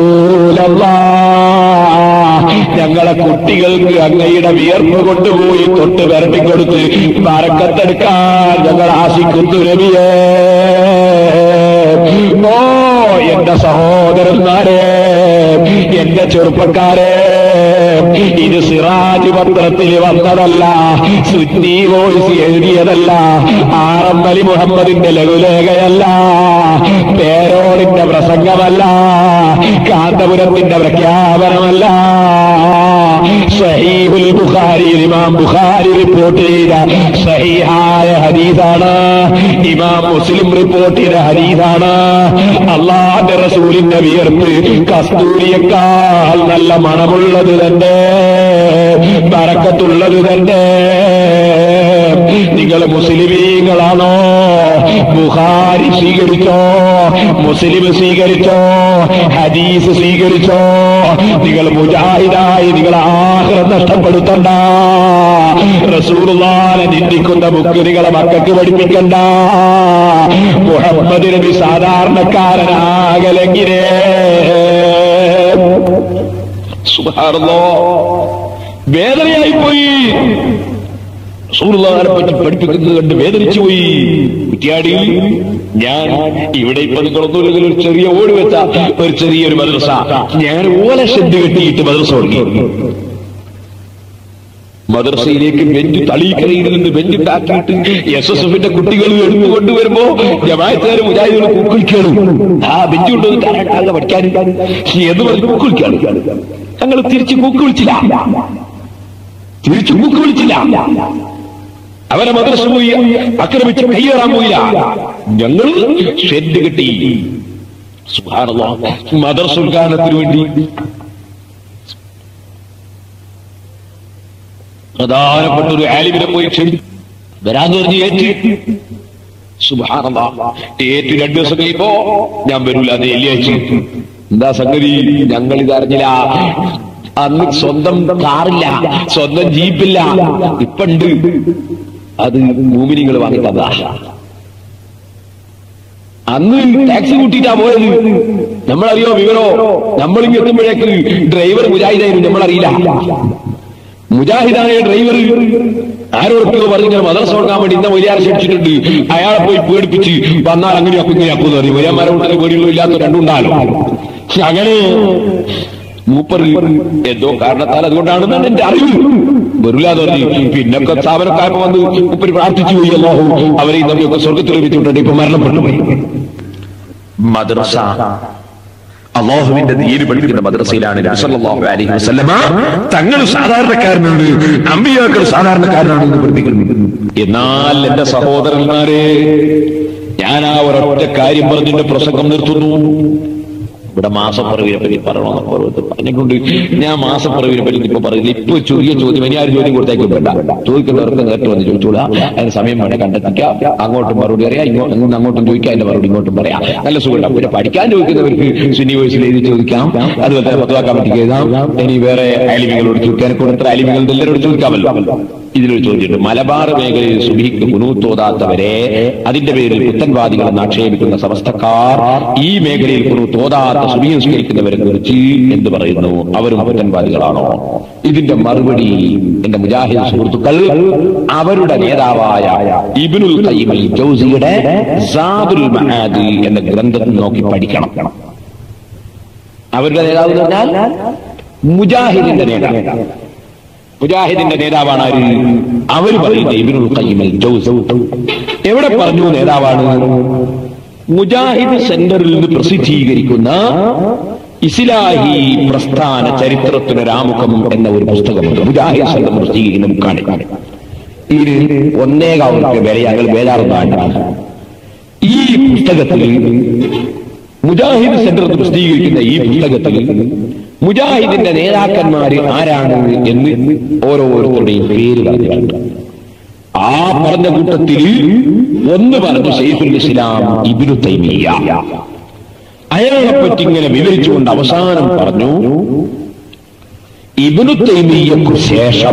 റസൂലല്ലാഹ് ഞങ്ങളെ കുട്ടികൾക്ക് അങ്ങയുടെ വിയർപ്പ് കൊണ്ടുപോയി തൊട്ട് വരട്ടിക്കൊടുത്ത് ബറക്കത്തെടുക്കാൻ ഞങ്ങൾ ആശിക്കുന്നു രവിയേ ഓ എന്റെ സഹോദരന്മാരെ എന്റെ ചെറുപ്പക്കാരെ ഇത് സിറാജ് പത്രത്തിൽ വന്നതല്ല സുന്നി വോയിസ് എഴുതിയതല്ല ആറമ്പലി മുഹമ്മദിന്റെ ലഘുലേഖയല്ല പേരോടിന്റെ പ്രസംഗമല്ല കാന്തപുരത്തിന്റെ പ്രഖ്യാപനമല്ല സഹീഹുൽ ബുഖാരി ഇമാം ബുഖാരി റിപ്പോർട്ട് ചെയ്ത സഹീഹായ ഹദീസാണ് ഇമാം മുസ്ലിം റിപ്പോർട്ട് ചെയ്ത ഹദീസാണ് അള്ളാന്റെ റസൂലിന്റെ വിയർപ്പ് കസ്തൂരിയേക്കാൾ നല്ല മണമുള്ളത് തന്നെ ബറക്കത്തുള്ളത് തന്നെ നിങ്ങൾ മുസ്ലിമീങ്ങളാണോ ബുഖാരി സ്വീകരിച്ചോ മുസ്ലിം സ്വീകരിച്ചോ ഹദീസ് സ്വീകരിച്ചോ നിങ്ങൾ മുജാഹിദായി നിങ്ങൾ ആഹ്റം നഷ്ടപ്പെടുത്തണ്ട റസൂലുള്ളാനെ നിന്ദിക്കുന്ന ബുക്ക് നിങ്ങളെ മക്കൾക്ക് പഠിപ്പിക്കണ്ട മുഹമ്മദ് നബി സാധാരണക്കാരനാകലെങ്കിലേ സുബാറല്ലോ വേദനയായി പോയി റസൂലുള്ളാഹിനെ പറ്റി പഠിപ്പിക്കുന്നത് കണ്ട് വേദനിച്ചു പോയി കുറ്റിയാടിയിൽ ഞാൻ ഇവിടെ ഇപ്പൊ നിങ്ങളൊന്നുമില്ലെങ്കിൽ ഒരു ചെറിയ ഓടി വെച്ച ഒരു ചെറിയൊരു മദ്രസ ഞാൻ ഓല ഷെഡ് കെട്ടിയിട്ട് മദ്രസ തുടങ്ങി മദ്രസയിലേക്ക് ബെഞ്ച് തളീക്കരയിൽ നിന്ന് ബെഞ്ച് ഉണ്ടാക്കിയിട്ട് എസ് എസ് എഫിന്റെ കുട്ടികൾ എടുത്തുകൊണ്ട് വരുമ്പോ ജമായത്തുകാർ മുജാഹിദുകൾ പൂക്കുളിക്കാണ് ആ ബെഞ്ച് കൊണ്ടുവന്ന് പഠിക്കാൻ എന്ന് പറഞ്ഞ് പൂക്കുളിക്കാണ് ഞങ്ങൾ തിരിച്ച് പൂക്കുളിച്ചില്ല തിരിച്ചു മൂക്ക് വിളിച്ചില്ല അവരെ മദ്രസ പോയി ആക്രമിച്ച് കയ്യേറാൻ പോയില്ല ഞങ്ങൾ ഷെഡ് കിട്ടി സുബ്ഹാനല്ലാഹ്. മദ്രസ ഉദ്ഘാടനത്തിന് വേണ്ടി പ്രധാനപ്പെട്ട ഒരു ആലിമിനെ പോയി ക്ഷണി വരാന്ന് പറഞ്ഞ് ഏറ്റ് സുബ്ഹാനല്ലാഹ്. ഏറ്റ് രണ്ടു ദിവസം കഴിയുമ്പോ ഞാൻ വരൂല അത് വെള്ളിയാഴ്ച എന്താ സംഗതി ഞങ്ങൾ ഇതറിഞ്ഞില്ല അന്ന് സ്വന്തം കാറില്ല സ്വന്തം ജീപ്പില്ല ഇപ്പണ്ട് അത് മൂമിനിങ്ങൾ വാങ്ങി തന്നതാ അന്ന് ടാക്സി കൂട്ടിയിട്ടാ പോയത് നമ്മളറിയോ വിവരോ നമ്മളിങ്ങ് എത്തുമ്പോഴേക്ക് ഡ്രൈവർ മുജാഹിദായിരുന്നു നമ്മളറിയില്ല മുജാഹിദായ ഡ്രൈവർ ആരോടൊക്കെ പറഞ്ഞിങ്ങനെ മദർസ തുടങ്ങാൻ വേണ്ടി ഇന്ന വലിയാർ ക്ഷണിച്ചിട്ടുണ്ട് അയാളെ പോയി പേടിപ്പിച്ച് വന്നാൽ അങ്ങനെയാക്കും ഇങ്ങനെയാക്കും എന്ന് പറയും വലിയന്മാരെ കൂട്ടത്തിൽ പേടിയുള്ള ഇല്ലാത്ത രണ്ടുണ്ടാലോ അങ്ങനെ മൂപ്പർ എന്തോ കാരണത്താൽ അതുകൊണ്ടാണെന്നാണ് എന്റെ അറിവ് വെറുല്ലാതെ പറഞ്ഞു പിന്നൊക്കെ സ്ഥാപനക്കാരപ്പോ വന്ന് മൂപ്പര് പ്രാർത്ഥിച്ചു പോയി അല്ലാഹു അവരെ നമ്മയൊക്കെ സ്വർഗത്തിൽ ലഭിച്ചിട്ടുണ്ട് ഇപ്പൊ മരണപ്പെട്ടു പോയി മദ്രസ അള്ളാഹുവിന്റെ ദീന് പഠിക്കുന്ന മദ്രസയിലാണ് നബി സല്ലല്ലാഹു അലൈഹി വസല്ലമ തങ്ങൾ സാധാരണക്കാരനാണ് അമ്പിയാക്കൾ സാധാരണക്കാരനാണ് എന്ന് പഠിപ്പിക്കുന്നു എന്നാൽ എന്റെ സഹോദരന്മാരെ ഞാൻ ആ ഒരൊറ്റ കാര്യം പറഞ്ഞിന്റെ പ്രസംഗം നിർത്തുന്നു ഇവിടെ മാസപ്പിറവിനെ പറ്റി പറയണമെന്ന് പറഞ്ഞത് പറഞ്ഞുകൊണ്ട് ഞാൻ മാസപ്പിറവിനെ പറ്റി ഇപ്പൊ പറയുന്നത് ഇപ്പൊ ചെറിയ ചോദ്യം ഇനി ആരും ചോദ്യം കൊടുത്തേക്കും വേണ്ട ചോദിക്കുന്നവർക്ക് നേരിട്ട് വന്ന് ചോദിച്ചോളാം അതിന് സമയം വേണേ കണ്ടെത്തിക്കാം അങ്ങോട്ടും മറുപടി അറിയാം ഇങ്ങോട്ടും ഇങ്ങോട്ട് അങ്ങോട്ടും ചോദിക്കാം അതിന്റെ മറുപടി ഇങ്ങോട്ടും പറയാം നല്ല സുഖം പിന്നെ പഠിക്കാൻ ചോദിക്കുന്നവർക്ക് സുന്നി വോയിസിൽ എഴുതി ചോദിക്കാം അതുപോലെ തന്നെ പത്തുവാ കമ്മിറ്റിക്ക് എഴുതാം ഇനി വേറെ അലിമികളോട് ചോദിക്കാൻ കൊടുത്ത അലിമികളുടെ എല്ലാവരോട് ചോദിക്കാമല്ലോ ഇതിലൊരു ചോദ്യമുണ്ട് മലബാർ മേഖലയിൽ സുബിക്ക് കുനൂത്തോതാത്തവരെ അതിന്റെ പേരിൽ പുത്തൻവാദികളെന്ന് ആക്ഷേപിക്കുന്ന സമസ്തക്കാർ ഈ മേഖലയിൽ കുനൂത്തോതാത്ത സുബിസ്കരിക്കുന്നവരെ കുറിച്ച് എന്ത് പറയുന്നു അവരും പുത്തൻവാദികളാണോ ഇതിന്റെ മറുപടി എന്റെ മുജാഹിദ് സുഹൃത്തുക്കൾ അവരുടെ നേതാവായ ഇബ്നുൽ ഖയ്യിം അൽ ജൗസിയുടെ സാദുൽ മആദ് എന്ന ഗ്രന്ഥത്തിൽ നോക്കി പഠിക്കണം അവരുടെ നേതാവ് എന്ന് പറഞ്ഞാൽ മുജാഹിദിന്റെ നേതാവ് മുജാഹിദിന്റെ നേതാവാണ് ആര് അവർ പറയുന്നത് ഇബ്നുൽ ഖയ്യിം അൽ ജൗസ് എവിടെ പറഞ്ഞു നേതാവാണ് മുജാഹിദ് സെന്ററിൽ നിന്ന് പ്രസിദ്ധീകരിക്കുന്ന ഇസ്ലാഹി പ്രസ്ഥാന ചരിത്രത്തിന് രാമുഖം എന്ന ഒരു പുസ്തകമുണ്ട് മുജാഹിദ് സെന്റർ പ്രസിദ്ധീകരിക്കുന്ന ബുക്കാണ് ഇത് ഒന്നേകാവർക്ക് വില ഞങ്ങൾ ബേജാറുന്നതാണ് ഈ പുസ്തകത്തിൽ മുജാഹിദ് സെന്റർ എന്ന് പ്രസിദ്ധീകരിക്കുന്ന ഈ പുസ്തകത്തിൽ മുജാഹിദിന്റെ നേതാക്കന്മാര് ആരാണ് എന്ന് ഓരോരുത്തരുടെയും പേര് പറഞ്ഞിട്ടുണ്ട് ആ പറഞ്ഞ കൂട്ടത്തിൽ ഒന്ന് പറഞ്ഞു ഷെയ്ഖുൽ ഇസ്ലാം ഇബ്നു തൈമിയ അയാളെ പറ്റി ഇങ്ങനെ വിവരിച്ചുകൊണ്ട് അവസാനം പറഞ്ഞു ഇബ്നു തൈമിയക്ക് ശേഷം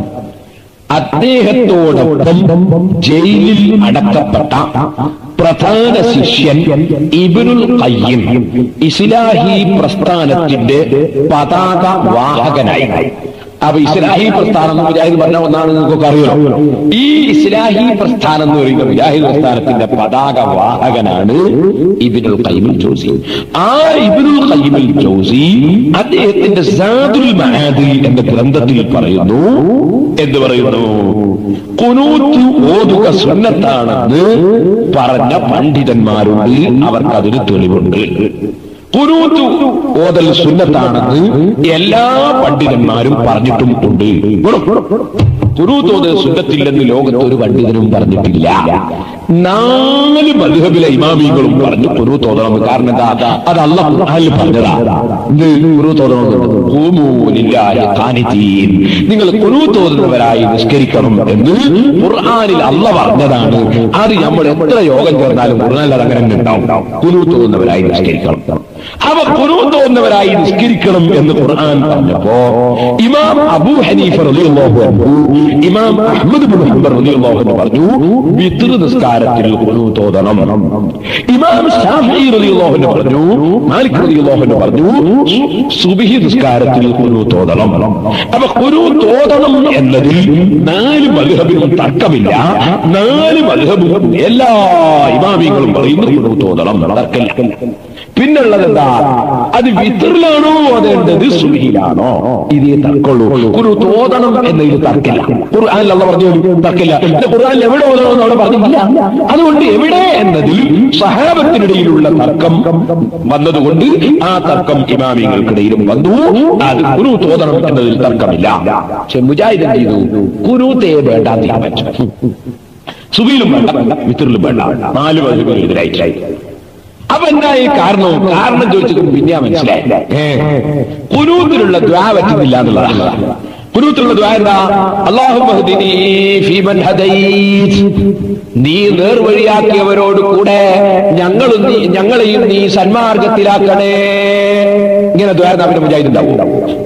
അദ്ദേഹത്തോടൊപ്പം ജയിലിൽ അടക്കപ്പെട്ട പ്രധാന ശിഷ്യൻ ഇബ്നുൽ ഖയ്യിം ഇസ്ലാഹി പ്രസ്ഥാനത്തിന്റെ പതാക വാഹകനായി അപ്പൊ ഇസ്ലാഹി പ്രസ്ഥാനം എന്ന് മുജാഹിദ് പറഞ്ഞ ഒന്നാണ് നിങ്ങൾക്കൊക്കെ അറിയാലോ ഈ ഇസ്ലാഹി പ്രസ്ഥാനം എന്ന് പറയുന്ന മുജാഹിദ് പ്രസ്ഥാനത്തിന്റെ പതാക വാഹകനാണ് ഇബിനുൽ ഖയ്യിമുൽ ജൗസി ആ ഇബിനുൽ ഖയ്യിമുൽ ജൗസി അദ്ദേഹത്തിന്റെ സാദുൽ മഹാദി എന്ന ഗ്രന്ഥത്തിൽ പറയുന്നു എന്ന് പറയുന്നു കുനൂത്ത് ഓതുക സുന്നത്താണെന്ന് പറഞ്ഞ പണ്ഡിതന്മാരുണ്ട് അവർക്ക് അതിന് തെളിവുണ്ട് കുനൂത്ത് ഓതൽ സുന്നത്താണെന്ന് എല്ലാ പണ്ഡിതന്മാരും പറഞ്ഞിട്ടും ഉണ്ട് കുനൂത്ത് ഓതൽ സുന്നത്തില്ലെന്ന് ലോകത്ത് ഒരു പണ്ഡിതനും പറഞ്ഞിട്ടില്ല നാല് മധുഹബിലെ ഇമാമികളും പറഞ്ഞു കുനൂത്ത് ഓതണം കാരണം എന്താ അത് അല്ല ഖുർആനിൽ പറഞ്ഞതാ ഇത് കുനൂത്ത് ഓതണം ഖൂമൂ ലില്ലാഹി ഖാനിതീൻ. നിങ്ങൾ കുനൂത്ത് ഓതുന്നവരായി നിസ്കരിക്കണം എന്ന് ഖുർആനിൽ അല്ല പറഞ്ഞതാണ് അത് നമ്മൾ എത്ര യോഗം ചേർന്നാലും ഖുർആനിൽ അത് അങ്ങനെ തന്നെ ഉണ്ടാവും കുനൂത്ത് ഓതുന്നവരായി നിസ്കരിക്കണം അവ കുനൂത്ത് ഓതുന്നവരായി നിസ്കരിക്കണം എന്ന് ഖുർആൻ പറഞ്ഞപ്പോ ഇമാം അബൂ ഹനീഫ റളിയല്ലാഹു അൻഹു ഇമാം അഹ്മദ് ബിൻ ഹംബൽ റളിയല്ലാഹു അൻഹു പറഞ്ഞു വിത്ർ നിസ്കാരത്തിൽ ഖുനൂത്ത് ഓതണം ഇമാം ശാഫിഈ റളിയല്ലാഹു അൻഹു പറഞ്ഞു മാലിക് റളിയല്ലാഹു അൻഹു പറഞ്ഞു സുബ്ഹി നിസ്കാരത്തിൽ ഖുനൂത്ത് ഓതണം അപ്പൊ ഖുനൂത്ത് ഓതണം എന്നതിൽ നാല് മദ്ഹബിനും തർക്കമില്ല നാല് മദ്ഹബും എല്ലാ ഇമാമികളും പറയുന്നു ഖുനൂത്ത് ഓതണം തർക്കമില്ല പിന്നുള്ളത് എന്താ അത് വിത്തറിലാണോ ഓതേണ്ടത് സുബിയിലാണോ ഇതേ തർക്കുള്ളൂ ഒരു തോതണം എന്നതിൽ തർക്കില്ല ഖുർആനിൽ അല്ല പറഞ്ഞു തർക്കില്ല പിന്നെ ഖുർആനിൽ എവിടെ ഓതണമെന്ന് അവിടെ പറഞ്ഞില്ല അതുകൊണ്ട് എവിടെ എന്നതിൽ സഹാബത്തിനിടയിലുള്ള തർക്കം വന്നതുകൊണ്ട് ആ തർക്കം ഇമാമികൾക്കിടയിലും വന്നു അത് കുരു തോതണം എന്നതിൽ തർക്കമില്ല പക്ഷെ മുജാഹിദ് എന്ത് ചെയ്തു കുരുത്തേ വേണ്ട തീരുമാനിച്ചു സുബിയിലും വേണ്ട വിത്തറിലും വേണ്ട നാല് പതിനെതിരായി അപ്പൊ എന്തായി കാരണം കാരണം ചോദിച്ചത് പിന്നെയാ മനസ്സിലായി കുനൂത്തിലുള്ള ദ്വാ പറ്റുന്നില്ല എന്നുള്ളതാണ് കുനൂത്തിലുള്ള ദ്വാ എന്താ അള്ളാഹു നീ നേർവഴിയാക്കിയവരോട് കൂടെ ഞങ്ങളും നീ ഞങ്ങളെയും നീ സന്മാർഗത്തിലാക്കണേ ഇങ്ങനെ ദ്വാര പിന്നെ മുജാഹിദുണ്ടാവും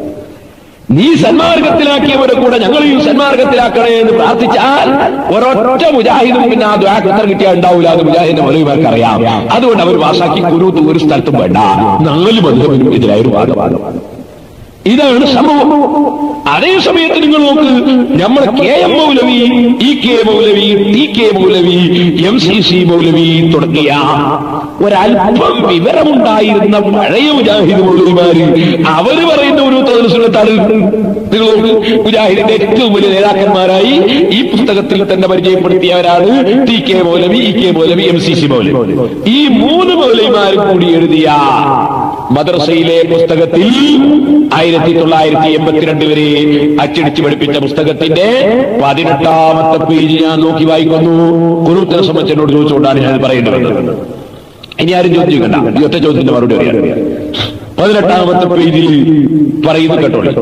നീ സന്മാർഗത്തിലാക്കിയവരെ കൂടെ ഞങ്ങളെയും സന്മാർഗത്തിലാക്കണേ എന്ന് പ്രാർത്ഥിച്ചാൽ ഒരൊറ്റ മുജാഹിദും പിന്നെ ആ ദ്വാക്ക് ഉത്തരം കിട്ടിയാൽ ഉണ്ടാവില്ല അത് മുജാഹിദിന്റെ മറുപടിമാർക്ക് അറിയാം അതുകൊണ്ട് അവർ വാസാക്കി കുരുത്ത് ഒരു സ്ഥലത്തും വേണ്ട നാല് ബന്ധുവിനും എതിരായ ഒരു വാദമാണ് ഇതാണ് സംഭവം അതേ സമയത്ത് നിങ്ങൾ നോക്ക് നമ്മളെ കെ എം മൗലവി ഇ കെ മൗലവി ടി കെ മൗലവി എം സി സി മൗലവി തുടങ്ങിയ ഒരല്പം വിവരമുണ്ടായിരുന്ന പഴയ മുജാഹിദ് മൗലവിമാര് അവര് പറയുന്ന ഒരു തദർശനത്താണ് നിങ്ങൾ നോക്ക് മുജാഹിദിന്റെ ഏറ്റവും വലിയ നേതാക്കന്മാരായി ഈ പുസ്തകത്തിൽ തന്നെ പരിചയപ്പെടുത്തിയവരാണ് ടി കെ മൗലവി ഇ കെ മൗലവി എം സി സി മൗലവി ഈ മൂന്ന് മൗലവിമാരും കൂടി എഴുതിയ മദ്രസയിലെ പുസ്തകത്തിൽ ആയിരത്തി തൊള്ളായിരത്തി എൺപത്തിരണ്ട് വരെ അച്ചടിച്ച് പഠിപ്പിച്ച പുസ്തകത്തിന്റെ പതിനെട്ടാമത്തെ പേജ് ഞാൻ നോക്കി വായിക്കുന്നു കുറുത്തിനെ സംബന്ധിച്ച് എന്നോട് ചോദിച്ചുകൊണ്ടാണ് ഞാൻ പറയേണ്ടത് ഇനി ആരും ചോദ്യം കണ്ട ഈ ഒറ്റ ചോദ്യത്തിന്റെ മറുപടി അറിയാം പതിനെട്ടാമത്തെ പേജിൽ പറയുന്നു കേട്ടോളി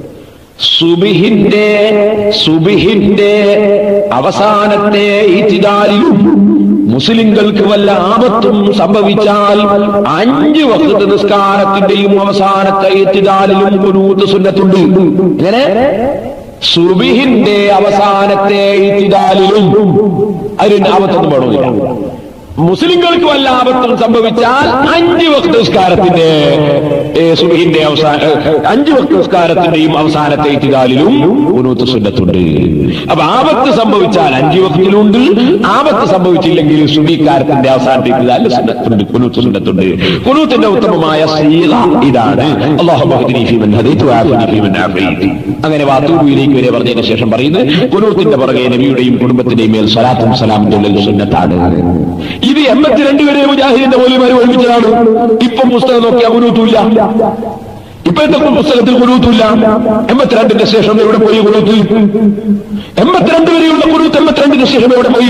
സുബിഹിന്റെ സുബിഹിന്റെ അവസാനത്തെ ഇത്തിദാലിലും മുസ്ലിങ്ങൾക്ക് വല്ല ആപത്തും സംഭവിച്ചാൽ അഞ്ച് വക്ത നിസ്കാരത്തിന്റെയും അവസാനത്തെ ഇത്തിദാലിലും കുനൂത്ത് സുന്നത്തുണ്ട് ഇങ്ങനെ സുബിഹിന്റെ അവസാനത്തെ ഇത്തിദാലിലും അതിന് ആപത്തൊന്നും വേണമെന്നില്ല മുസ്ലിങ്ങൾക്ക് വല്ല ആപത്തും സംഭവിച്ചാൽ അഞ്ച് വക്ത നിസ്കാരത്തിന്റെ ഏ, സുബഹിന്റെ അവസാന ഏ, അഞ്ച് വക്ത നിസ്കാരത്തിന്റെയും അവസാനത്തെ ഇത്തിദാലിലും കുനൂത്ത് സുന്നത്തുണ്ട് അപ്പൊ ആപത്ത് സംഭവിച്ചാൽ അഞ്ച് വക്തിലുണ്ട് ആപത്ത് സംഭവിച്ചില്ലെങ്കിൽ സുബിക്കാരത്തിന്റെ അവസാനത്തെ ഇത്തിദാലിൽ സുന്നത്തുണ്ട് കുനൂത്ത് സുന്നത്തുണ്ട് കുനൂത്തിന്റെ ഉത്തമമായ സീല ഇതാണ് അല്ലാഹു ബഹ്ദിനി ഫീമൻ ഹദൈതു വആഫിനി ഫീമൻ ആഫൈതു അങ്ങനെ വാത്തൂബിയിലേക്ക് വരെ പറഞ്ഞതിന് ശേഷം പറയുന്നത് കുനൂത്തിന്റെ പുറകെ നബിയുടെയും കുടുംബത്തിന്റെയും മേൽ സ്വലാത്തും സലാം ചൊല്ലൽ സുന്നത്താണ് ഇത് എൺപത്തിരണ്ട് വരെ മുജാഹിദിന്റെ പോലുമാര് ഒഴിപ്പിച്ചതാണ് ഇപ്പം പുസ്തകം നോക്കിയാൽ കുനൂത്തുമില്ല ഇപ്പോഴത്തെ പുസ്തകത്തിൽ കുനൂത്തുമില്ല എൺപത്തിരണ്ടിന്റെ ശേഷം എവിടെ പോയി കുനൂത്ത് എൺപത്തിരണ്ട് വരെയുള്ള കുനൂത്ത് എൺപത്തിരണ്ടിന് ശേഷം എവിടെ പോയി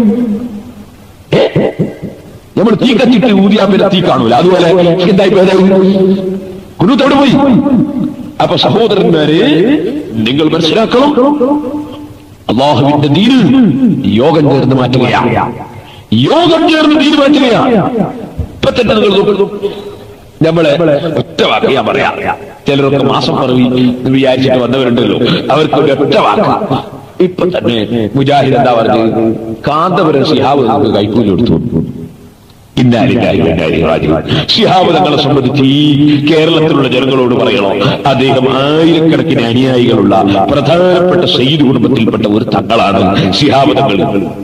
ഏ? നമ്മൾ തീ കത്തിട്ട് ഊതിയാ പിന്നെ തീ കാണൂല അതുപോലെ എന്തായി കുനൂത്ത് എവിടെ പോയി അപ്പൊ സഹോദരന്മാരെ നിങ്ങൾ മനസ്സിലാക്കണം അള്ളാഹുവിന്റെ ദീന് യോഗം ചേർന്ന് മാറ്റുകയാണ് യോഗം ചേർന്ന് ദീന് മാറ്റുകയാണ് ഇപ്പൊ തന്നെ നിങ്ങൾ നോക്കുന്നു നമ്മളെ ഒറ്റ വാക്ക് ഞാൻ പറയാം ചിലരൊക്കെ മാസം പറവി എന്ന് വിചാരിച്ചിട്ട് വന്നവരുണ്ടല്ലോ അവർക്ക് ഒരു ഒറ്റ വാക്ക് ഇപ്പൊ തന്നെ മുജാഹിദ് എന്താ പറഞ്ഞത് കാന്തപുരം സിഹാബ് നമുക്ക് കൈക്കൂലി കൊടുത്തു ശിഹാബ് തങ്ങളെ സംബന്ധിച്ച് ഈ കേരളത്തിലുള്ള ജനങ്ങളോട് പറയണോ അദ്ദേഹം ആയിരക്കണക്കിന് അനുയായികളുള്ള പ്രധാനപ്പെട്ട സയ്യിദ് കുടുംബത്തിൽപ്പെട്ട ഒരു തങ്ങളാണ് ശിഹാബ് തങ്ങൾ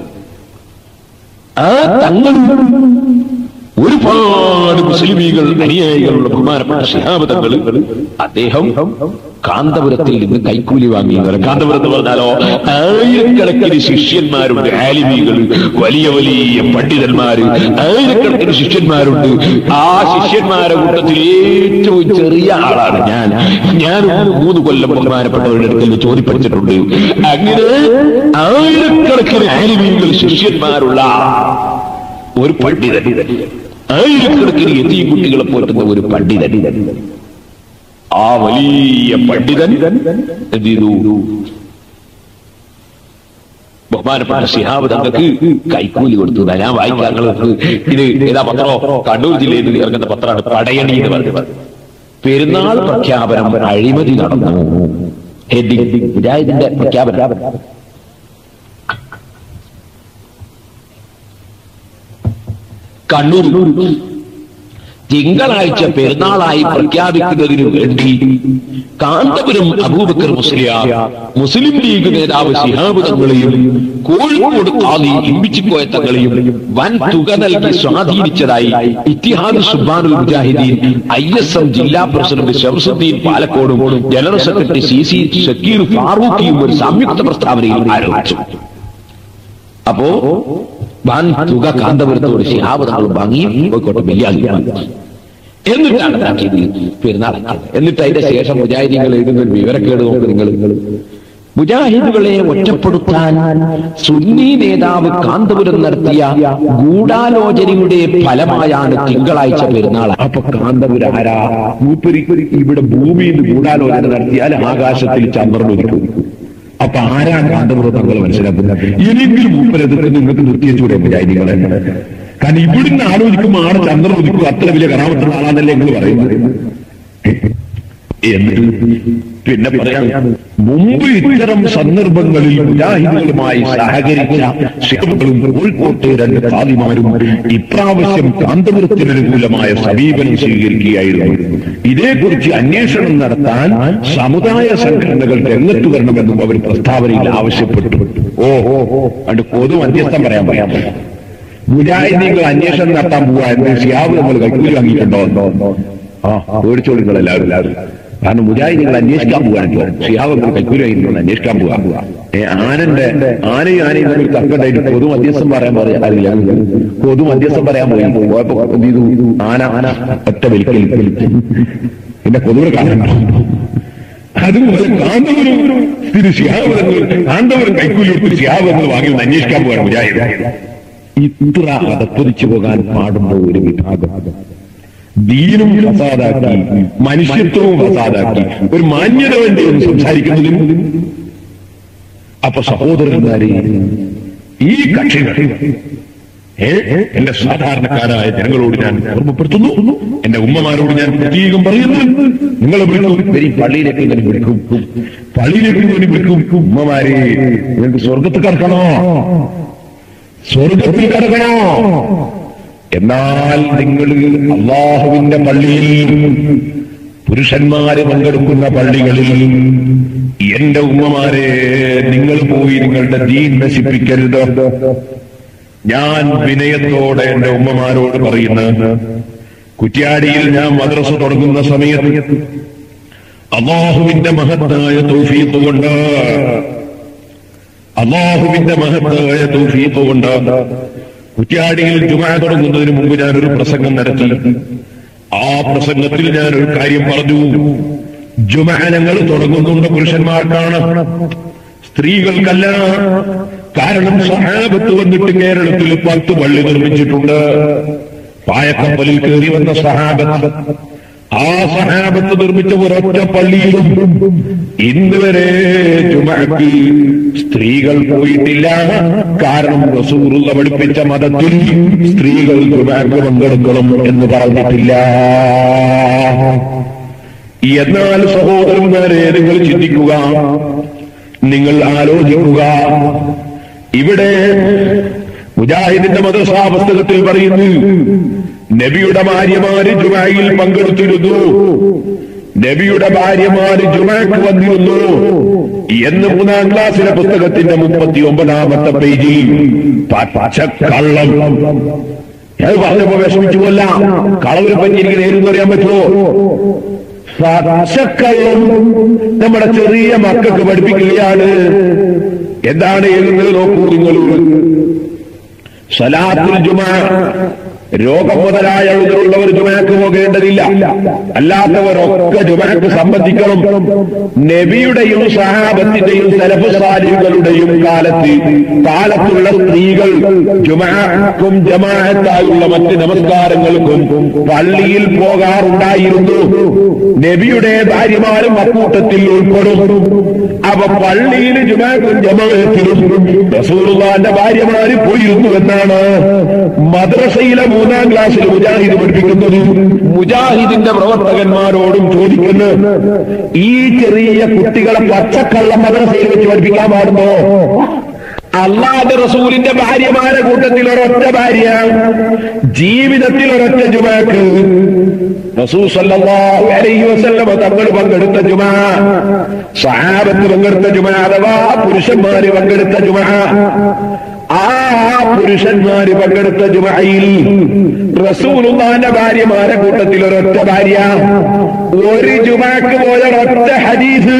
ആ തങ്ങൾ ഒരുപാട് മുസ്ലിമീകൾ അനുയായികളുള്ള ബഹുമാനപ്പെട്ട ശിഹാബ് തങ്ങൾ അദ്ദേഹം കാന്തപുരത്തിൽ നിന്ന് കൈക്കൂലി വാങ്ങിയവർ കാന്തപുരം എന്ന് പറഞ്ഞാലോ ആയിരക്കണക്കിന് ശിഷ്യന്മാരുണ്ട് ആലിമികൾ വലിയ വലിയ പണ്ഡിതന്മാര് ആയിരക്കണക്കിന് ശിഷ്യന്മാരുണ്ട് ആ ശിഷ്യന്മാരെ കൂട്ടത്തിൽ ഏറ്റവും ചെറിയ ആളാണ് ഞാൻ ഞാൻ മൂന്ന് കൊല്ലം ബഹുമാനപ്പെട്ടവരുടെ അടുക്കൽ ചോദിപ്പടിച്ചിട്ടുണ്ട് അങ്ങനെ ആയിരക്കണക്കിന് ആലിമികൾ ശിഷ്യന്മാരുള്ള ഒരു പണ്ഡിതൻ ആയിരക്കണക്കിന് എത്തിയ കുട്ടികളെ പോറ്റുന്ന ഒരു പണ്ഡിതൻ ആ വലിയ പണ്ഡിതൻ എന്ത് ചെയ്തു ബഹുമാനപ്പെട്ട ശിഹാബ് തങ്ങൾക്ക് കൈക്കൂലി കൊടുത്തു ഞാൻ വായിക്കാം നിങ്ങൾക്ക് ഇത് ഏതാ പത്രോ കണ്ണൂർ ജില്ലയിൽ നിന്ന് ഇറങ്ങുന്ന പത്രമാണ് പടയണി എന്ന് പറഞ്ഞത് പെരുന്നാൾ പ്രഖ്യാപനം അഴിമതി നടന്നു ഹെഡിങ് മുജാഹിദിന്റെ പ്രഖ്യാപനം കണ്ണൂർ തിങ്കളാഴ്ച പെരുന്നാളായി പ്രഖ്യാപിക്കുന്നതിനു വേണ്ടി കാന്തപുരം അബൂബക്കർ മുസ്ലിയാർ മുസ്ലിം ലീഗ് നേതാവ് ശിഹാബ് തങ്ങളെയും കോഴിക്കോട് കാലി ഇമ്പിച്ചിക്കോയ തങ്ങളെയും വൻ തുക നൽകി സ്വാധീനിച്ചതായി Ittihad Subbanul Mujahideen I S M ജില്ലാ പ്രസിഡന്റ് ഷംസുദ്ദീൻ പാലക്കോടും general secretary C C Shakir ഫാറൂഖിയും ഒരു സംയുക്ത പ്രസ്താവനയിൽ ആരോപിച്ചു അപ്പോ വൻ തുക കാന്തപുരത്തോട് ശിഹാബ് തങ്ങൾ വാങ്ങി കോഴിക്കോട്ടെ ബെല്ലിയാലി വാങ്ങി എന്നിട്ടാണ് ഉണ്ടാക്കിയത് പെരുന്നാൾ എന്നിട്ട് അതിന്റെ ശേഷം മുജാഹിദികൾ എഴുതുന്ന ഒരു വിവരക്കേട് നോക്ക് നിങ്ങൾ മുജാഹിദുകളെ ഒറ്റപ്പെടുത്താൻ സുന്നി നേതാവ് കാന്തപുരം നടത്തിയ ഗൂഢാലോചനയുടെ ഫലമായാണ് തിങ്കളാഴ്ച പെരുന്നാൾ അപ്പൊ കാന്തപുരം ആരാ മൂപ്പരി ഇവിടെ ഭൂമിയിൽ ഗൂഢാലോചന നടത്തിയാൽ ആകാശത്തിൽ ചന്ദ്രൻ ഒതുക്കും അപ്പൊ ആരാ കാന്തപുരം തങ്ങൾ മനസ്സിലാക്കുന്നത് ഇനിയെങ്കിലും മൂപ്പരതൊക്കെ നിങ്ങൾക്ക് നിർത്തിയച്ചൂടെ മുജാഹിദികളെ കാരണം ഇവിടുന്ന് ആലോചിക്കുമ്പോൾ ആടെ ചന്ദ്രൻ ഒതുക്കും അത്ര വലിയ കറാമത്തുള്ള ആളാന്നല്ലേ നിങ്ങൾ പറയുന്നത് എന്നിട്ട് പിന്നെ പറയാം മുമ്പ് ഇത്തരം സന്ദർഭങ്ങളിൽ മുജാഹിദുകളുമായി സഹകരിച്ച ശിഖകളും കോഴിക്കോട്ടെ രണ്ട് കാതിമാരും ഇപ്രാവശ്യം കാന്തപുരത്തിന് അനുകൂലമായ സമീപനം സ്വീകരിക്കുകയായിരുന്നു ഇതേക്കുറിച്ച് അന്വേഷണം നടത്താൻ സമുദായ സംഘടനകൾ രംഗത്ത് വരണമെന്നും അവർ പ്രസ്താവനയിൽ ആവശ്യപ്പെട്ടു ഓ ഓ ഓ അണ്ട് പൊതു മധ്യസ്ഥം പറയാൻ പറയാം മുജാഹിദീങ്ങൾ അന്വേഷണം നടത്താൻ പോവാ എന്ന് ഷിയാബ് നമ്മൾ കൈക്കൂലി വാങ്ങിയിട്ടുണ്ടോ ആ പേടിച്ചോളൂ നിങ്ങൾ എല്ലാവരും എല്ലാവരും കാരണം മുജാഹിദീങ്ങൾ അന്വേഷിക്കാൻ പോവാണ് ഷിയാബ് നമ്മൾ കൈക്കൂലി വാങ്ങിയിട്ടുണ്ട് അന്വേഷിക്കാൻ പോവാ ഏ, ആനന്റെ ആനയും ആനയും തമ്മിൽ തർക്കണ്ടായിട്ട് പൊതു മധ്യസ്ഥം പറയാൻ പറയാ അറിയില്ല പൊതു മധ്യസ്ഥം പറയാൻ പോയി പോയപ്പോ എന്ത് ചെയ്തു ആന ആന ഒറ്റ വലിക്കൽ പിന്നെ കൊതുവിനെ കാണുന്നുണ്ടോ അതുപോലെ കാന്തപുരം തിരു ശിഹാബങ്ങൾ കാന്തപുരം കൈക്കൂലി കൊടുത്ത് ശിഹാബങ്ങൾ വാങ്ങി ഒന്ന് അന്വേഷിക്കാൻ പോകാൻ മുജാഹിദ് ഇത്ര അതപ്പൊതിച്ചു പോകാൻ പാടുന്ന ഒരു വിഭാഗം ദീനും ഫസാദാക്കി മനുഷ്യത്വവും ഫസാദാക്കി ഒരു മാന്യത വേണ്ടി ഒന്ന് സംസാരിക്കുന്നതിനും അപ്പൊ സഹോദരന്മാരെ ഈ കക്ഷികൾ ഏ എന്റെ സാധാരണക്കാരായ ജനങ്ങളോട് ഞാൻ ഓർമ്മപ്പെടുത്തുന്നു എന്റെ ഉമ്മമാരോട് ഞാൻ പ്രത്യേകം പറയുന്നു നിങ്ങളെ വിളിക്കും വരി പള്ളിയിലേക്ക് ഇങ്ങനെ വിളിക്കും പള്ളിയിലേക്ക് ഇങ്ങനെ വിളിക്കും ഉമ്മമാരെ നിങ്ങൾക്ക് സ്വർഗത്ത് കടക്കണോ സ്വർഗത്തിൽ കടക്കണോ എന്നാൽ നിങ്ങൾ അള്ളാഹുവിന്റെ പള്ളിയിൽ പുരുഷന്മാര് പങ്കെടുക്കുന്ന പള്ളികളിൽ എന്റെ ഉമ്മമാരെ നിങ്ങൾ പോയി നിങ്ങളുടെ ദീൻ നശിപ്പിക്കരുത് ഞാൻ വിനയത്തോടെ എന്റെ ഉമ്മമാരോട് പറയുന്നു കുറ്റ്യാടിയിൽ ഞാൻ മദ്രസ തുടങ്ങുന്ന സമയത്ത് അള്ളാഹുവിന്റെ മഹത്തായ തൗഫീഖ് കൊണ്ട് അള്ളാഹുവിന്റെ മഹത്തായ തൗഫീഖ് കൊണ്ട് കുറ്റ്യാടിയിൽ ജുമാ തുടങ്ങുന്നതിന് മുമ്പ് ഞാനൊരു പ്രസംഗം നടത്തി ആ പ്രസംഗത്തിൽ ഞാൻ ഒരു കാര്യം പറഞ്ഞു ജുമാ ഞങ്ങൾ തുടങ്ങുന്നുണ്ട് പുരുഷന്മാർക്കാണ് സ്ത്രീകൾക്കല്ല കാരണം സഹാബത്ത് വന്നിട്ട് കേരളത്തിൽ പത്ത് പള്ളി നിർമ്മിച്ചിട്ടുണ്ട് പായക്കപ്പലിൽ കയറി വന്ന സഹാബത്ത് ആ സഹാബത്ത് നിർമ്മിച്ച ഒരൊറ്റ പള്ളിയിലും ഇന്ന് വരെ ജുമഅക്ക് സ്ത്രീകൾ പോയിട്ടില്ല കാരണം റസൂറുള്ള പഠിപ്പിച്ച മതത്തിൽ സ്ത്രീകൾ ജുമഅക്ക് പങ്കെടുക്കണം എന്ന് പറഞ്ഞിട്ടില്ല എന്നാൽ സഹോദരന്മാരെ നിങ്ങൾ ചിന്തിക്കുക നിങ്ങൾ ആലോചിക്കുക ഇവിടെ മുജാഹിദിന്റെ മദ്രസാ പുസ്തകത്തിൽ പറയുന്നു നബിയുടെ ഭാര്യമാര് ജുമായിൽ പങ്കെടുത്തിരുന്നു നബിയുടെ ഭാര്യമാര് ജുമാക്ക് വന്നിരുന്നു എന്ന് മൂന്നാം ക്ലാസ്സിലെ പുസ്തകത്തിന്റെ മുപ്പത്തി ഒമ്പതാമത്തെ പേജിൽ പച്ചക്കള്ളം ഞാൻ പറഞ്ഞപ്പോ വിഷമിച്ചു കൊല്ല കളവിനെ പറ്റി എനിക്ക് നേരിന്ന് അറിയാൻ പറ്റുമോ പച്ചക്കള്ളം നമ്മുടെ ചെറിയ മക്കൾക്ക് പഠിപ്പിക്കുകയാണ് എന്താണ് എഴുതുന്നത് നോക്കൂ നിങ്ങൾ സലാത്തുൽ ജുമാ രോഗം മുതലായ ഉള്ളവർ ജുമാക്ക് പോകേണ്ടതില്ല അല്ലാത്തവരൊക്കെ ജുമാക്ക് സംബന്ധിക്കണം നബിയുടെയും സഹാബത്തിന്റെയും സലഫുസാലികളുടെയും കാലത്ത് കാലത്തുള്ള സ്ത്രീകൾ ജുമാക്കും ജമാഅത്തായുള്ള മറ്റ് നമസ്കാരങ്ങൾക്കും പള്ളിയിൽ പോകാറുണ്ടായിരുന്നു നബിയുടെ ഭാര്യമാരും അക്കൂട്ടത്തിൽ ഉൾപ്പെടും അവ പള്ളിയിൽ ജുമാക്കും ജമാഅത്തിലും റസൂലുള്ളാന്റെ ഭാര്യമാര് പോയിരുന്നു എന്നാണ് മദ്രസയിലെ മൂന്നാം ക്ലാസ്സിൽ മുജാഹിദ് പഠിപ്പിക്കുന്നത് മുജാഹിദിന്റെ പ്രവർത്തകന്മാരോടും ചോദിക്കുന്നു ഈ ചെറിയ കുട്ടികളെ പച്ചക്കള്ള മദ്രസയിൽ വെച്ച് പഠിപ്പിക്കാൻ പാടുമ്പോ അള്ളാഹ് റസൂലിന്റെ ഭാര്യമാരെ കൂട്ടത്തിൽ ഒരൊറ്റ ഭാര്യ ജീവിതത്തിൽ ഒരൊറ്റ ജുമാക്ക് റസൂൽ സല്ലല്ലാഹു അലൈഹി വസല്ലമ തങ്ങൾ പങ്കെടുത്ത ജുമാ സഹാബത്ത് പങ്കെടുത്ത ജുമാ അഥവാ പുരുഷന്മാര് പങ്കെടുത്ത ജുമാ ആ പുരുഷന്മാര് പങ്കെടുത്ത ജുമയിൽ റസൂലുള്ളാന്റെ ഭാര്യമാരെ കൂട്ടത്തിൽ ഒരൊറ്റ ഭാര്യ ഒരു ജുമാക്ക് പോയ ഒരൊറ്റ ഹദീസ്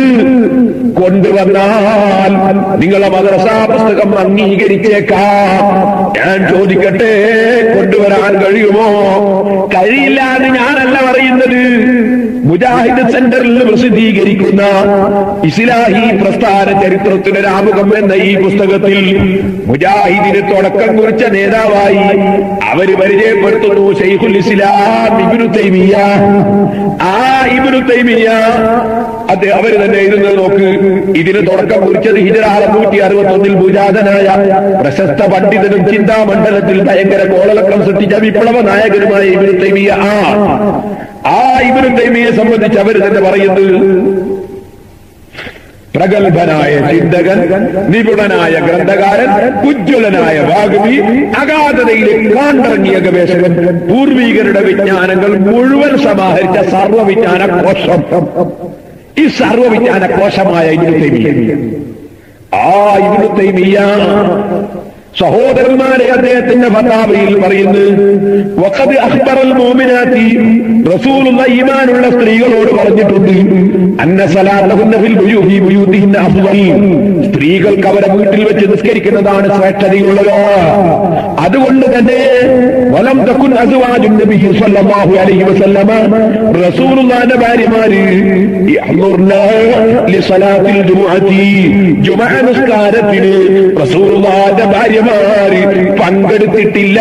കൊണ്ടുവന്നാൽ നിങ്ങളെ മദ്രസാ പുസ്തകം അംഗീകരിച്ചേക്കാം ഞാൻ ചോദിക്കട്ടെ കൊണ്ടുവരാൻ കഴിയുമോ കഴിയില്ല എന്ന് ഞാനല്ല പറയുന്നത് മുജാഹിദ് സെന്ററിൽ പ്രസിദ്ധീകരിക്കുന്ന ഇസ്ലാഹി പ്രസ്ഥാന ചരിത്രത്തിന്റെ രാമുഖം എന്ന ഈ പുസ്തകത്തിൽ മുജാഹിദിന് തുടക്കം കുറിച്ച നേതാവായി അവര് പരിചയപ്പെടുത്തുന്നു ഷെയ്ഖുൽ ഇസ്ലാം ഇബ്നു തൈമിയ ആ ഇബ്നു തൈമിയ അത് അവര് തന്നെ എഴുതുന്നത് നോക്ക് ഇതിന് തുടക്കം കുറിച്ചത് ഹിജറ അറുന്നൂറ്റി അറുപത്തി ഒന്നിൽ ഭുജാതനായ പ്രശസ്ത പണ്ഡിതനും ചിന്താമണ്ഡലത്തിൽ ഭയങ്കര കോളലക്കം സൃഷ്ടിച്ച വിപ്ലവ നായകനുമായ ഇബിനു തൈമിയ ആ ആ ഇബിനു തൈമിയെ സംബന്ധിച്ച് അവർ തന്നെ പറയുന്നത് പ്രഗത്ഭനായ ചിന്തകൻ നിപുണനായ ഗ്രന്ഥകാരൻ ഉജ്ജ്വലനായ വാഗ്മി അഗാധതയിലെ കാണ്ടിറങ്ങിയ ഗവേഷകൻ പൂർവീകരുടെ വിജ്ഞാനങ്ങൾ മുഴുവൻ സമാഹരിച്ച സർവവിജ്ഞാന കോശം ഈ സർവവിജ്ഞാന കോശമായ ഇബിനു തൈമിയ ആ ഇബിനു തൈമിയ സഹോദരന്മാരെ അദ്ദേഹത്തിന്റെ ഫതാവയിൽ പറയുന്നു വഖദ് അഖ്ബറൽ മുഅ്മിനാത്തി റസൂലുള്ള ഈമാനുള്ള സ്ത്രീകളോട് പറഞ്ഞിട്ടുണ്ട് അന്ന സലാത്തഹുന്ന ഫിൽ ബുയൂഹി ബുയൂതിഹിന്ന അഫ്ളൽ സ്ത്രീകൾക്ക് അവരെ വീട്ടിൽ വെച്ച് നിസ്കരിക്കുന്നതാണ് ശ്രേഷ്ഠതയുള്ളത് അതുകൊണ്ട് തന്നെ വലം തക്കുൻ അസ്വാജുൻ നബി സല്ലല്ലാഹു അലൈഹി വസല്ലമ റസൂലുള്ളാഹിന്റെ ഭാര്യമാര് യഹ്ദുർന ലിസലാത്തിൽ ജുമുഅത്തി ജുമുഅ നിസ്കാരത്തിന് റസൂലുള്ളാഹിന്റെ ഭാര്യമാര് പങ്കെടുത്തിട്ടില്ല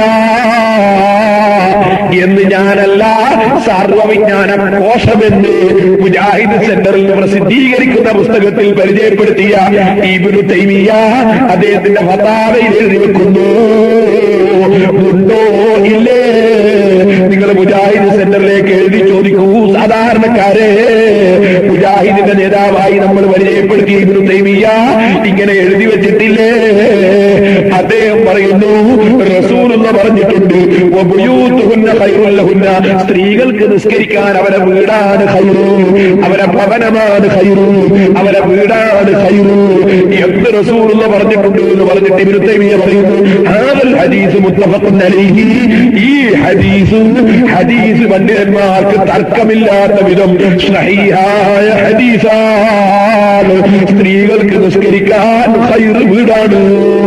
എന്ന് ഞാനല്ല സർവവിജ്ഞാന കോശമെന്ന് മുജാഹിദ് സെന്ററിൽ പ്രസിദ്ധീകരിക്കുന്ന പുസ്തകത്തിൽ പരിചയപ്പെടുത്തിയ ഇബിനു തൈമിയ അദ്ദേഹത്തിന്റെ ഫതാവയിൽ എഴുതി വെക്കുന്നു ഉണ്ടോ ഇല്ലേ നിങ്ങൾ മുജാഹിദ് സെന്ററിലേക്ക് എഴുതി ചോദിക്കൂ സാധാരണക്കാരെ മുജാഹിദിന്റെ നേതാവായി നമ്മൾ പരിചയപ്പെടുത്തിയ ഇബിനു തൈമിയ ഇങ്ങനെ എഴുതി വെച്ചിട്ടില്ലേ അദ്ദേഹം പറയുന്നു റസൂൽ എന്ന് പറഞ്ഞിട്ടുണ്ട് വബുയൂത്തുഹുന്ന ഖൈറുല്ലഹുന്ന സ്ത്രീകൾക്ക് നിസ്കരിക്കാൻ അവരെ വീടാണ് ഖൈറു അവരെ ഭവനമാണ് ഖൈറു അവരെ വീടാണ് ഖൈറു എന്ത് റസൂൽ എന്ന് പറഞ്ഞിട്ടുണ്ട് എന്ന് പറഞ്ഞിട്ട് ഇബ്നു തൈമിയ പറയുന്നു ഹാദൽ ഹദീസ് മുത്തഫഖുൻ അലൈഹി ഈ ഹദീസ് ഹദീസ് പണ്ഡിതന്മാർക്ക് തർക്കമില്ലാത്ത വിധം സഹീഹായ ഹദീസാണ് സ്ത്രീകൾക്ക് നിസ്കരിക്കാൻ ഖൈർ വീടാണ്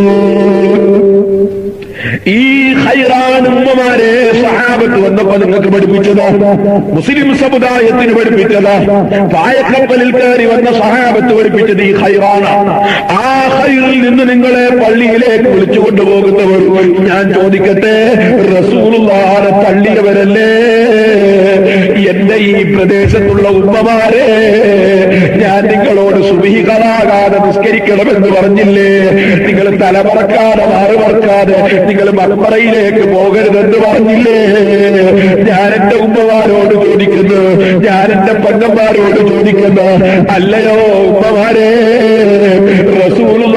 ഈ ഹൈറാൻ ഉമ്മമാരെ സഹാബത്ത് വന്നപ്പോ നിങ്ങൾക്ക് പഠിപ്പിച്ചത് മുസ്ലിം സമുദായത്തിന് പഠിപ്പിച്ചത് പായക്കപ്പലിൽ കയറി വന്ന സഹാബത്ത് പഠിപ്പിച്ചത് ഈ ഹൈറാണ് ആ ഹൈറിൽ നിന്ന് നിങ്ങളെ പള്ളിയിലേക്ക് വിളിച്ചു കൊണ്ടുപോകുന്നവർ ഞാൻ ചോദിക്കട്ടെ റസൂലുള്ളാനെ തള്ളിയവരല്ലേ എന്റെ ഈ പ്രദേശത്തുള്ള ഉമ്മമാരെ ഞാൻ നിങ്ങളോട് സുബീകളാകാതെ നിസ്കരിക്കണമെന്ന് പറഞ്ഞില്ലേ നിങ്ങൾ തലമറക്കാതെ മാറുമറക്കാതെ നിങ്ങൾ മലപ്പറയിലേക്ക് പോകരുതെന്ന് പറഞ്ഞില്ലേ ഞാൻ എന്റെ ഉമ്മമാരോട് ചോദിക്കുന്നു ഞാൻ എന്റെ പെങ്ങന്മാരോട് ചോദിക്കുന്നു അല്ലയോ ഉമ്മമാരെ റസൂലുള്ള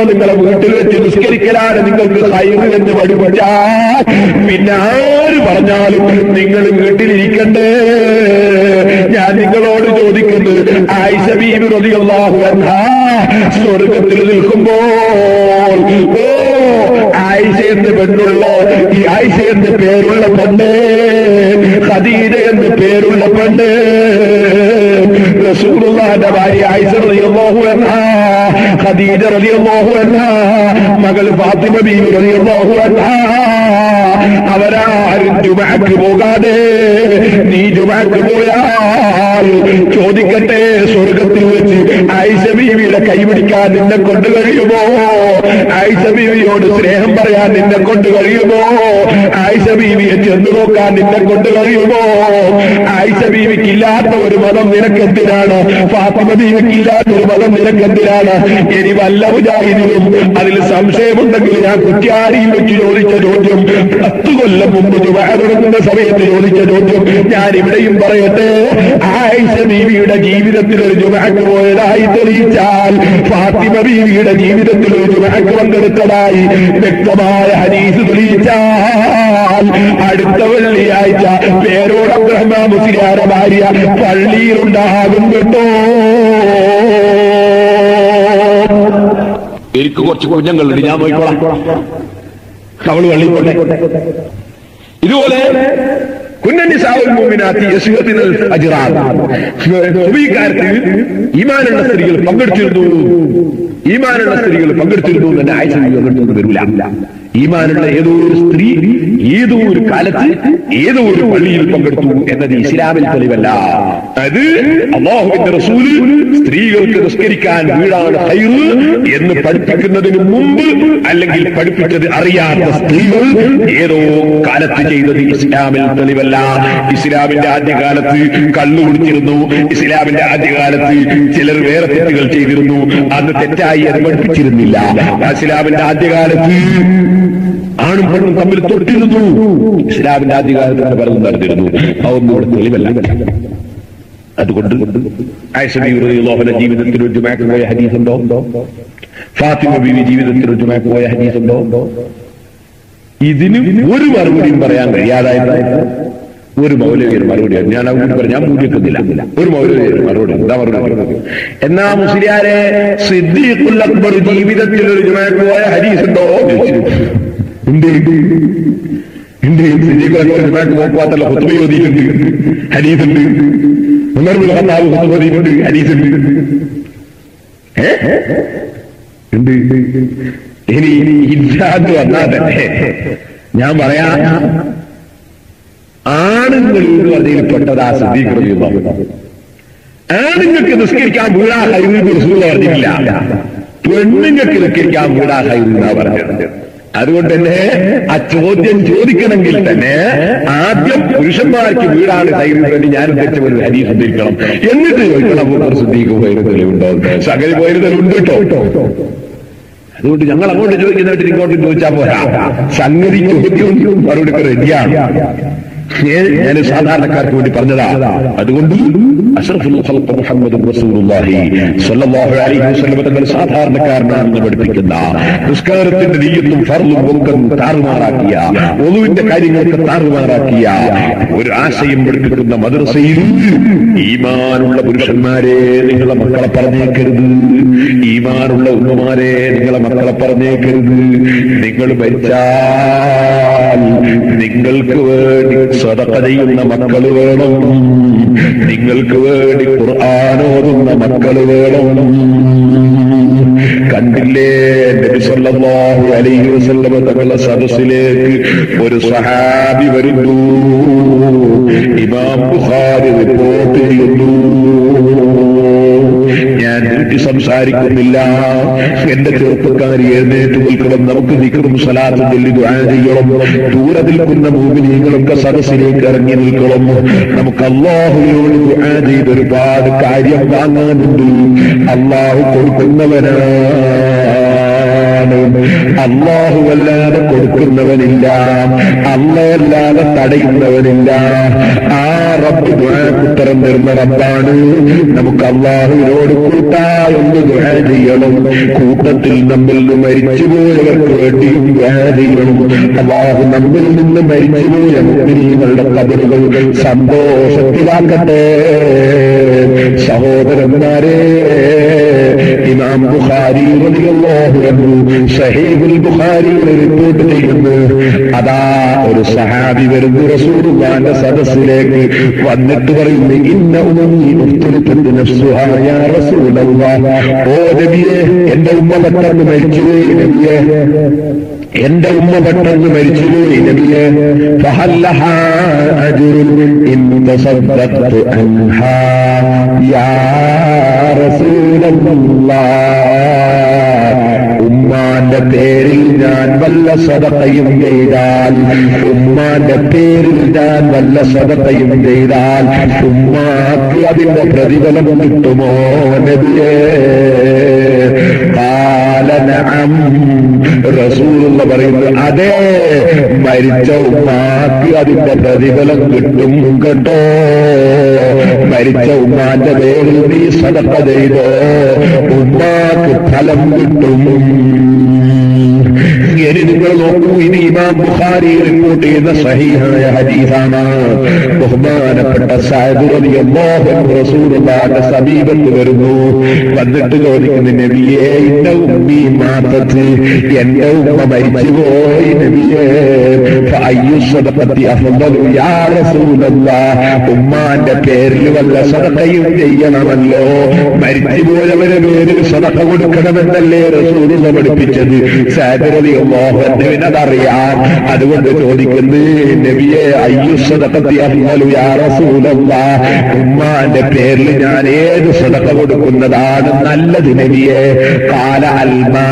നിങ്ങളെ വീട്ടിൽ വെച്ച് നിസ്കരിക്കലാണ് നിങ്ങൾക്ക് ഹൈറ് എന്ന് പഠിപ്പിച്ചാൽ പിന്നെ ആര് പറഞ്ഞാലും നിങ്ങൾ വീട്ടിലിരിക്കണ്ടേ ഞാൻ നിങ്ങളോട് ചോദിക്കുന്നത് ആയിഷ ബീബി റളിയല്ലാഹു അൻഹാ സ്വർഗത്തിൽ നിൽക്കുമ്പോൾ ഓ ആയിഷ എന്ന് പെണ്ണുള്ള ഈ ആയിഷ എന്ന് പേരുള്ള പെണ്ണ് ഖദീജ എന്ന് പേരുള്ള പെണ്ണ് റസൂലുള്ളാഹിന്റെ ഭാര്യ ആയിഷ റളിയല്ലാഹു അൻഹാ ഖദീജ റളിയല്ലാഹു അൻഹാ മകൾ ഫാത്തിമ ബീവി റളിയല്ലാഹു അൻഹാ അവരാരും ജുമഅക്ക് പോകാതെ നീ ജുമഅക്ക് പോയാൽ ചോദിക്കട്ടെ സ്വർഗത്തിൽ വെച്ച് ആയിഷ ബീവിയുടെ കൈപിടിക്കാൻ നിന്നെ കൊണ്ട് കഴിയുമോ ആയിഷ ബീവിയോട് സ്നേഹം പറയാൻ നിന്നെ കൊണ്ട് കഴിയുമോ ആയിഷ ബീവിയെ ചെന്ന് നോക്കാൻ നിന്നെ കൊണ്ട് കഴിയുമോ ആയിഷ ബീവിക്ക് ഇല്ലാത്ത ഒരു മതം നിനക്കെന്തിനാണ് ഫാത്തിമ ബീവിക്ക് ഇല്ലാത്ത ഒരു മതം നിനക്കെന്തിനാണ് ഇനി വല്ല മുജാഹിദിനും അതിൽ സംശയമുണ്ടെങ്കിൽ ഞാൻ കുറ്റ്യാടിയിൽ വെച്ച് ചോദിച്ച ചോദ്യം പത്ത് കൊല്ലം മുമ്പ് തുടങ്ങുന്ന സമയത്ത് ചോദിച്ച ചോദ്യം ഞാൻ ഇവിടെയും പറയട്ടെ ആയിഷ ബീവിയുടെ ജീവിതത്തിൽ ഒരു ജുമാക്ക് പോയതായി തെളിയിച്ചാൽ ഫാത്തിമ ബീവിയുടെ ജീവിതത്തിൽ ഒരു ജുമാക്ക് പങ്കെടുത്തതായി വ്യക്തമായ ഹരീസ് തെളിയിച്ചാൽ അടുത്ത വെള്ളിയാഴ്ച പേരോട് അബ്രഹ്മാ മുസ്ലിയാര ഭാര്യ പള്ളിയിലുണ്ടാകും കേട്ടോ എനിക്ക് കുറച്ച് കുഞ്ഞങ്ങളുണ്ട് ഞാൻ നോക്കിക്കോളാം അവള് പള്ളിക്കോട്ടെ ഇതുപോലെ കുന്നനി സാവുൽ മൂമിനാത്തി യസ്ഹത്തിനൽ അജ്റാൻ സുബീകാരത്തിൽ ഈമാനുള്ള സ്ത്രീകൾ പങ്കെടുത്തിരുന്നു ഈമാനുള്ള സ്ത്രീകൾ പങ്കെടുത്തിരുന്നു എന്ന് ആയിഷ പങ്കെടുത്തുകൊണ്ട് വരില്ല ഈമാനുള്ള ഏതോ ഒരു സ്ത്രീ ഏതോ ഒരു കാലത്ത് ഏതോ ഒരു പള്ളിയിൽ പങ്കെടുത്തു എന്നത് ഇസ്ലാമിൽ തെളിവല്ല അത് അള്ളാഹുവിന്റെ റസൂല് സ്ത്രീകൾക്ക് നിസ്കരിക്കാൻ വീടാണ് ഹൈറ് എന്ന് പഠിപ്പിക്കുന്നതിന് മുമ്പ് അല്ലെങ്കിൽ പഠിപ്പിച്ചത് അറിയാത്ത സ്ത്രീകൾ ഏതോ കാലത്ത് ചെയ്തത് ഇസ്ലാമിൽ തെളിവല്ല ഇസ്ലാമിന്റെ ആദ്യകാലത്ത് കള്ളു കുടിച്ചിരുന്നു ഇസ്ലാമിന്റെ ആദ്യകാലത്ത് ചിലർ വേറെ തെറ്റുകൾ ചെയ്തിരുന്നു അന്ന് തെറ്റായി അത് പഠിപ്പിച്ചിരുന്നില്ല ഇസ്ലാമിന്റെ ആദ്യകാലത്ത് ആണും പെണ്ണും തമ്മിൽ തൊട്ടിരുന്നു ഇസ്ലാമിന്റെ ആദ്യകാലത്ത് തന്നെ പലതും നടന്നിരുന്നു അതൊന്നും ഇവിടെ തെളിവല്ല അതുകൊണ്ട് ആയിഷ ബീവി റളിയല്ലാഹുവിന്റെ ജീവിതത്തിൽ ഒരു ജുമാക്ക് പോയ ഹദീസ് ഉണ്ടോ ഫാത്തിമ ബീവി ജീവിതത്തിൽ ഒരു ജുമാക്ക് പോയ ഹദീസ് ഉണ്ടോ ഇതിന് ഒരു മറുപടിയും പറയാൻ കഴിയാതായത് ഒരു മൗലവിയുടെ മറുപടി ഞാൻ അങ്ങോട്ട് പറഞ്ഞു ഞാൻ മൂടിക്കുന്നില്ല ഒരു മൗലവിയുടെ മറുപടി എന്താ മറുപടി എന്നാ മുസ്ലിയാരെ സിദ്ദീഖുൽ അക്ബർ ജീവിതത്തിൽ ഒരു ജുമാക്ക് പോയ ഹദീസ് ഉണ്ടോ ഉണ്ട് ഉണ്ട് സിദ്ദീഖുൽ അക്ബർ ജുമാക്ക് പോകാത്തല്ല ഹുത്തുബ ഓതിയിട്ടുണ്ട് ഹദീസ് ഉണ്ട് ഉമർ ബിൻ ഖത്താബ് ഹുത്തുബ ഓതിയിട്ടുണ്ട് ഹദീസ് ഉണ്ട് ഏ? ഉണ്ട് ഇനി ഇനി ഇല്ലാന്ന് വന്നാൽ തന്നെ ഞാൻ പറയാ ആണുങ്ങൾ എന്ന് പറഞ്ഞതിൽ പെട്ടതാ ശ്രദ്ധിക്കുന്നത് ആണുങ്ങൾക്ക് നിസ്കരിക്കാൻ വീടാ ഹൈറ് റസൂൽ പറഞ്ഞിട്ടില്ല പെണ്ണുങ്ങൾക്ക് നിസ്കരിക്കാൻ വീടാ ഹൈറ് എന്നാ പറഞ്ഞത് അതുകൊണ്ട് തന്നെ ആ ചോദ്യം ചോദിക്കണമെങ്കിൽ തന്നെ ആദ്യം പുരുഷന്മാർക്ക് വീടാണ് ഹൈറ് വേണ്ടി ഞാൻ ഉദ്ദേശിച്ച ഒരു ഹരീസ് ഉദ്ധരിക്കണം എന്നിട്ട് ചോദിക്കണം അബൂബക്കർ സിദ്ദീഖ് പോയത് തെളിവുണ്ടോ സകൽ പോയത് തെളിവുണ്ട് കേട്ടോ അതുകൊണ്ട് ഞങ്ങൾ അങ്ങോട്ട് ചോദിക്കുന്നതായിട്ട് ഇങ്ങോട്ട് ചോദിച്ചാൽ പോരാ സംഗതി ചോദ്യവും മറുപടി റെഡിയാണ് ഞാൻ സാധാരണക്കാർക്ക് വേണ്ടി പറഞ്ഞതാ അതുകൊണ്ട് അഷ്റഫുൽ ഖൽഖ് മുഹമ്മദ് റസൂലുള്ളാഹി സ്വല്ലല്ലാഹു അലൈഹി വസല്ലം തങ്ങൾ സാധാരണക്കാരനാണെന്ന് പഠിപ്പിക്കുന്ന നിസ്കാരത്തിന്റെ നീയത്തും ഫർളും ഒക്കെ താറുമാറാക്കിയ ഒന്നുവിന്റെ കാര്യങ്ങൾക്ക് താറുമാറാക്കിയ ഒരു ആശയം പഠിപ്പിക്കുന്ന മദ്രസയിൽ ഈമാനുള്ള പുരുഷന്മാരെ നിങ്ങളെ മക്കളെ പറഞ്ഞേക്കരുത് ഈമാനുള്ള ഉമ്മമാരെ നിങ്ങളെ മക്കളെ പറഞ്ഞേക്കരുത് നിങ്ങൾ മരിച്ചാൽ നിങ്ങൾക്ക് വേണ്ടി സദക്ക ചെയ്യുന്ന മക്കൾ വേണം നിങ്ങൾക്ക് വേണ്ടി ഖുർആാനോതുന്ന മക്കൾ വേണം കണ്ടില്ലേ നബി സല്ലല്ലാഹു അലൈഹി വസല്ലം തങ്ങളുടെ സദസ്സിലേക്ക് ഒരു സഹാബി വരുന്നു ഇമാം ബുഖാരി റിപ്പോർട്ട് ചെയ്യുന്നു ഞാൻ നീട്ടി സംസാരിക്കുന്നില്ല എന്റെ ചെറുപ്പക്കാരി എഴുന്നേറ്റ് നിൽക്കണം നമുക്ക് നിൽക്കണം സലാത്ത് ചൊല്ലി ദുആ ചെയ്യണം ദൂരെ നിൽക്കുന്ന മൂമിനീകളൊക്കെ സദസ്സിലേക്ക് ഇറങ്ങി നിൽക്കണം നമുക്ക് അള്ളാഹുവിനോട് ദുആ ചെയ്ത് ഒരുപാട് കാര്യം വാങ്ങാനുണ്ട് അള്ളാഹു കൊടുക്കുന്നവനാണ്
അള്ളാഹുവല്ലാതെ കൊടുക്കുന്നവനില്ല അള്ളയല്ലാതെ തടയുന്നവനില്ല ആ റബ്ബ് ദുആക്കുത്തരം തരുന്ന റബ്ബാണ് നമുക്ക് അള്ളാഹുവിനോട് കൂട്ടായൊന്ന് ദുആ ചെയ്യണം കൂട്ടത്തിൽ നമ്മിൽ നിന്ന് മരിച്ചുപോയവർക്ക് വേണ്ടിയും ദുആ ചെയ്യണം അള്ളാഹു നമ്മിൽ നിന്ന് മരിച്ചുപോയ മുസ്ലിങ്ങളുടെ കബറുകൾ സന്തോഷത്തിലാക്കട്ടെ സഹോദരന്മാരെ ഇമാം ബുഖാരി റളിയല്ലാഹു അൻഹു സഹീഹുൽ ബുഖാരിയിൽ റിപ്പോർട്ട് ചെയ്യുന്നു അതാ ഒരു സഹാബി വരുന്നു റസൂലുള്ളാഹിന്റെ സദസ്സിലേക്ക് വന്നിട്ട് പറയുന്നു ഇന്ന ഉമ്മി ഉഫ്തിറത്ത് നഫ്സുഹാ യാ റസൂലല്ലാഹ് ഓ നബിയേ എന്റെ ഉമ്മ പെട്ടെന്ന് മരിച്ചുപോയി നബിയേ എന്റെ ഉമ്മ പെട്ടെന്ന് മരിച്ചുപോയി നബിയെ ഫഹല്ലഹാ അജ്റുൻ ഇൻ തസദ്ദഖ്തു അൻഹാ യാ റസൂലല്ലാഹ് ഉമ്മാന്റെ പേരിൽ ഞാൻ വല്ല സദക്കയും ചെയ്താൽ ഉമ്മാന്റെ പേരിൽ ഞാൻ വല്ല സദക്കയും ചെയ്താൽ ഉമ്മാക്ക് അതിന്റെ പ്രതിഫലം കിട്ടുമോ നബിയേ കാലനം റസൂലുള്ള പറയുന്നത് അതെ മരിച്ച ഉമ്മാക്ക് അതിന്റെ പ്രതിഫലം കിട്ടും കേട്ടോ മരിച്ച ഉമ്മാന്റെ പേരിൽ നീ സദക്ക ചെയ്തോ ഉമ്മാക്ക് ഫലം കിട്ടും ഇനി നിങ്ങൾ നോക്കൂ ഇത് ഇമാം ബുഖാരി റിപ്പോർട്ട് ചെയ്യുന്ന സഹീഹായ ഹദീസാണ് ബഹുമാനപ്പെട്ട സാഹിബ് റളിയല്ലാഹു അൻഹു റസൂലുള്ളാഹിന്റെ സമീപത്ത് വരുന്നു വന്നിട്ട് ചോദിക്കുന്നു നബിയേ എന്റെ ഉമ്മി മാത്തത്ത് എന്റെ ഉമ്മ മരിച്ചുപോയി നബിയേ ഫഅയ്യു സദഖത്തി അഫ്ദലു യാ റസൂലല്ലാഹ് ഉമ്മാന്റെ പേരിൽ വല്ല സദഖയും ചെയ്യണമല്ലോ മരിച്ചുപോയവരെ പേരിൽ സദഖ കൊടുക്കണമെന്നല്ലേ റസൂലുള്ള പഠിപ്പിച്ചത് സാദരതി മോഹനവിനതറിയാം അതുകൊണ്ട് ചോദിക്കുന്നത് നബിയെ അയ്യു സദഖത്തി അഫ്ദലു യാ റസൂലല്ലാഹ് ഉമ്മാന്റെ പേരിൽ ഞാൻ ഏത് സദഖ കൊടുക്കുന്നതാണ് നല്ലത് നബിയെ കാല അൽമാ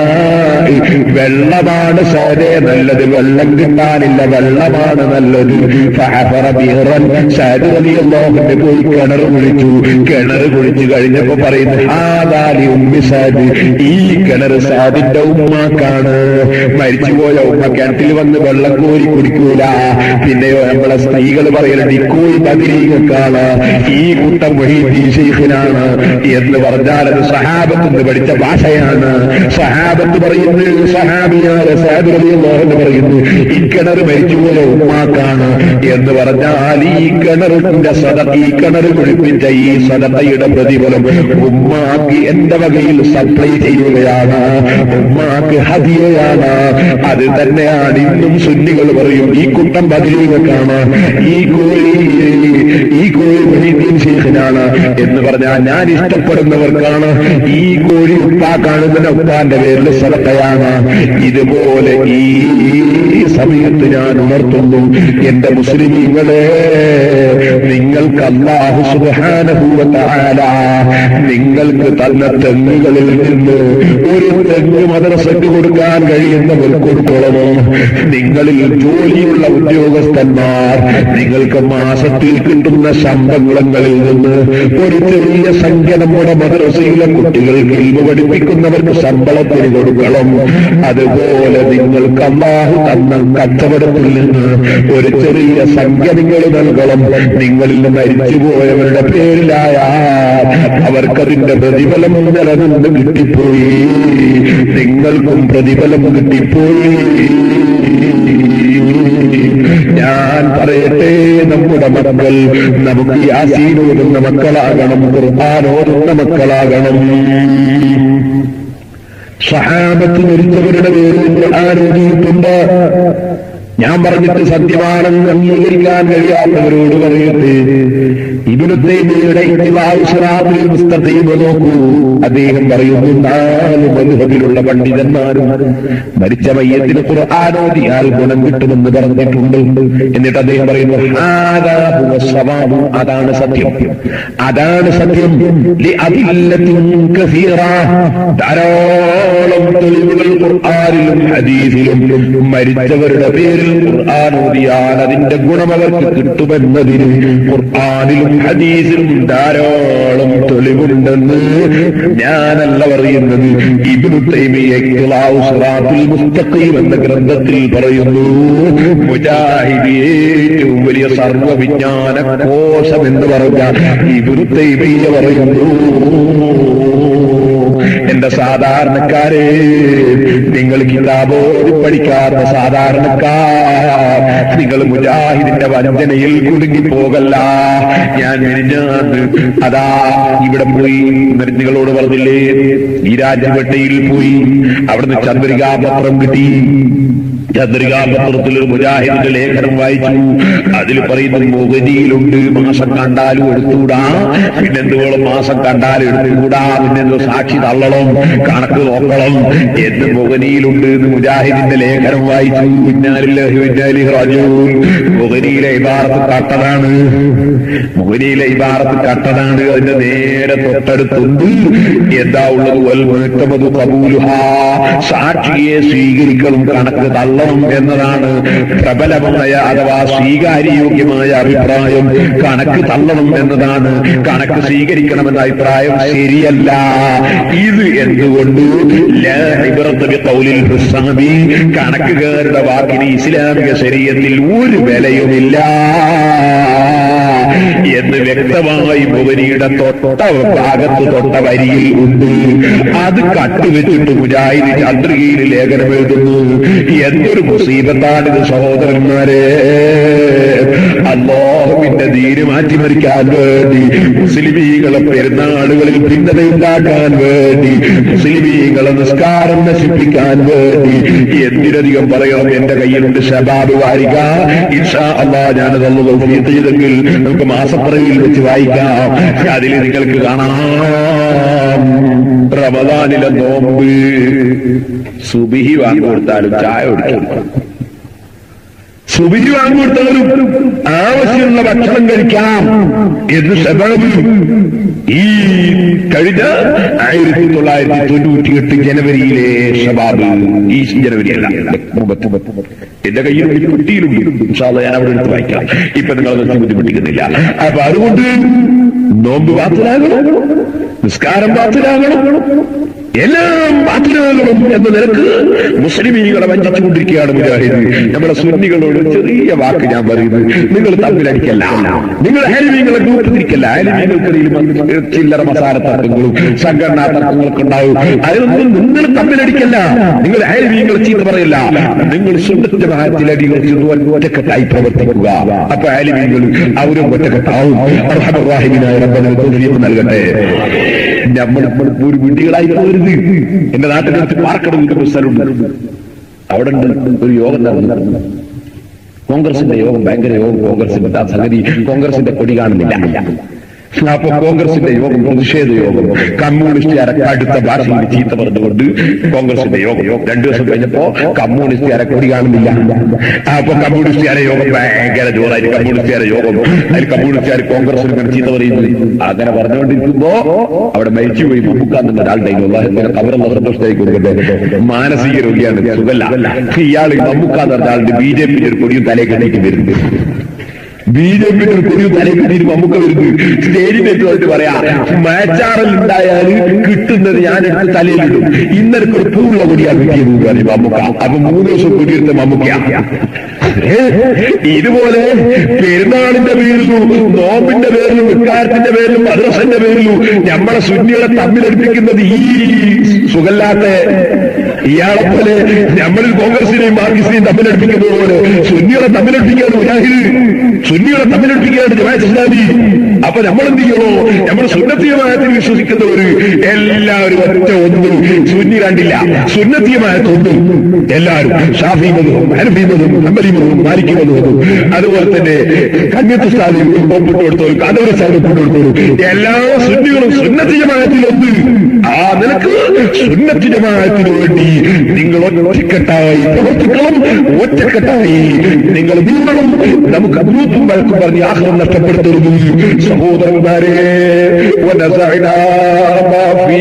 വെള്ളമാണ് സാരേ നല്ലത് വെള്ളം കിട്ടാനില്ല വെള്ളമാണ് നല്ലത് ഫഅഫറ ബിഹ്റൻ സാദ് റളിയല്ലാഹു പോയി കിണർ കുഴിച്ചു കിണർ കുഴിച്ചു കഴിഞ്ഞപ്പോ പറയുന്നു ആദാലി ഉമ്മി സാദ് ഈ കിണർ സാദിന്റെ ഉമ്മാക്കാണ് മരിച്ചുപോയ ഉമ്മ കിണറ്റിൽ വന്ന് വെള്ളം കോരി കുടിക്കൂല പിന്നെയോ നമ്മളെ സ്ത്രീകൾ പറയലുണ്ട് ഇക്കോയി ബദിരീകൾക്കാണ് ഈ കൂട്ടം വഴി ഷെയ്ഖിനാണ് എന്ന് പറഞ്ഞാൽ അത് സഹാബത്ത് പഠിച്ച ഭാഷയാണ് സഹാബത്ത് പറയുന്നു സഹാബിയായ സാബിറിയെന്ന് പറയുന്നു ഈ കിണർ മരിച്ചുപോയ ഉമ്മാക്കാണ് എന്ന് പറഞ്ഞാൽ ഈ കിണറിന്റെ സദ ഈ കിണർ കുഴിപ്പിച്ച ഈ സദയുടെ പ്രതിഫലം ഉമ്മാക്ക് എന്റെ വകയിൽ സപ്ലൈ ചെയ്യുകയാണ് ഉമ്മാക്ക് ഹതിയയാണ് അത് തന്നെയാണ് ഇന്നും സുന്നികൾ പറയും ഈ കൂട്ടം ബദിലീകൾക്കാണ് ഈ കോഴി ഈ കോഴി മൊഹീദ്ദീൻ ശേഖനാണ് എന്ന് പറഞ്ഞാൽ ഞാൻ ഇഷ്ടപ്പെടുന്നവർക്കാണ് ഈ കോഴി ഉപ്പാ കാണുന്ന ഉപ്പാന്റെ പേരിൽ സദക്കയാണ് ഇതുപോലെ ഈ സമയത്ത് ഞാൻ ഉണർത്തുന്നു എന്റെ മുസ്ലിമീങ്ങളെ നിങ്ങൾക്ക് അള്ളാഹു സുബാനുഭൂവത്താല നിങ്ങൾക്ക് തന്ന തെങ്ങുകളിൽ നിന്ന് ഒരു തെങ്ങ് മദ്രസക്ക് കൊടുക്കാൻ കഴിയുന്നവർ കൊടുത്തോളമോ നിങ്ങളിൽ ജോലിയുള്ള ഉദ്യോഗസ്ഥന്മാർ നിങ്ങൾക്ക് മാസത്തിൽ കിട്ടുന്ന ശമ്പളങ്ങളിൽ നിന്ന് ഒരു ചെറിയ സംഖ്യ നമ്മുടെ മദ്രസയിലെ കുട്ടികൾക്ക് ഇൽമ പഠിപ്പിക്കുന്നവർക്ക് ശമ്പളത്തിന് കൊടുക്കണം അതുപോലെ നിങ്ങൾക്ക് അള്ളാഹു തന്ന കച്ചവടത്തിൽ നിന്ന് ഒരു ചെറിയ സംഖ്യ നിങ്ങൾ നൽകണം നിങ്ങളിൽ മരിച്ചുപോയവരുടെ പേരിലായ അവർക്കതിന്റെ പ്രതിഫലം നിലനിന്ന് കിട്ടിപ്പോയി നിങ്ങൾക്കും പ്രതിഫലം കിട്ടിപ്പോയി ഞാൻ പറയട്ടെ നമ്മുടെ മക്കൾ നമുക്ക് യാസീൻ ഓതുന്ന മക്കളാകണം ഖുർആൻ ഓതുന്ന മക്കളാകണം സഹാബത്ത് മരിച്ചവരുടെ പേരിൽ ഖുർആൻ ഓതിയിട്ടുണ്ട് ഞാൻ പറഞ്ഞിട്ട് സത്യമാണെന്ന് അംഗീകരിക്കാൻ കഴിയാത്തവരോട് പറയട്ടെ ഇബിനുദ്ദൈമിയുടെ ഇത്തിവായുഷറാബിൽ മുസ്തഖീമ നോക്കൂ അദ്ദേഹം പറയുന്നു നാല് മധുഹബിലുള്ള പണ്ഡിതന്മാരും മരിച്ച മയ്യത്തിന് ഖുർആാനോദിയാൽ ഗുണം കിട്ടുമെന്ന് പറഞ്ഞിട്ടുണ്ട് എന്നിട്ട് അദ്ദേഹം പറയുന്നു "ഹാദാ ഹുവ സ്വവാബ്." അതാണ് സത്യം അതാണ് സത്യം ലി അദില്ലത്തിൻ കസീറ. ധാരാളം തെളിവുകൾ ഖുർആനിലും ഹദീസിലും മരിച്ചവരുടെ പേരിൽ പേരിൽ ഖുർആൻ ഓതിയാൽ അതിന്റെ ഗുണം അവർക്ക് കിട്ടുമെന്നതിന് ഖുർആനിലും ഹദീസിലും ധാരാളം തെളിവുണ്ടെന്ന് ഞാനല്ല പറയുന്നത് ഇബ്നു തൈമിയ്യ ഇഖ്തിലാഉ സിറാത്തുൽ മുസ്തഖീം എന്ന ഗ്രന്ഥത്തിൽ പറയുന്നു മുജാഹിദ് ഏറ്റവും വലിയ സർവവിജ്ഞാന കോശം എന്ന് പറഞ്ഞ ഇബ്നു തൈമിയ്യ പറയുന്നു എന്റെ സാധാരണക്കാരെ നിങ്ങൾ കിതാബോധി പഠിക്കാത്ത സാധാരണക്കാർ നിങ്ങൾ മുജാഹിദിന്റെ വഞ്ചനയിൽ കുടുങ്ങി പോകല്ല ഞാൻ മിനിഞ്ഞാന്ന് അതാ ഇവിടെ പോയി നിങ്ങളോട് പറഞ്ഞില്ലേ ഈ രാജ്യവട്ടയിൽ പോയി അവിടുന്ന് ചന്ദ്രികാപത്രം കിട്ടി ചന്ദ്രികാപത്രത്തിൽ ഒരു മുജാഹിദിന്റെ ലേഖനം വായിച്ചു അതിൽ പറയുന്നത് മുഖനിയിലുണ്ട് മാസം കണ്ടാലും എടുത്തുകൂടാ പിന്നെന്തുകളും മാസം കണ്ടാലും എടുത്തുകൂടാ പിന്നെന്തോ സാക്ഷി തള്ളണം കണക്ക് നോക്കണം എന്ന് മുഖനിയിലുണ്ട് എന്ന് മുജാഹിദിന്റെ ലേഖനം വായിച്ചു പിന്നാലില്ലാഹി പിന്നാലി റാജൂൻ മുഖനിയിലെ ഇബാറത്ത് കട്ടതാണ് മുഖനിയിലെ ഇബാറത്ത് കട്ടതാണ് അതിന്റെ നേരെ തൊട്ടടുത്തുണ്ട് എന്താ ഉള്ളത് വൽ മുഴക്കമത് കബൂലുഹാ സാക്ഷിയെ സ്വീകരിക്കണം കണക്ക് തള്ളണം എന്നതാണ് പ്രബലമായ അഥവാ സ്വീകാര്യയോഗ്യമായ അഭിപ്രായം കണക്ക് തള്ളണം എന്നതാണ് കണക്ക് സ്വീകരിക്കണമെന്ന അഭിപ്രായം ശരിയല്ല ഇത് എന്തുകൊണ്ട് ലാ ഇബ്റത്ത് ബിഖൗലിൽ ഹുസ്സാമി കണക്കുകാരുടെ വാക്കിന് ഇസ്ലാമിക ശരീരത്തിൽ ഒരു വിലയുമില്ല എന്ന് വ്യക്തമായി ഭുവനിയുടെ തൊട്ട ഭാഗത്ത് തൊട്ട വരിയിൽ ഉണ്ട് അത് കട്ടുവെച്ചിട്ട് മുജാഹിദ് ചന്ദ്രികയിൽ ലേഖനം എഴുതുന്നു എന്തൊരു മുസീബത്താണിത് സഹോദരന്മാരെ അള്ളാഹുവിന്റെ ധീര് മാറ്റിമറിക്കാൻ വേണ്ടി മുസ്ലിമീകളെ പെരുന്നാളുകളിൽ ഭിന്നതയുണ്ടാക്കാൻ വേണ്ടി മുസ്ലിമീകളെ നിസ്കാരം നശിപ്പിക്കാൻ വേണ്ടി എന്തിനധികം പറയണം എന്റെ കയ്യിലുണ്ട് ഷബാബ് വാരിക ഇൻഷാ അള്ളാ ഞാനത് തൗഫീഖ് ചെയ്തെങ്കിൽ നമുക്ക് മാസപ്പിറവിയിൽ വെച്ച് വായിക്കാം അതിൽ നിങ്ങൾക്ക് കാണാം റമദാനിലെ നോമ്പ് സുബിഹി വാങ്ങി കൊടുത്താലും ചായ കൊടുക്കണം സുബിഹി വാങ്ങി കൊടുത്തവരും ആവശ്യമുള്ള ഭക്ഷണം കഴിക്കാം എന്ന് സബബ് ഈ കഴിഞ്ഞ ആയിരത്തി തൊള്ളായിരത്തി തൊണ്ണൂറ്റി എട്ട് ജനുവരിയിലെ ഷബാബ് ഈ ജനുവരിയല്ല മുമ്പത്തെ എന്റെ കയ്യിൽ ഒരു കുട്ടിയിലുണ്ട് ഇൻഷാല്ലാ ഞാൻ അവിടെ എടുത്ത് വായിക്കാം ഇപ്പൊ നിങ്ങൾ അതൊന്നും ബുദ്ധിമുട്ടിക്കുന്നില്ല അപ്പൊ അതുകൊണ്ട് നോമ്പ് പാത്തിലാകണം നിസ്കാരം പാത്തിലാകണം എല്ലാം ബാത്തിലാകണം എന്ന നിലക്ക് മുസ്ലിമീകളെ വഞ്ചിച്ചുകൊണ്ടിരിക്കുകയാണ് മുജാഹിദ് നമ്മുടെ സുന്നികളോട് ചെറിയ വാക്ക് ഞാൻ പറയുന്നത് നിങ്ങൾ തമ്മിലടിക്കല്ല നിങ്ങൾ ഹരിമീങ്ങളെ ഗ്രൂപ്പ് തിരിക്കല്ല ഹരിമീങ്ങൾക്കിടയിൽ ചില്ലറ മസാല തർക്കങ്ങളും സംഘടനാ തർക്കങ്ങളൊക്കെ ഉണ്ടാവും അതിനൊന്നും നിങ്ങൾ തമ്മിലടിക്കല്ല നിങ്ങൾ ഹരിമീങ്ങളെ ചീത്ത പറയല്ല നിങ്ങൾ സുന്നത്തിന്റെ ഭാഗത്തിലടികൾ ഒറ്റക്കെട്ടായി പ്രവർത്തിക്കുക അപ്പൊ ഹരിമീങ്ങൾ അവരും ഒറ്റക്കെട്ടാവും അർഹമറാഹിമിനായ റബ്ബന തൗഫീഖ് നൽകട്ടെ നമ്മൾ ഒരു വീട്ടുകളായി പോരുത് എന്റെ നാട്ടിനടുത്ത് പാർക്കടവിന്റെ ഒരു സ്ഥലമുണ്ട് അവിടെ ഉണ്ട് ഒരു യോഗം നടന്നു കോൺഗ്രസിന്റെ യോഗം ഭയങ്കര യോഗം കോൺഗ്രസിന്റെ ആ സംഗതി കോൺഗ്രസിന്റെ കൊടി കാണുന്നില്ല അപ്പൊ കോൺഗ്രസിന്റെ യോഗം പ്രതിഷേധ യോഗം കമ്മ്യൂണിസ്റ്റുകാരെ കടുത്ത ഭാഷയിൽ ചീത്ത പറഞ്ഞുകൊണ്ട് കോൺഗ്രസിന്റെ യോഗം രണ്ടു ദിവസം കഴിഞ്ഞപ്പോ കമ്മ്യൂണിസ്റ്റുകാരെ കൊടി കാണുന്നില്ല അപ്പൊ കമ്മ്യൂണിസ്റ്റുകാരെ യോഗം ഭയങ്കര ജോറായി കമ്മ്യൂണിസ്റ്റുകാരെ യോഗം അതിൽ കമ്മ്യൂണിസ്റ്റുകാർ കോൺഗ്രസിന് ഇങ്ങനെ ചീത്ത പറയുന്നു അങ്ങനെ പറഞ്ഞുകൊണ്ടിരിക്കുമ്പോ അവിടെ മരിച്ചു പോയി മമ്മൂക്കാന്നുള്ള ഒരാളുടെ കവറുള്ള സന്തോഷമായി കൊടുക്കട്ടെ മാനസിക രോഗിയാണ് സുഖല്ല ഇയാൾ മമ്മൂക്കാന്ന് പറഞ്ഞ ആളുടെ ബി ജെ പിന്റെ ഒരു കൊടിയും തലേ കെട്ടിക്ക് വരുന്നത് ബി ജെ പിയുടെ ഒരു കൊടിയും തലേ കെട്ടിയിട്ട് മമ്മൂക്ക വരുന്നത് സ്റ്റേജിലേക്ക് വന്നിട്ട് പറയാ മാച്ചാറിൽ ഉണ്ടായാൽ കിട്ടുന്നത് ഞാൻ എടുത്ത് തലയിലിടും ഇന്നലെ ഒരു പൂവുള്ള കൊടിയാണ് കിട്ടിയത് എന്ന് പറയും മമ്മൂക്ക അപ്പൊ മൂന്ന് ദിവസം കൊടിയെടുത്ത മമ്മൂക്ക ഇതുപോലെ പെരുന്നാളിന്റെ പേരിലും നോമ്പിന്റെ പേരിലും വിക്കാരത്തിന്റെ പേരിലും മദ്രസന്റെ പേരിലും നമ്മളെ സുന്നികളെ തമ്മിലടിപ്പിക്കുന്നത് ഈ സുഖല്ലാത്ത ഇയാളെ പോലെ നമ്മളിൽ കോൺഗ്രസിനെയും മാർക്സിനെയും തമ്മിലടിപ്പിക്കുന്നത് പോലെ സുന്നികളെ തമ്മിലടിപ്പിക്കുകയാണ് മുജാഹിദ് സുന്നികളെ തമ്മിലടിപ്പിക്കുകയാണ് ജമാഅത്ത് ഇസ്ലാമി അപ്പൊ നമ്മൾ എന്ത് ചെയ്യണോ നമ്മൾ സുന്നത്തീയമായത്തിൽ വിശ്വസിക്കുന്നവര് എല്ലാവരും ഒറ്റ ഒന്നും സുന്നി കണ്ടില്ല സുന്നത്തീയമായത് ഒന്നും എല്ലാവരും ഷാഫി മതവും ഹനഫി മതവും ഹംബലി മതവും മാലിക്കി മതവും അതുപോലെ തന്നെ കന്യത്ത് സ്ഥാനം ഒപ്പിട്ട് കൊടുത്തോളും കഥവര സ്ഥാനം ഒപ്പിട്ട് കൊടുത്തോളും എല്ലാ സുന്നികളും സുന്നത്തീയമായത്തിൽ ഒന്ന് ആ നിലക്ക് സുന്നത്തീയമായത്തിന് വേണ്ടി നിങ്ങൾ ഒറ്റക്കെട്ടായി പ്രവർത്തിക്കണം ഒറ്റക്കെട്ടായി നിങ്ങൾ നീങ്ങണം നമുക്ക് ഗ്രൂപ്പും വഴക്കും പറഞ്ഞ് ആഹ്ലം നഷ്ടപ്പെടുത്തരുത് സഹോദരന്മാരെ ونزعنا ما في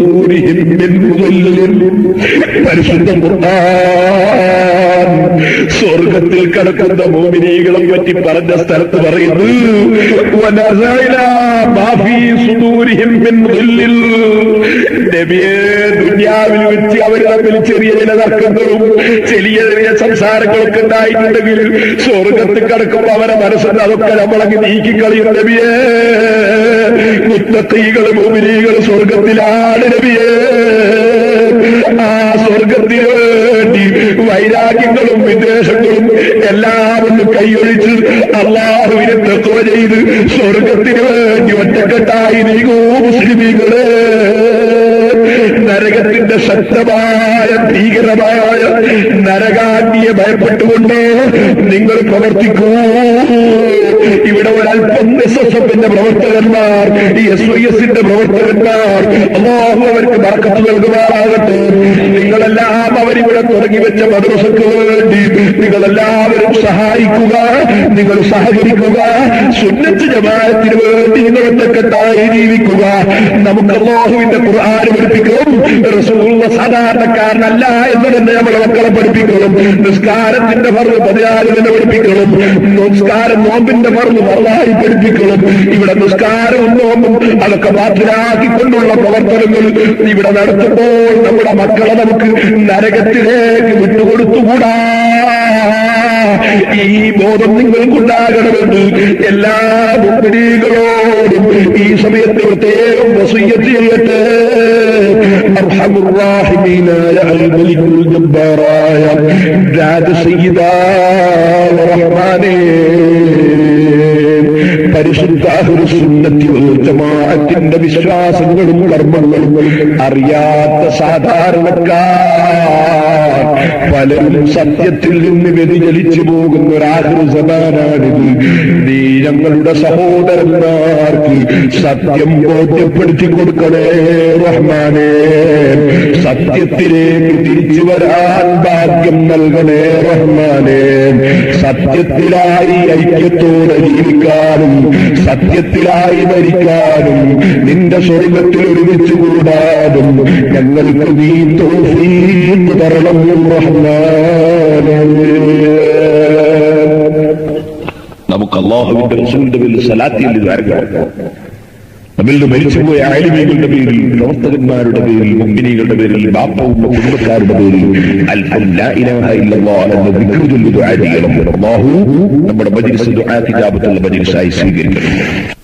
صدورهم من غل പരിശുദ്ധ ഖുർആൻ സ്വർഗത്തിൽ കടക്കുന്ന മോമിനികളെ പറ്റി പറഞ്ഞ സ്ഥലത്ത് പറയുന്നു "വനസഅനാ മാ ഫീ സുദൂരിഹിം മിൻ ളില്ലിൽ." നബിയേ ദുനിയാവിൽ വെച്ച് അവർ തമ്മിൽ ചെറിയ ചില തർക്കങ്ങളും ചെറിയ ചെറിയ സംസാരങ്ങളൊക്കെ ഉണ്ടായിട്ടുണ്ടെങ്കിൽ സ്വർഗത്തിൽ കടക്കുമ്പോൾ അവരെ മനസ്സിൽ അതൊക്കെ നമ്മളങ്ങ് നീക്കിക്കളിയും നബിയേ മുത്തീകൾ മോമിനികൾ സ്വർഗത്തിലാണ് നബിയേ ആ സ്വർഗത്തിന് വേണ്ടി വൈരാഗ്യങ്ങളും വിദ്വേഷങ്ങളും എല്ലാം ഒന്ന് കൈയൊഴിച്ച് അള്ളാഹുവിനെ തത്വ ചെയ്ത് സ്വർഗത്തിന് വേണ്ടി ഒറ്റക്കെട്ടായി നീങ്ങൂ മുസ്ലിമീകളെ നരകത്തിന്റെ ശക്തമായ ഭീകരമായ നരകാഗ്നിയെ ഭയപ്പെട്ടുകൊണ്ട് നിങ്ങൾ പ്രവർത്തിക്കൂ ഇവിടെ ഒരല്പം എസ് എസ് എഫിന്റെ പ്രവർത്തകന്മാർ ഈ എസ് ഐ എസിന്റെ പ്രവർത്തകന്മാർ അള്ളാഹു അവർക്ക് മറക്കത്ത് നൽകുമാറാകട്ടെ നിങ്ങളെല്ലാം അവരിവിടെ തുടങ്ങി വെച്ച മദ്രസക്ക് വേണ്ടി നിങ്ങളെല്ലാവരും സഹായിക്കുക നിങ്ങൾ സഹകരിക്കുക സുന്നത്ത് ജമാഅത്തിന് വേണ്ടി നിങ്ങൾ ഒറ്റക്കെട്ടായി ജീവിക്കുക നമുക്ക് അള്ളാഹുവിന്റെ ഖുർആൻ പഠിപ്പിക്കണം റസൂലുള്ള സാധാരണക്കാരനല്ല എന്ന് തന്നെ നമ്മളെ മക്കളെ പഠിപ്പിക്കണം നിസ്കാരത്തിന്റെ ഭർവ് പതിനാല് തന്നെ പഠിപ്പിക്കണം നിസ്കാരം നോമ്പിന്റെ ഭർവ് നന്നായി പഠിപ്പിക്കണം ഇവിടെ നിസ്കാരവും നോമ്പും അതൊക്കെ ബാധ്യരാക്കിക്കൊണ്ടുള്ള പ്രവർത്തനങ്ങൾ ഇവിടെ നടത്തുമ്പോൾ നമ്മുടെ മക്കളെ നമുക്ക് നരകത്തിലേക്ക് വിട്ടുകൊടുത്തുകൂടാ ഈ ബോധം നിങ്ങൾക്കുണ്ടാകണമെന്ന് എല്ലാ മുമ്പിടികളോടും ഈ സമയത്ത് പ്രത്യേകം വസൂയത്ത് ചെയ്യട്ടെ അർഹമുറാഹിമീനായ അൽ മലിക്കുൽ ജബ്ബാറായ രാജസയ്യിദായ റഹ്മാനേ പരിശുദ്ധ അഹ്ലുസുന്നത്തി വൽ ജമാഅത്തിന്റെ വിശ്വാസങ്ങളും കർമ്മങ്ങളും അറിയാത്ത സാധാരണക്കാർ പലരും സത്യത്തിൽ നിന്ന് വ്യതിചലിച്ചു പോകുന്ന ഒരാഹൃസമാനാണിത് നീ ഞങ്ങളുടെ സഹോദരന്മാർക്ക് സത്യം ബോധ്യപ്പെടുത്തി കൊടുക്കണേ റഹ്മാനേ സത്യത്തിലേക്ക് തിരിച്ചു വരാൻ ഭാഗ്യം നൽകണേ റഹ്മാനേ സത്യത്തിലായി ഐക്യത്തോടെ ജീവിക്കാനും സത്യത്തിലായി മരിക്കാനും നിന്റെ സ്വർഗത്തിൽ ഒരുമിച്ച് കൂടാനും ഞങ്ങൾക്ക് നീ തോഫീക്ക് തരണം റഹ്മാനേ
നമുക്ക് അള്ളാഹുവിന്റെ റസൂലിന്റെ പേരിൽ സലാത്തിൽ ധാരണം
നമ്മിൽ നിന്ന് മരിച്ചുപോയ ആലിമീകളുടെ പേരിൽ പ്രവർത്തകന്മാരുടെ പേരിൽ മുമ്പിനികളുടെ പേരിൽ ബാപ്പവും കുടുംബക്കാരുടെ പേരിൽ അൽഹം ലാ ഇലാഹ ഇല്ലല്ലാഹ് എന്ന ദിക്ർ ചൊല്ലി ദുആ ചെയ്യണം അല്ലാഹു നമ്മുടെ മജ്ലിസ് ദുആ കിതാബത്തുള്ള മജ്ലിസായി സ്വീകരിക്കണം